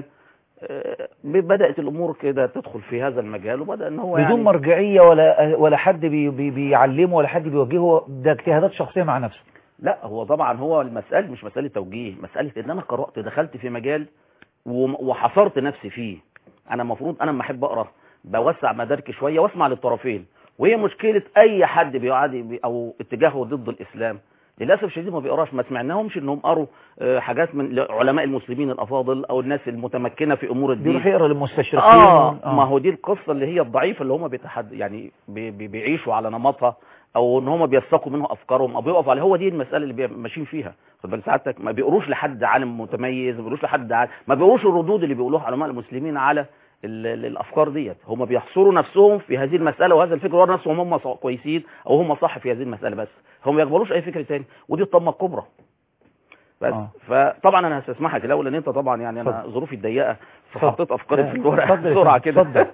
آه، بدات الامور كده تدخل في هذا المجال وبدا ان هو بدون يعني مرجعيه ولا ولا حد بي بي بيعلمه ولا حد بيوجهه ده اجتهادات شخصيه مع نفسه لا هو طبعا هو المسألة مش مسألة توجيه مسألة ان انا قرأت دخلت في مجال وم- وحصرت نفسي فيه انا المفروض انا لما احب اقرا بوسع مداركي شويه واسمع للطرفين وهي مشكله اي حد بيعادي بي- او اتجاهه ضد الاسلام للاسف الشديد ما بيقراش ما سمعناهمش انهم قروا آه، حاجات من علماء المسلمين الافاضل او الناس المتمكنه في امور الدين بيروح يقرا للمستشرقين آه, ما هو دي القصة اللي هي الضعيفة اللي هم بيتحد يعني بي بي بيعيشوا على نمطها او ان هم بيستقوا منه افكارهم او بيقفوا عليها هو دي المسألة اللي بي- ماشيين فيها خد بالك سعادتك ما بيقروش لحد عالم متميز ما بيقروش لحد عالم ما بيقروش الردود اللي بيقولوها علماء المسلمين على ال- ال- الافكار ديت هم بيحصروا نفسهم في هذه المسألة وهذا الفكر ورا نفسهم هم ص- كويسين او هم صح في هذه المسألة بس هم ما يقبلوش اي فكر تاني ودي الطمة الكبرى بس آه. فطبعا انا هستسمحك الاول لان انت طبعا يعني انا اتفضل. ظروفي الضيقه اتفضل. فحطيت افكاري لا، في الورق اتفضل يا بسرعه فندم، كده اتفضل.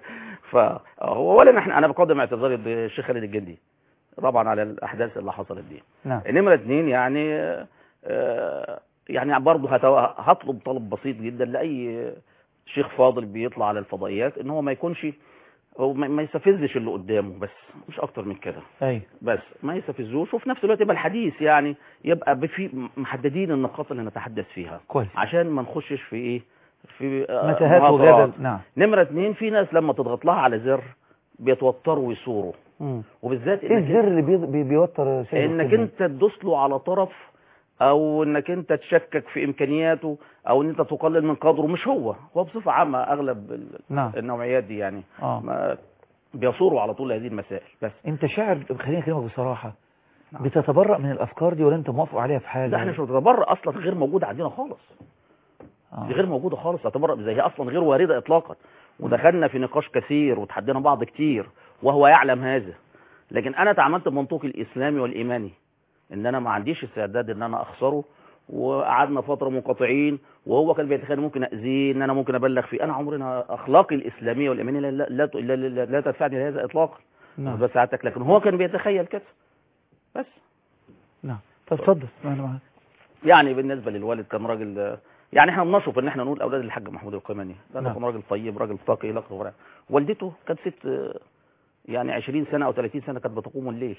فهو اولا احنا انا بقدم اعتذاري للشيخ خالد الجندي طبعا على الاحداث اللي حصلت دي نعم نمره اثنين يعني آه، يعني برضه هت- هطلب طلب بسيط جدا لاي شيخ فاضل بيطلع على الفضائيات ان هو ما يكونش هو ما ما يستفزش اللي قدامه بس مش اكتر من كده ايوه بس ما يستفزوش وفي نفس الوقت يبقى الحديث يعني يبقى في محددين النقاط اللي نتحدث فيها كويس عشان ما نخشش في ايه في آه، متاهات مهاترات. وجدل نعم نمرة اتنين في ناس لما تضغط لها على زر بيتوتروا ويصوروا مم. وبالذات ايه انك, الزر اللي بي- بي- بيوتر يا سيد انك الخدمة؟ انت تدوس له على طرف او انك انت تشكك في امكانياته او ان انت تقلل من قدره مش هو هو بصفة عامة اغلب ال- نعم النوعيات دي يعني اه ما بيصوروا على طول هذه المسائل بس انت شاعر خليني اكلمك بصراحه نعم. بتتبرأ من الافكار دي ولا انت موافق عليها في حاجه ده احنا مش بنتبرأ اصلا غير موجودة عندنا خالص آه. دي غير موجودة خالص تعتبر زي هي اصلا غير واردة اطلاقا ودخلنا في نقاش كثير وتحدينا بعض كتير وهو يعلم هذا لكن انا تعاملت بمنطوق الاسلامي والايماني ان انا ما عنديش استعداد ان انا اخسره وقعدنا فتره منقطعين وهو كان بيتخيل ممكن اذيه ان انا ممكن ابلغ فيه انا عمرنا اخلاقي الاسلاميه والايمانيه لا لا, لا, لا, لا تدفعني لهذا اطلاقا نعم بس ساعتك لكن هو كان بيتخيل كده بس نعم طب اتفضل انا معاك يعني بالنسبه للوالد كان راجل يعني احنا بنشرف ان احنا نقول اولاد الحاج محمود القيماني لانه نعم. كان راجل طيب راجل تقي لا غير والدته كانت ست آه، يعني 20 سنه او 30 سنه كانت بتقوم الليل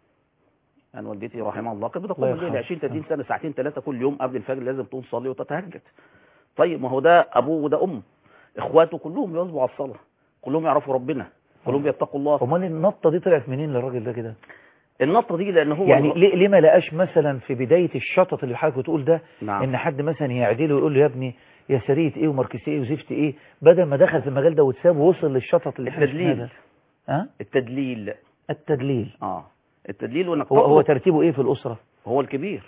يعني والدتي رحمها الله كانت بتقوم الله الليل يرحمها. 20 30 سنه ساعتين ثلاثه كل يوم قبل الفجر لازم تقوم تصلي وتتهجد طيب ما هو ده ابوه وده امه اخواته كلهم يواظبوا على الصلاه كلهم يعرفوا ربنا كلهم بيتقوا الله امال النطه دي طلعت منين للراجل ده كده النطه دي لان هو يعني ليه ليه ما لقاش مثلا في بدايه الشطط اللي حضرتك بتقول ده نعم ان حد مثلا يعدله ويقول له يا ابني يا سريه ايه وماركسيه ايه وزفت ايه بدل ما دخل في المجال ده واتساب ووصل للشطط اللي احنا شفناه التدليل ده ها التدليل التدليل اه التدليل وانك هو هو تطلب- ترتيبه ايه في الاسره هو الكبير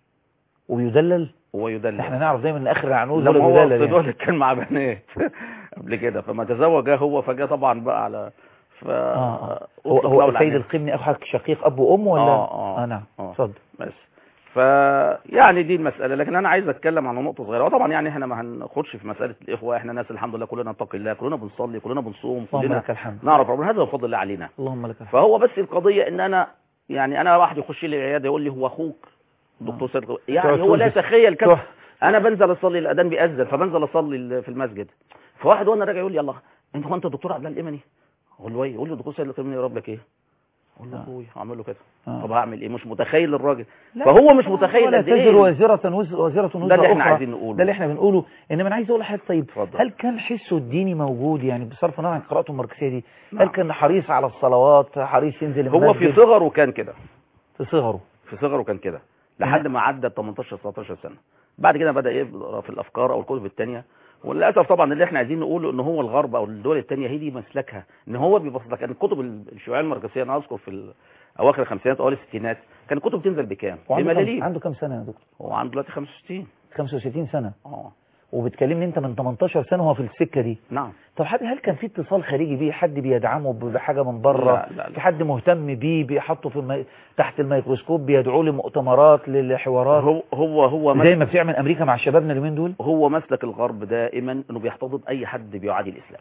ويدلل هو يدلل احنا نعرف دايما ان اخر العنقود لما ولا هو بيدلل في يعني. دول كان مع بنات قبل كده فما تزوج هو فجاء طبعا بقى على ف اه اه هو أطلق هو له سيد العنان. القمني اخو حضرتك شقيق اب وام ولا آه، آه، نعم آه. اتفضل بس ف يعني دي المسألة لكن أنا عايز أتكلم عن نقطة صغيرة وطبعا يعني إحنا ما هنخش في مسألة الإخوة إحنا ناس الحمد لله كلنا نتقي الله كلنا بنصلي كلنا بنصوم اللهم كلنا لك الحمد نعرف ربنا هذا هو فضل الله علينا اللهم لك الحمد فهو بس القضية إن أنا يعني أنا واحد يخش لي العيادة يقول لي هو أخوك دكتور سيد غ- يعني تقعد هو لا تقول يتخيل كده تروح. انا بنزل اصلي الاذان بيأذن فبنزل اصلي في المسجد فواحد وانا راجع يقول لي الله انت هو انت دكتور عبد الله الامني اقول له ايه يقول لي دكتور سيد الامني يقرب لك ايه اقول له آه. اخويا هعمل له كده آه. طب هعمل ايه مش متخيل الراجل لا، فهو مش متخيل ولا قد تزر ايه وزرة وزر وزرة وزر ده اللي احنا أخرى. عايزين نقوله ده اللي احنا بنقوله انما انا عايز اقول لحضرتك طيب اتفضل. هل كان حسه الديني موجود يعني بصرف النظر عن قراءته الماركسيه دي نعم. هل كان حريص على الصلوات حريص ينزل هو في المسجد؟ صغره كان كده في صغره في صغره كان كده لحد ما عدى 18 19 سنه بعد كده بدا يقرا في الافكار او الكتب الثانيه وللاسف طبعا اللي احنا عايزين نقوله ان هو الغرب او الدول الثانيه هي دي مسلكها ان هو بيبسط لك الكتب الشيوعيه الماركسيه انا اذكر في ال- اواخر الخمسينات اوائل الستينات كان الكتب تنزل بكام؟ وعنده كم, بملاليم عنده كم سنه يا دكتور هو عنده دلوقتي 65 65 سنه اه وبتكلمني انت من 18 سنه وهو في السكه دي نعم طب حد هل كان في اتصال خارجي بيه حد بيدعمه بحاجه من بره لا، لا، لا. في حد مهتم بيه بيحطه في المي... تحت الميكروسكوب بيدعوه لمؤتمرات لحوارات هو هو هو زي مسلك ما بتعمل امريكا مع شبابنا اليومين دول هو مسلك الغرب دائما انه بيحتضن اي حد بيعادي الاسلام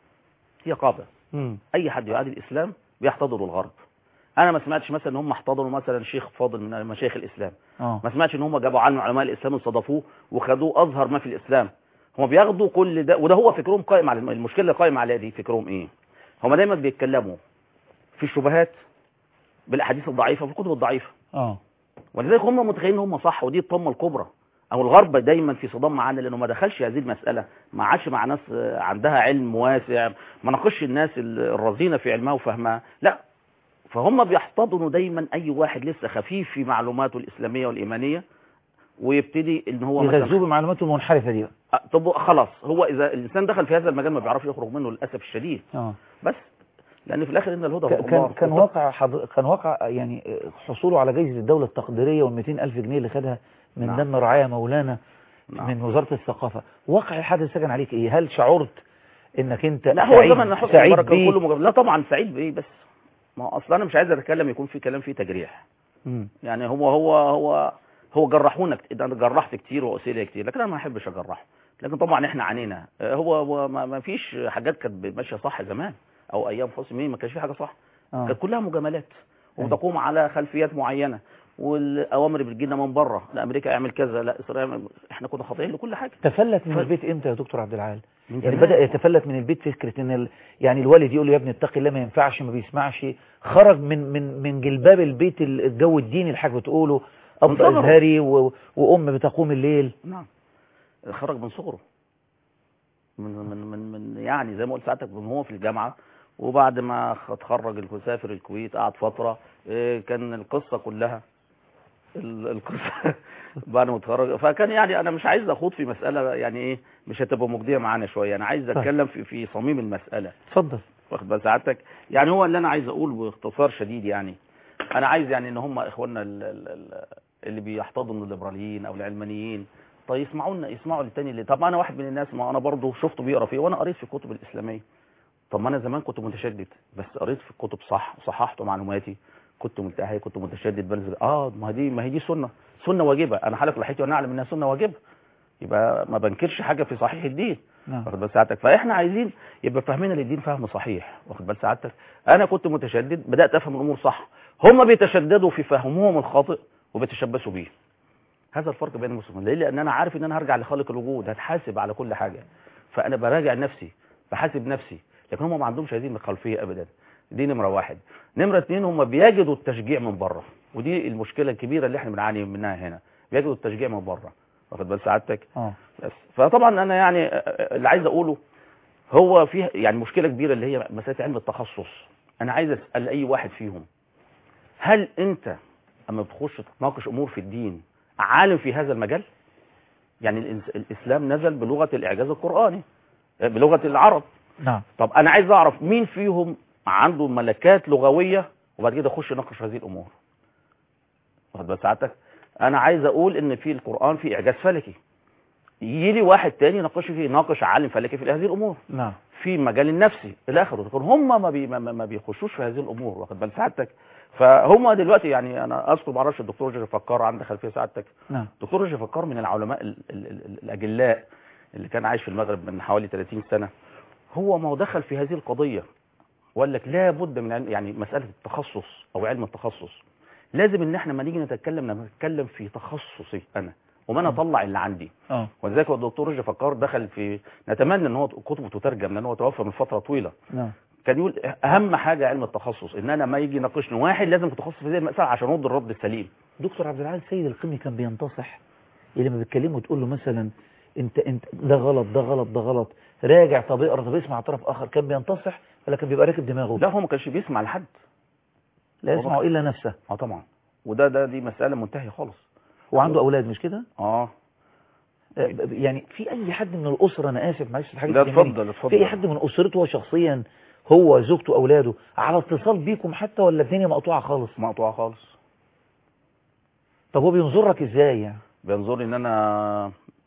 هي قاعده امم اي حد يعادي الاسلام بيحتضنه الغرب انا ما سمعتش مثلا ان هم احتضنوا مثلا شيخ فاضل من مشايخ الاسلام اه ما سمعتش ان هم جابوا عالم من علماء الاسلام وصدفوه وخدوه اظهر ما في الاسلام هم بياخدوا كل ده وده هو فكرهم قائم على المشكله اللي قائمه عليها دي فكرهم ايه هم دايما بيتكلموا في الشبهات بالاحاديث الضعيفه في الكتب الضعيفه اه ولذلك هم متخيلين هم صح ودي الطمه الكبرى او الغرب دايما في صدام معانا لانه ما دخلش هذه المساله ما عادش مع ناس آه، عندها علم واسع ما ناقش الناس الرزينه في علمها وفهمها لا فهم بيحتضنوا دايما اي واحد لسه خفيف في معلوماته الاسلاميه والايمانيه ويبتدي ان هو مثلا يغذوه بمعلوماته المنحرفه دي بقى آه، طب خلاص هو اذا الانسان دخل في هذا المجال ما بيعرفش يخرج منه للاسف الشديد اه بس لان في الاخر ان الهدى ك- هدى كان الله كان واقع حض... كان واقع يعني حصوله على جائزه الدوله التقديريه وال ألف جنيه اللي خدها من نعم. دم رعايا مولانا نعم. من وزاره الثقافه واقع الحدث سكن عليك ايه هل شعرت انك انت لا هو سعيد زمن حسن سعيد البركه بيه؟ كله مجرد لا طبعا سعيد بايه بس ما هو اصلا انا مش عايز اتكلم يكون في كلام فيه تجريح مم. يعني هو هو هو هو جرحونا كت- انا جرحت كتير واسئله كتير لكن انا ما احبش اجرحه لكن طبعا احنا عانينا آه، هو هو ما ما فيش حاجات كانت ماشيه صح زمان او ايام فاصل مين ما كانش في حاجه صح آه. كانت كلها مجاملات وتقوم على خلفيات معينه والاوامر اللي بتجينا من بره لا امريكا اعمل كذا لا اسرائيل اعمل- احنا كنا خاطئين لكل حاجه تفلت من ف- البيت امتى يا دكتور عبد العال من يعني زمان. بدأ يتفلت من البيت فكرة ان ال... يعني الوالد يقول له يا ابني اتقي الله ما ينفعش ما بيسمعش خرج من من من جلباب البيت ال- الجو الديني اللي حضرتك بتقوله اب من صغره. ازهري و... وام بتقوم الليل نعم خرج من صغره من من من من يعني زي ما قلت ساعتك من هو في الجامعه وبعد ما اتخرج سافر الكويت قعد فتره إيه، كان القصه كلها ال- القصه بعد ما اتخرج فكان يعني انا مش عايز اخوض في مساله يعني ايه مش هتبقى مجديه معانا شويه انا عايز طيب. اتكلم في في صميم المساله اتفضل واخد بال سعادتك يعني هو اللي انا عايز اقول باختصار شديد يعني انا عايز يعني ان هم اخواننا ال- ال- ال- اللي بيحتضنوا الليبراليين او العلمانيين طيب يسمعونا يسمعوا للتاني اللي طب انا واحد من الناس ما انا برضه شفته بيقرا فيه وانا قريت في الكتب الاسلاميه طب ما انا زمان كنت متشدد بس قريت في الكتب صح وصححت معلوماتي كنت ملتحي كنت متشدد بنزل اه ما هي دي ما هي دي سنه سنه واجبه انا حلق لحيتي وانا اعلم انها سنه واجبه يبقى ما بنكرش حاجه في صحيح الدين نعم واخد بال سعادتك فاحنا عايزين يبقى فاهمين للدين فهم صحيح واخد بال سعادتك انا كنت متشدد بدات افهم الامور صح هم بيتشددوا في فهمهم الخاطئ وبيتشبثوا بيه هذا الفرق بين المسلمين ليه لان انا عارف ان انا هرجع لخالق الوجود هتحاسب على كل حاجه فانا براجع نفسي بحاسب نفسي لكن هم ما عندهمش هذه الخلفيه ابدا دي نمره واحد نمره اتنين هم بيجدوا التشجيع من بره ودي المشكله الكبيره اللي احنا بنعاني منها هنا بيجدوا التشجيع من بره واخد بال سعادتك اه بس فطبعا انا يعني اللي عايز اقوله هو فيه يعني مشكله كبيره اللي هي مساله علم التخصص انا عايز اسال اي واحد فيهم هل انت اما بتخش تناقش امور في الدين عالم في هذا المجال يعني الإنس- الاسلام نزل بلغه الاعجاز القراني بلغه العرب نعم طب انا عايز اعرف مين فيهم عنده ملكات لغويه وبعد كده يخش يناقش في هذه الامور واخد بال سعادتك انا عايز اقول ان في القران في اعجاز فلكي يجي لي واحد تاني يناقش فيه يناقش عالم فلكي في هذه الامور نعم في مجال النفسي الى اخره لكن هم ما, بي ما, ما بيخشوش في هذه الامور واخد بال سعادتك فهم دلوقتي يعني انا اذكر ما اعرفش الدكتور جورج فكار عنده خلفيه سعادتك نعم الدكتور جورج فكار من العلماء ال ال ال الاجلاء اللي كان عايش في المغرب من حوالي 30 سنه هو ما هو دخل في هذه القضيه وقال لك لا بد من علم يعني مساله التخصص او علم التخصص لازم ان احنا لما نيجي نتكلم نتكلم في تخصصي انا وما انا اطلع اللي عندي اه ولذلك هو الدكتور رجب فكار دخل في نتمنى ان هو كتبه تترجم لان هو توفى من فتره طويله نعم كان يقول اهم حاجه علم التخصص ان انا ما يجي يناقشني واحد لازم متخصص في هذه المساله عشان ارد الرد السليم دكتور عبد العال سيد القمي كان بينتصح اللي لما بتكلمه تقول له مثلا انت انت ده غلط ده غلط ده غلط راجع طب اقرا طب اسمع طرف اخر كان بينتصح ولا كان بيبقى راكب دماغه لا هو ما كانش بيسمع لحد لا يسمع الا نفسه اه طبعا وده ده دي مساله منتهيه خالص وعنده اولاد مش كده اه آه، يعني في اي حد من الاسره انا اسف معلش في حاجه لا تهمني. اتفضل اتفضل في اي حد من اسرته هو شخصيا هو زوجته اولاده على اتصال بيكم حتى ولا الدنيا مقطوعه خالص مقطوعه خالص طب هو بينظرك ازاي يعني بينظر لي ان انا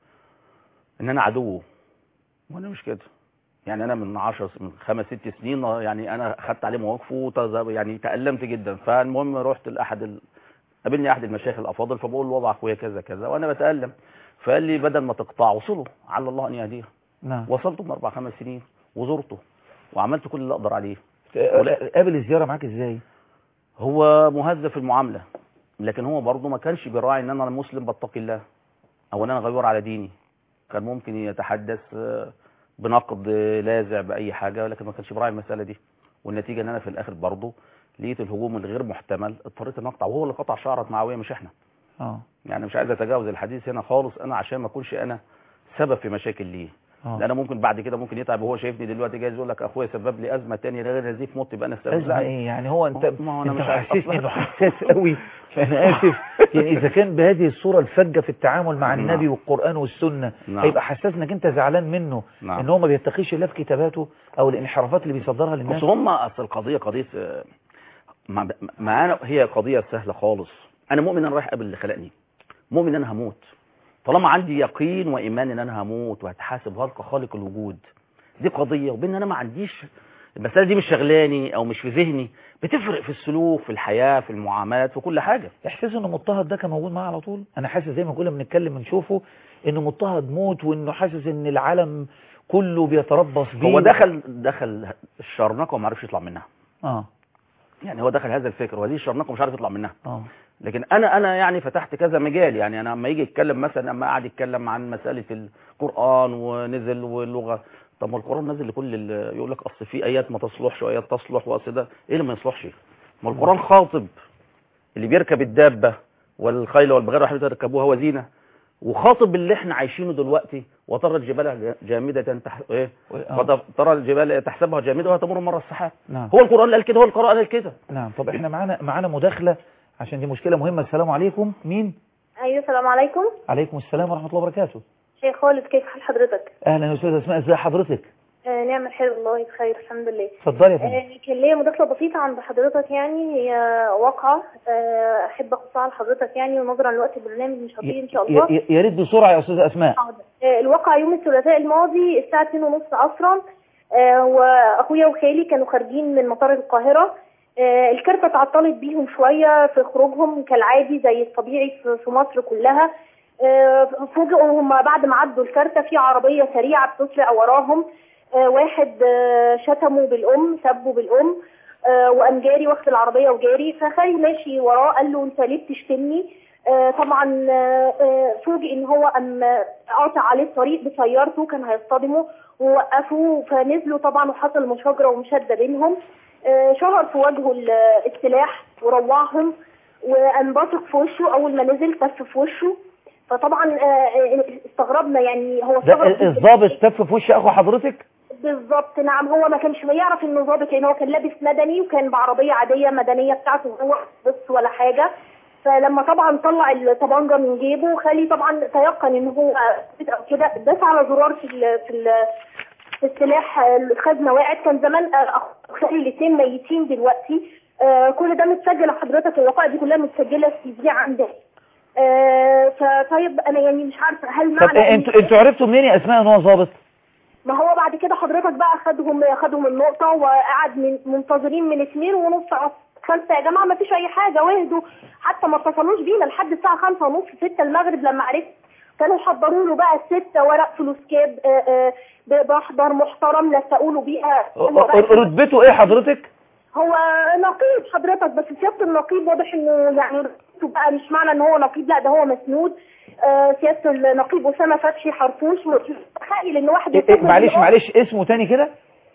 ان انا عدوه وانا مش كده يعني انا من 10 من خمس ست سنين يعني انا خدت عليه مواقفه وتز- يعني تألمت جدا فالمهم رحت لاحد ال... قابلني احد المشايخ الافاضل فبقول له وضع اخويا كذا كذا وانا بتألم فقال لي بدل ما تقطع وصله على الله ان يهديه نعم وصلته من اربع خمس سنين وزرته وعملت كل اللي اقدر عليه آه، قابل الزياره معاك ازاي هو مهذب في المعامله لكن هو برضه ما كانش بيراعي ان انا مسلم بتقي الله او ان انا غيور على ديني كان ممكن يتحدث آه، بنقد آه، لاذع باي حاجه ولكن ما كانش براعي المساله دي والنتيجه ان انا في الاخر برضه لقيت الهجوم الغير محتمل اضطريت ان اقطع وهو اللي قطع شعره معاويه مش احنا اه يعني مش عايز اتجاوز الحديث هنا خالص انا عشان ما اكونش انا سبب في مشاكل ليه اه لان ممكن بعد كده ممكن يتعب وهو شايفني دلوقتي جاي يقول لك اخويا سبب لي ازمه تانية غير نزيف موت يبقى انا السبب أزمة لا ايه يعني هو انت ما هو أنا انت مش عارف محسسني أصلاً. انه حساس قوي فانا اسف يعني اذا كان بهذه الصوره الفجه في التعامل مع نعم. النبي والقران والسنه نعم. هيبقى حساس انك انت زعلان منه نعم. ان هو ما بيتقيش الله في كتاباته او الانحرافات اللي بيصدرها للناس بص هم اصل القضيه قضيه آه، ما, ما انا هي قضيه سهله خالص انا مؤمن ان انا رايح اقابل اللي خلقني مؤمن ان انا هموت طالما عندي يقين وايمان ان انا هموت وهتحاسب خلق خالق الوجود دي قضيه وبين ان انا ما عنديش المساله دي مش شغلاني او مش في ذهني بتفرق في السلوك في الحياه في المعاملات في كل حاجه احساس انه مضطهد ده كان موجود معاه على طول انا حاسس زي ما كنا بنتكلم بنشوفه انه مضطهد موت وانه حاسس ان العالم كله بيتربص بيه هو دخل دخل الشرنقه وما عرفش يطلع منها اه يعني هو دخل هذا الفكر وهذه الشرنقه مش عارف يطلع منها اه لكن انا انا يعني فتحت كذا مجال يعني انا لما يجي يتكلم مثلا اما قعد يتكلم عن مساله القران ونزل واللغه طب ما القران نزل لكل ال- يقول لك اصل في ايات ما تصلحش وايات تصلح واصل ده ايه اللي ما يصلحش ما القران خاطب اللي بيركب الدابه والخيل والبغال وحبيت تركبوها وزينه وخاطب اللي احنا عايشينه دلوقتي وترى الجبال جامده تح... ايه آه. فت- ترى الجبال تحسبها جامده وهي تمر مر السحاب نعم هو القران قال كده هو القران قال كده نعم طب احنا معانا معانا مداخله عشان دي مشكله مهمه السلام عليكم مين ايوه السلام عليكم عليكم السلام ورحمه الله وبركاته شيخ خالد كيف حال حضرتك اهلا يا استاذه اسماء ازي حضرتك آه نعم الحمد لله بخير الحمد لله اتفضلي يا فندم آه كان ليا مداخله بسيطه عند حضرتك يعني هي واقعه آه احب اخصها لحضرتك يعني ونظرا لوقت البرنامج مش هطيل ان شاء الله يا- يا- يا ريت بسرعه يا استاذه اسماء حاضر آه الواقع يوم الثلاثاء الماضي الساعه 2:30 عصرا آه واخويا وخالي كانوا خارجين من مطار القاهره آه الكارتة اتعطلت بيهم شوية في خروجهم كالعادي زي الطبيعي في في مصر كلها آه، فوجئوا هم بعد ما عدوا الكارتة في عربية سريعة بتسرع وراهم آه، واحد آه، شتمه بالأم سبه بالأم آه، وقام جاري واخد العربية وجاري فخالي ماشي وراه قال له انت ليه بتشتمني آه، طبعا آه، آه، فوجئ ان هو قام قاطع عليه الطريق بسيارته كان هيصطدموا ووقفوا فنزلوا طبعا وحصل مشاجرة ومشادة بينهم آه، شهر في وجهه ال- السلاح وروعهم وقام باصق في وشه اول ما نزل تف في وشه فطبعا آه، آه، استغربنا يعني هو ده استغرب جداً. الضابط تف في وش اخو حضرتك بالظبط نعم هو ما كانش يعرف انه ضابط لان هو كان لابس مدني وكان بعربيه عاديه مدنيه بتاعته هو بص ولا حاجه فلما طبعا طلع الطبانجه من جيبه خالي طبعا تيقن ان هو أو كده داس على زرار في ال في ال في السلاح آه، الخزنه وقعت كان زمان آه، أخ- خالي الاثنين ميتين دلوقتي آه، كل ده متسجل حضرتك الوقائع دي كلها متسجله في دي عندك آه، فطيب انا يعني مش عارفه هل طب معنى إيه إن- انتوا انتوا عرفتوا منين يا اسماء ان هو ضابط ما هو بعد كده حضرتك بقى خدهم خدهم النقطة وقعد من منتظرين من اثنين ونص على خمسة يا جماعة ما فيش أي حاجة واهدوا حتى ما اتصلوش بينا لحد الساعة خمسة ونص ستة المغرب لما عرفت كانوا حضروا له بقى ستة ورق فلوس كاب آه، آه، بمحضر محترم لسقوا له بيها هو بقى- رتبته ايه حضرتك هو نقيب حضرتك بس سيادة النقيب واضح انه يعني رتبته بقى مش معنى ان هو نقيب لا ده هو مسنود آه، سيادة النقيب أسامة فتحي حرفوش مش متخيل ان واحد إيه إيه يكون معلش باليوم- معلش اسمه تاني كده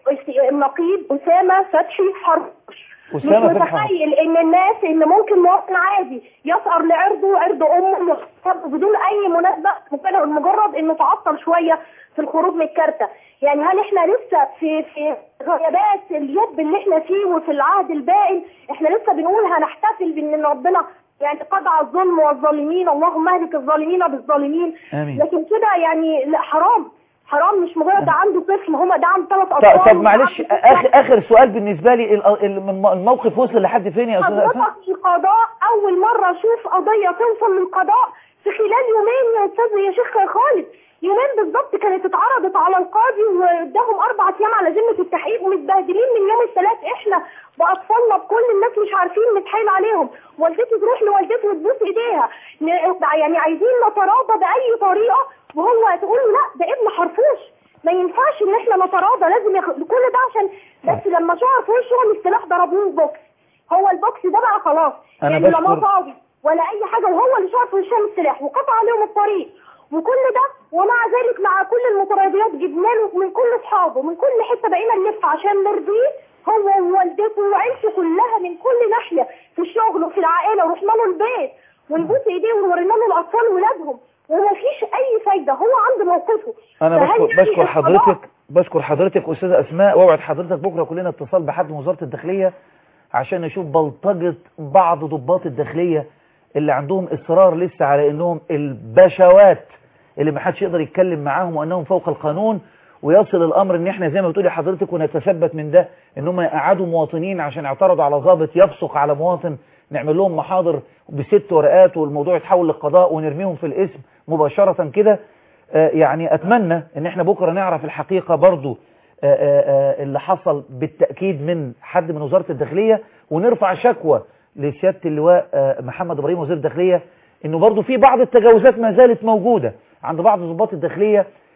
النقيب أسامة فتحي حرش أسامة مش فتحي متخيل ان الناس ان ممكن مواطن عادي يسأر لعرضه وعرض امه بدون اي مناسبة مجرد مجرد انه تعطل شوية في الخروج من الكارتة يعني هل احنا لسه في في غيابات اليد اللي احنا فيه وفي العهد البائن احنا لسه بنقول هنحتفل بان ربنا يعني قضى الظلم والظالمين اللهم اهلك الظالمين بالظالمين آمين. لكن كده يعني لا حرام حرام مش مجرد ده عنده طفل هما ده عنده ثلاث طب, اطفال طب معلش اخر اخر سؤال بالنسبه لي ال- ال- الموقف وصل لحد فين يا استاذ اسماء حضرتك القضاء اول مرة اشوف قضية توصل للقضاء في خلال يومين يا استاذ يا شيخ خالد يومين بالظبط كانت اتعرضت على القاضي واداهم اربع ايام على ذمة التحقيق ومتبهدلين من يوم الثلاث احنا باطفالنا بكل الناس مش عارفين نتحايل عليهم والدتي تروح لوالدته وتبوس ايديها ن- يعني عايزين نتراضى باي طريقة وهو تقول له لا ده ابن حرفوش ما ينفعش ان احنا نتراضى لازم ياخد كل ده عشان بس لما شعر في وشه السلاح ضربوه بوكس هو البوكس ده بقى خلاص أنا يعني لا بشكر- مطاوي ولا اي حاجه وهو اللي شعر في وشهم السلاح وقطع عليهم الطريق وكل ده ومع ذلك مع كل المتراضيات جبنا له من كل اصحابه من كل حته بقينا نلف عشان نرضيه هو ووالدته وعيلته كلها من كل ناحيه في الشغل وفي العائله ورحنا له البيت ونبوس ايديه وورينا له الاطفال ولادهم ومفيش اي فايده هو عند موقفه انا فهل بشكر يعني بشكر القضاء- حضرتك بشكر حضرتك استاذه اسماء واوعد حضرتك بكره كلنا اتصال بحد من وزاره الداخليه عشان نشوف بلطجه بعض ضباط الداخليه اللي عندهم اصرار لسه على انهم البشوات اللي ما حدش يقدر يتكلم معاهم وانهم فوق القانون ويصل الامر ان احنا زي ما بتقولي حضرتك ونتثبت من ده ان هم يقعدوا مواطنين عشان اعترضوا على ضابط يفسق على مواطن نعمل لهم محاضر بست ورقات والموضوع يتحول للقضاء ونرميهم في الاسم مباشرة كده آه، يعني اتمنى ان احنا بكرة نعرف الحقيقة برضو آه، آه، آه، اللي حصل بالتأكيد من حد من وزارة الداخلية ونرفع شكوى لسيادة اللواء آه، محمد ابراهيم وزير الداخلية انه برضو في بعض التجاوزات ما زالت موجودة عند بعض ضباط الداخلية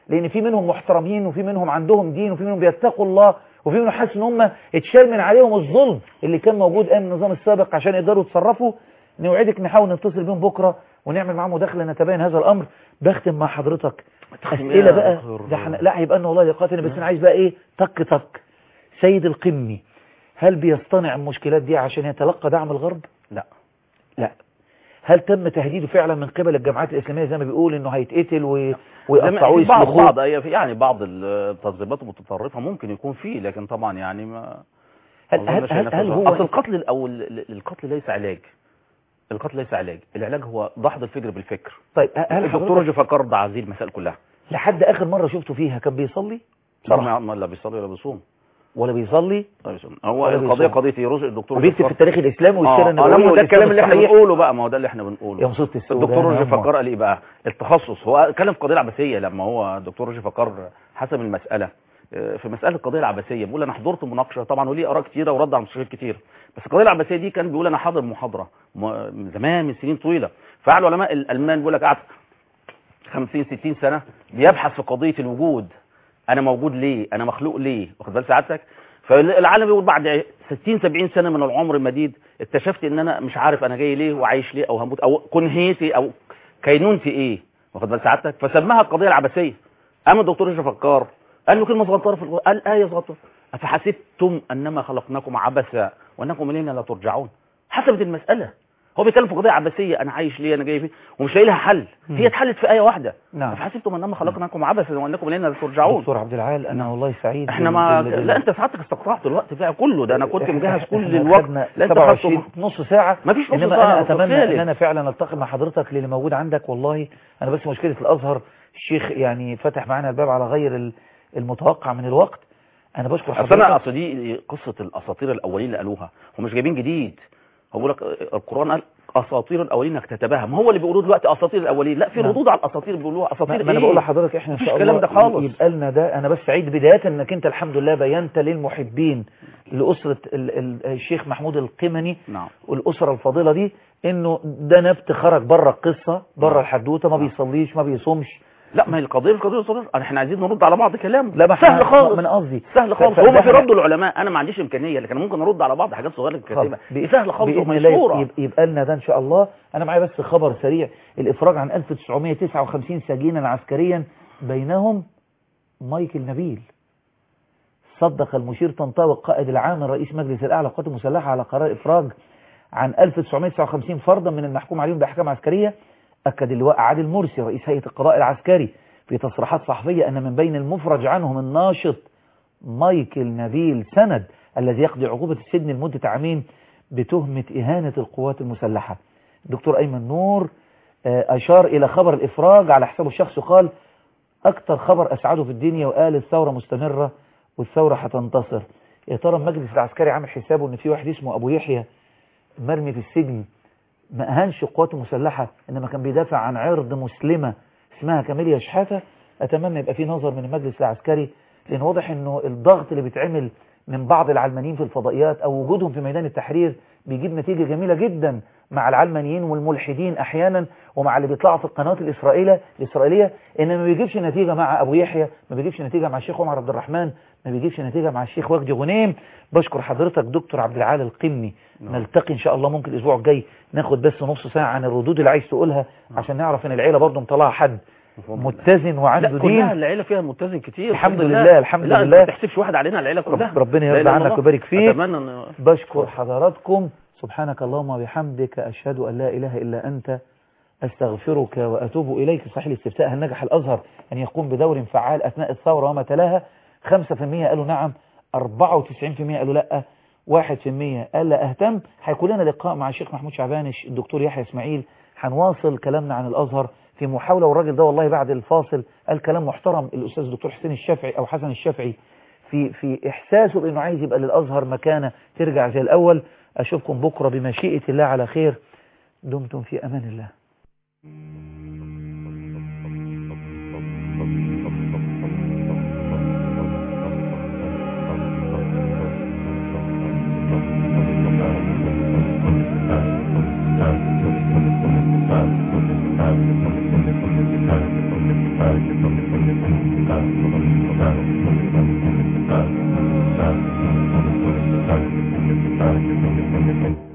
لان في منهم محترمين وفي منهم عندهم دين وفي منهم بيتقوا الله وفي منهم حاسس ان هم اتشال من عليهم الظلم اللي كان موجود ايام النظام السابق عشان يقدروا يتصرفوا نوعدك نحاول نتصل بيهم بكره ونعمل معاهم مداخله نتبين هذا الامر بختم مع حضرتك اسئله بقى ده احنا لا هيبقى لنا والله لقاء تاني بس انا عايز بقى ايه تك تك سيد القمي هل بيصطنع المشكلات دي عشان يتلقى دعم الغرب لا لا هل تم تهديده فعلا من قبل الجماعات الاسلاميه زي ما بيقول انه هيتقتل و... ويقطعوه في بعض يسلخوه بعض أي- في يعني بعض التنظيمات المتطرفه ممكن يكون فيه لكن طبعا يعني ما هل أظنش هل هل, هينفذ. هل هو اصل القتل او ال- ال- القتل ليس علاج القتل ليس علاج العلاج هو دحض الفكر بالفكر طيب هل الدكتور حضرتك رجل فكر ده هذه المسائل كلها لحد اخر مره شفته فيها كان بيصلي صراحه صراحه ما لا بيصلي ولا بيصوم ولا بيصلي ولا بيصوم هو ولا القضيه بيصوم. قضيه رجل الدكتور وبيكتب رجل في التاريخ الاسلامي والسيره اه آه، النبويه لا، ده الكلام اللي احنا والإسلام بنقوله بقى ما هو ده اللي احنا بنقوله يا مصيبه السودان الدكتور يا رشدي أمه. فكر قال ايه بقى التخصص هو اتكلم في القضيه العباسيه لما هو الدكتور رشدي فكر حسب المساله آه، في مساله القضيه العباسيه بيقول انا حضرت مناقشه طبعا وليه اراء كتيره ورد على مستشفيات كتير بس القضيه العباسيه دي كان بيقول انا حاضر محاضره م- من زمان من سنين طويله فقعد علماء الالمان بيقول لك قعد 50 60 سنه بيبحث في قضيه الوجود انا موجود ليه انا مخلوق ليه واخد بال سعادتك فالعالم بيقول بعد 60 70 سنه من العمر المديد اكتشفت ان انا مش عارف انا جاي ليه وعايش ليه او هموت او كنهيتي او كينونتي ايه واخد بال سعادتك فسماها القضيه العباسيه قام الدكتور اشرف فكار قال له كلمه صغيره في القرآن قال ايه صغيره افحسبتم انما خلقناكم عبثا وانكم الينا لا ترجعون حسبت المساله هو بيتكلم في قضيه عباسيه انا عايش ليه انا جاي فين ومش لاقي لها حل هي اتحلت في ايه واحده نعم افحسبتم انما خلقناكم عبثا وانكم الينا لا ترجعون دكتور عبد العال انا والله سعيد احنا بال- ما بال- بال- لا انت سعادتك استقطعت الوقت بقى كله ده انا كنت إحنا- مجهز كل إحنا الوقت خدنا لا انت 27 خدته نص ساعة ما فيش نص انما ساعة انا أستاذ اتمنى خالد. ان انا فعلا التقي مع حضرتك للي موجود عندك والله انا بس مشكلة الازهر الشيخ يعني فتح معانا الباب على غير ال- المتوقع من الوقت انا بشكر اصل انا حضرتك اصل دي قصه الاساطير الاولين اللي قالوها هم مش جايبين جديد هو بيقول لك القران قال اساطير الاولين اكتتبها ما هو اللي بيقولوه دلوقتي اساطير الاولين لا في نعم. ردود على الاساطير بيقولوها ما اساطير ما انا ايه بقول لحضرتك احنا ان مفيش شاء الكلام الله ده خالص. يبقى لنا ده انا بس سعيد بداية انك انت الحمد لله بينت للمحبين لاسرة ال- ال- الشيخ محمود القمني نعم والاسره الفاضله دي انه ده نبت خرج بره القصه بره الحدوته ما بيصليش ما بيصومش لا ما هي القضيه مش قضيه صغيره احنا عايزين نرد على بعض كلام لا ما سهل إحنا- خالص من قصدي سهل خالص ف- هو ما في فإحنا- رد العلماء انا ما عنديش امكانيه لكن ممكن ارد على بعض حاجات صغيره كاتبه بإ- سهل خالص بإذن الله ومشهوره يب- يبقى لنا ده إن شاء الله أنا معايا بس خبر سريع الإفراج عن 1959 سجينا عسكريا بينهم مايكل نبيل صدق المشير طنطاوي القائد العام الرئيس مجلس الأعلى للقوات المسلحة على قرار إفراج عن 1959 فردا من المحكوم عليهم بأحكام عسكرية أكد اللواء عادل مرسي رئيس هيئة القضاء العسكري في تصريحات صحفية أن من بين المفرج عنهم الناشط مايكل نبيل سند الذي يقضي عقوبة السجن لمدة عامين بتهمة إهانة القوات المسلحة الدكتور أيمن نور آه، أشار إلى خبر الإفراج على حسابه الشخصي قال أكتر خبر أسعده في الدنيا وقال الثورة مستمرة والثورة هتنتصر يا ترى المجلس العسكري عامل حسابه إن في واحد اسمه أبو يحيى مرمي في السجن ما أهانش القوات المسلحة إنما كان بيدافع عن عرض مسلمة اسمها كاميليا شحاتة أتمنى يبقى في نظر من المجلس العسكري لأن واضح إنه الضغط اللي بيتعمل من بعض العلمانيين في الفضائيات أو وجودهم في ميدان التحرير بيجيب نتيجة جميلة جدا مع العلمانيين والملحدين أحيانا ومع اللي بيطلعوا في القنوات الإسرائيلية الإسرائيلية إن ما بيجيبش نتيجة مع أبو يحيى ما بيجيبش نتيجة مع الشيخ عمر عبد الرحمن ما بيجيبش نتيجة مع الشيخ وجدي غنيم بشكر حضرتك دكتور عبد العال القمي نلتقي إن شاء الله ممكن الأسبوع الجاي ناخد بس نص ساعة عن الردود اللي عايز تقولها عشان نعرف إن العيلة برضه مطلعها حد متزن وعنده لا دين كلها العيله فيها متزن كتير الحمد بفضل لله، الحمد لا لله. انت ما تحسبش واحد علينا العيله كلها رب- ربنا لا يرضى إله إلا عنك الله. ويبارك فيك. اتمنى ان بشكر حضراتكم سبحانك اللهم وبحمدك أشهد أن لا إله إلا أنت أستغفرك وأتوب إليك صحيح الاستفتاء هل نجح الأزهر أن يقوم بدور فعال أثناء الثورة وما تلاها 5% قالوا نعم 94% قالوا لا 1% قال لا أهتم هيكون لنا لقاء مع الشيخ محمود شعبانش الدكتور يحيى إسماعيل هنواصل كلامنا عن الأزهر في محاولة والراجل ده والله بعد الفاصل قال كلام محترم الأستاذ الدكتور حسين الشافعي أو حسن الشافعي في في إحساسه بأنه عايز يبقى للأزهر مكانة ترجع زي الأول أشوفكم بكرة بمشيئة الله على خير دمتم في أمان الله Thank you. Thank you.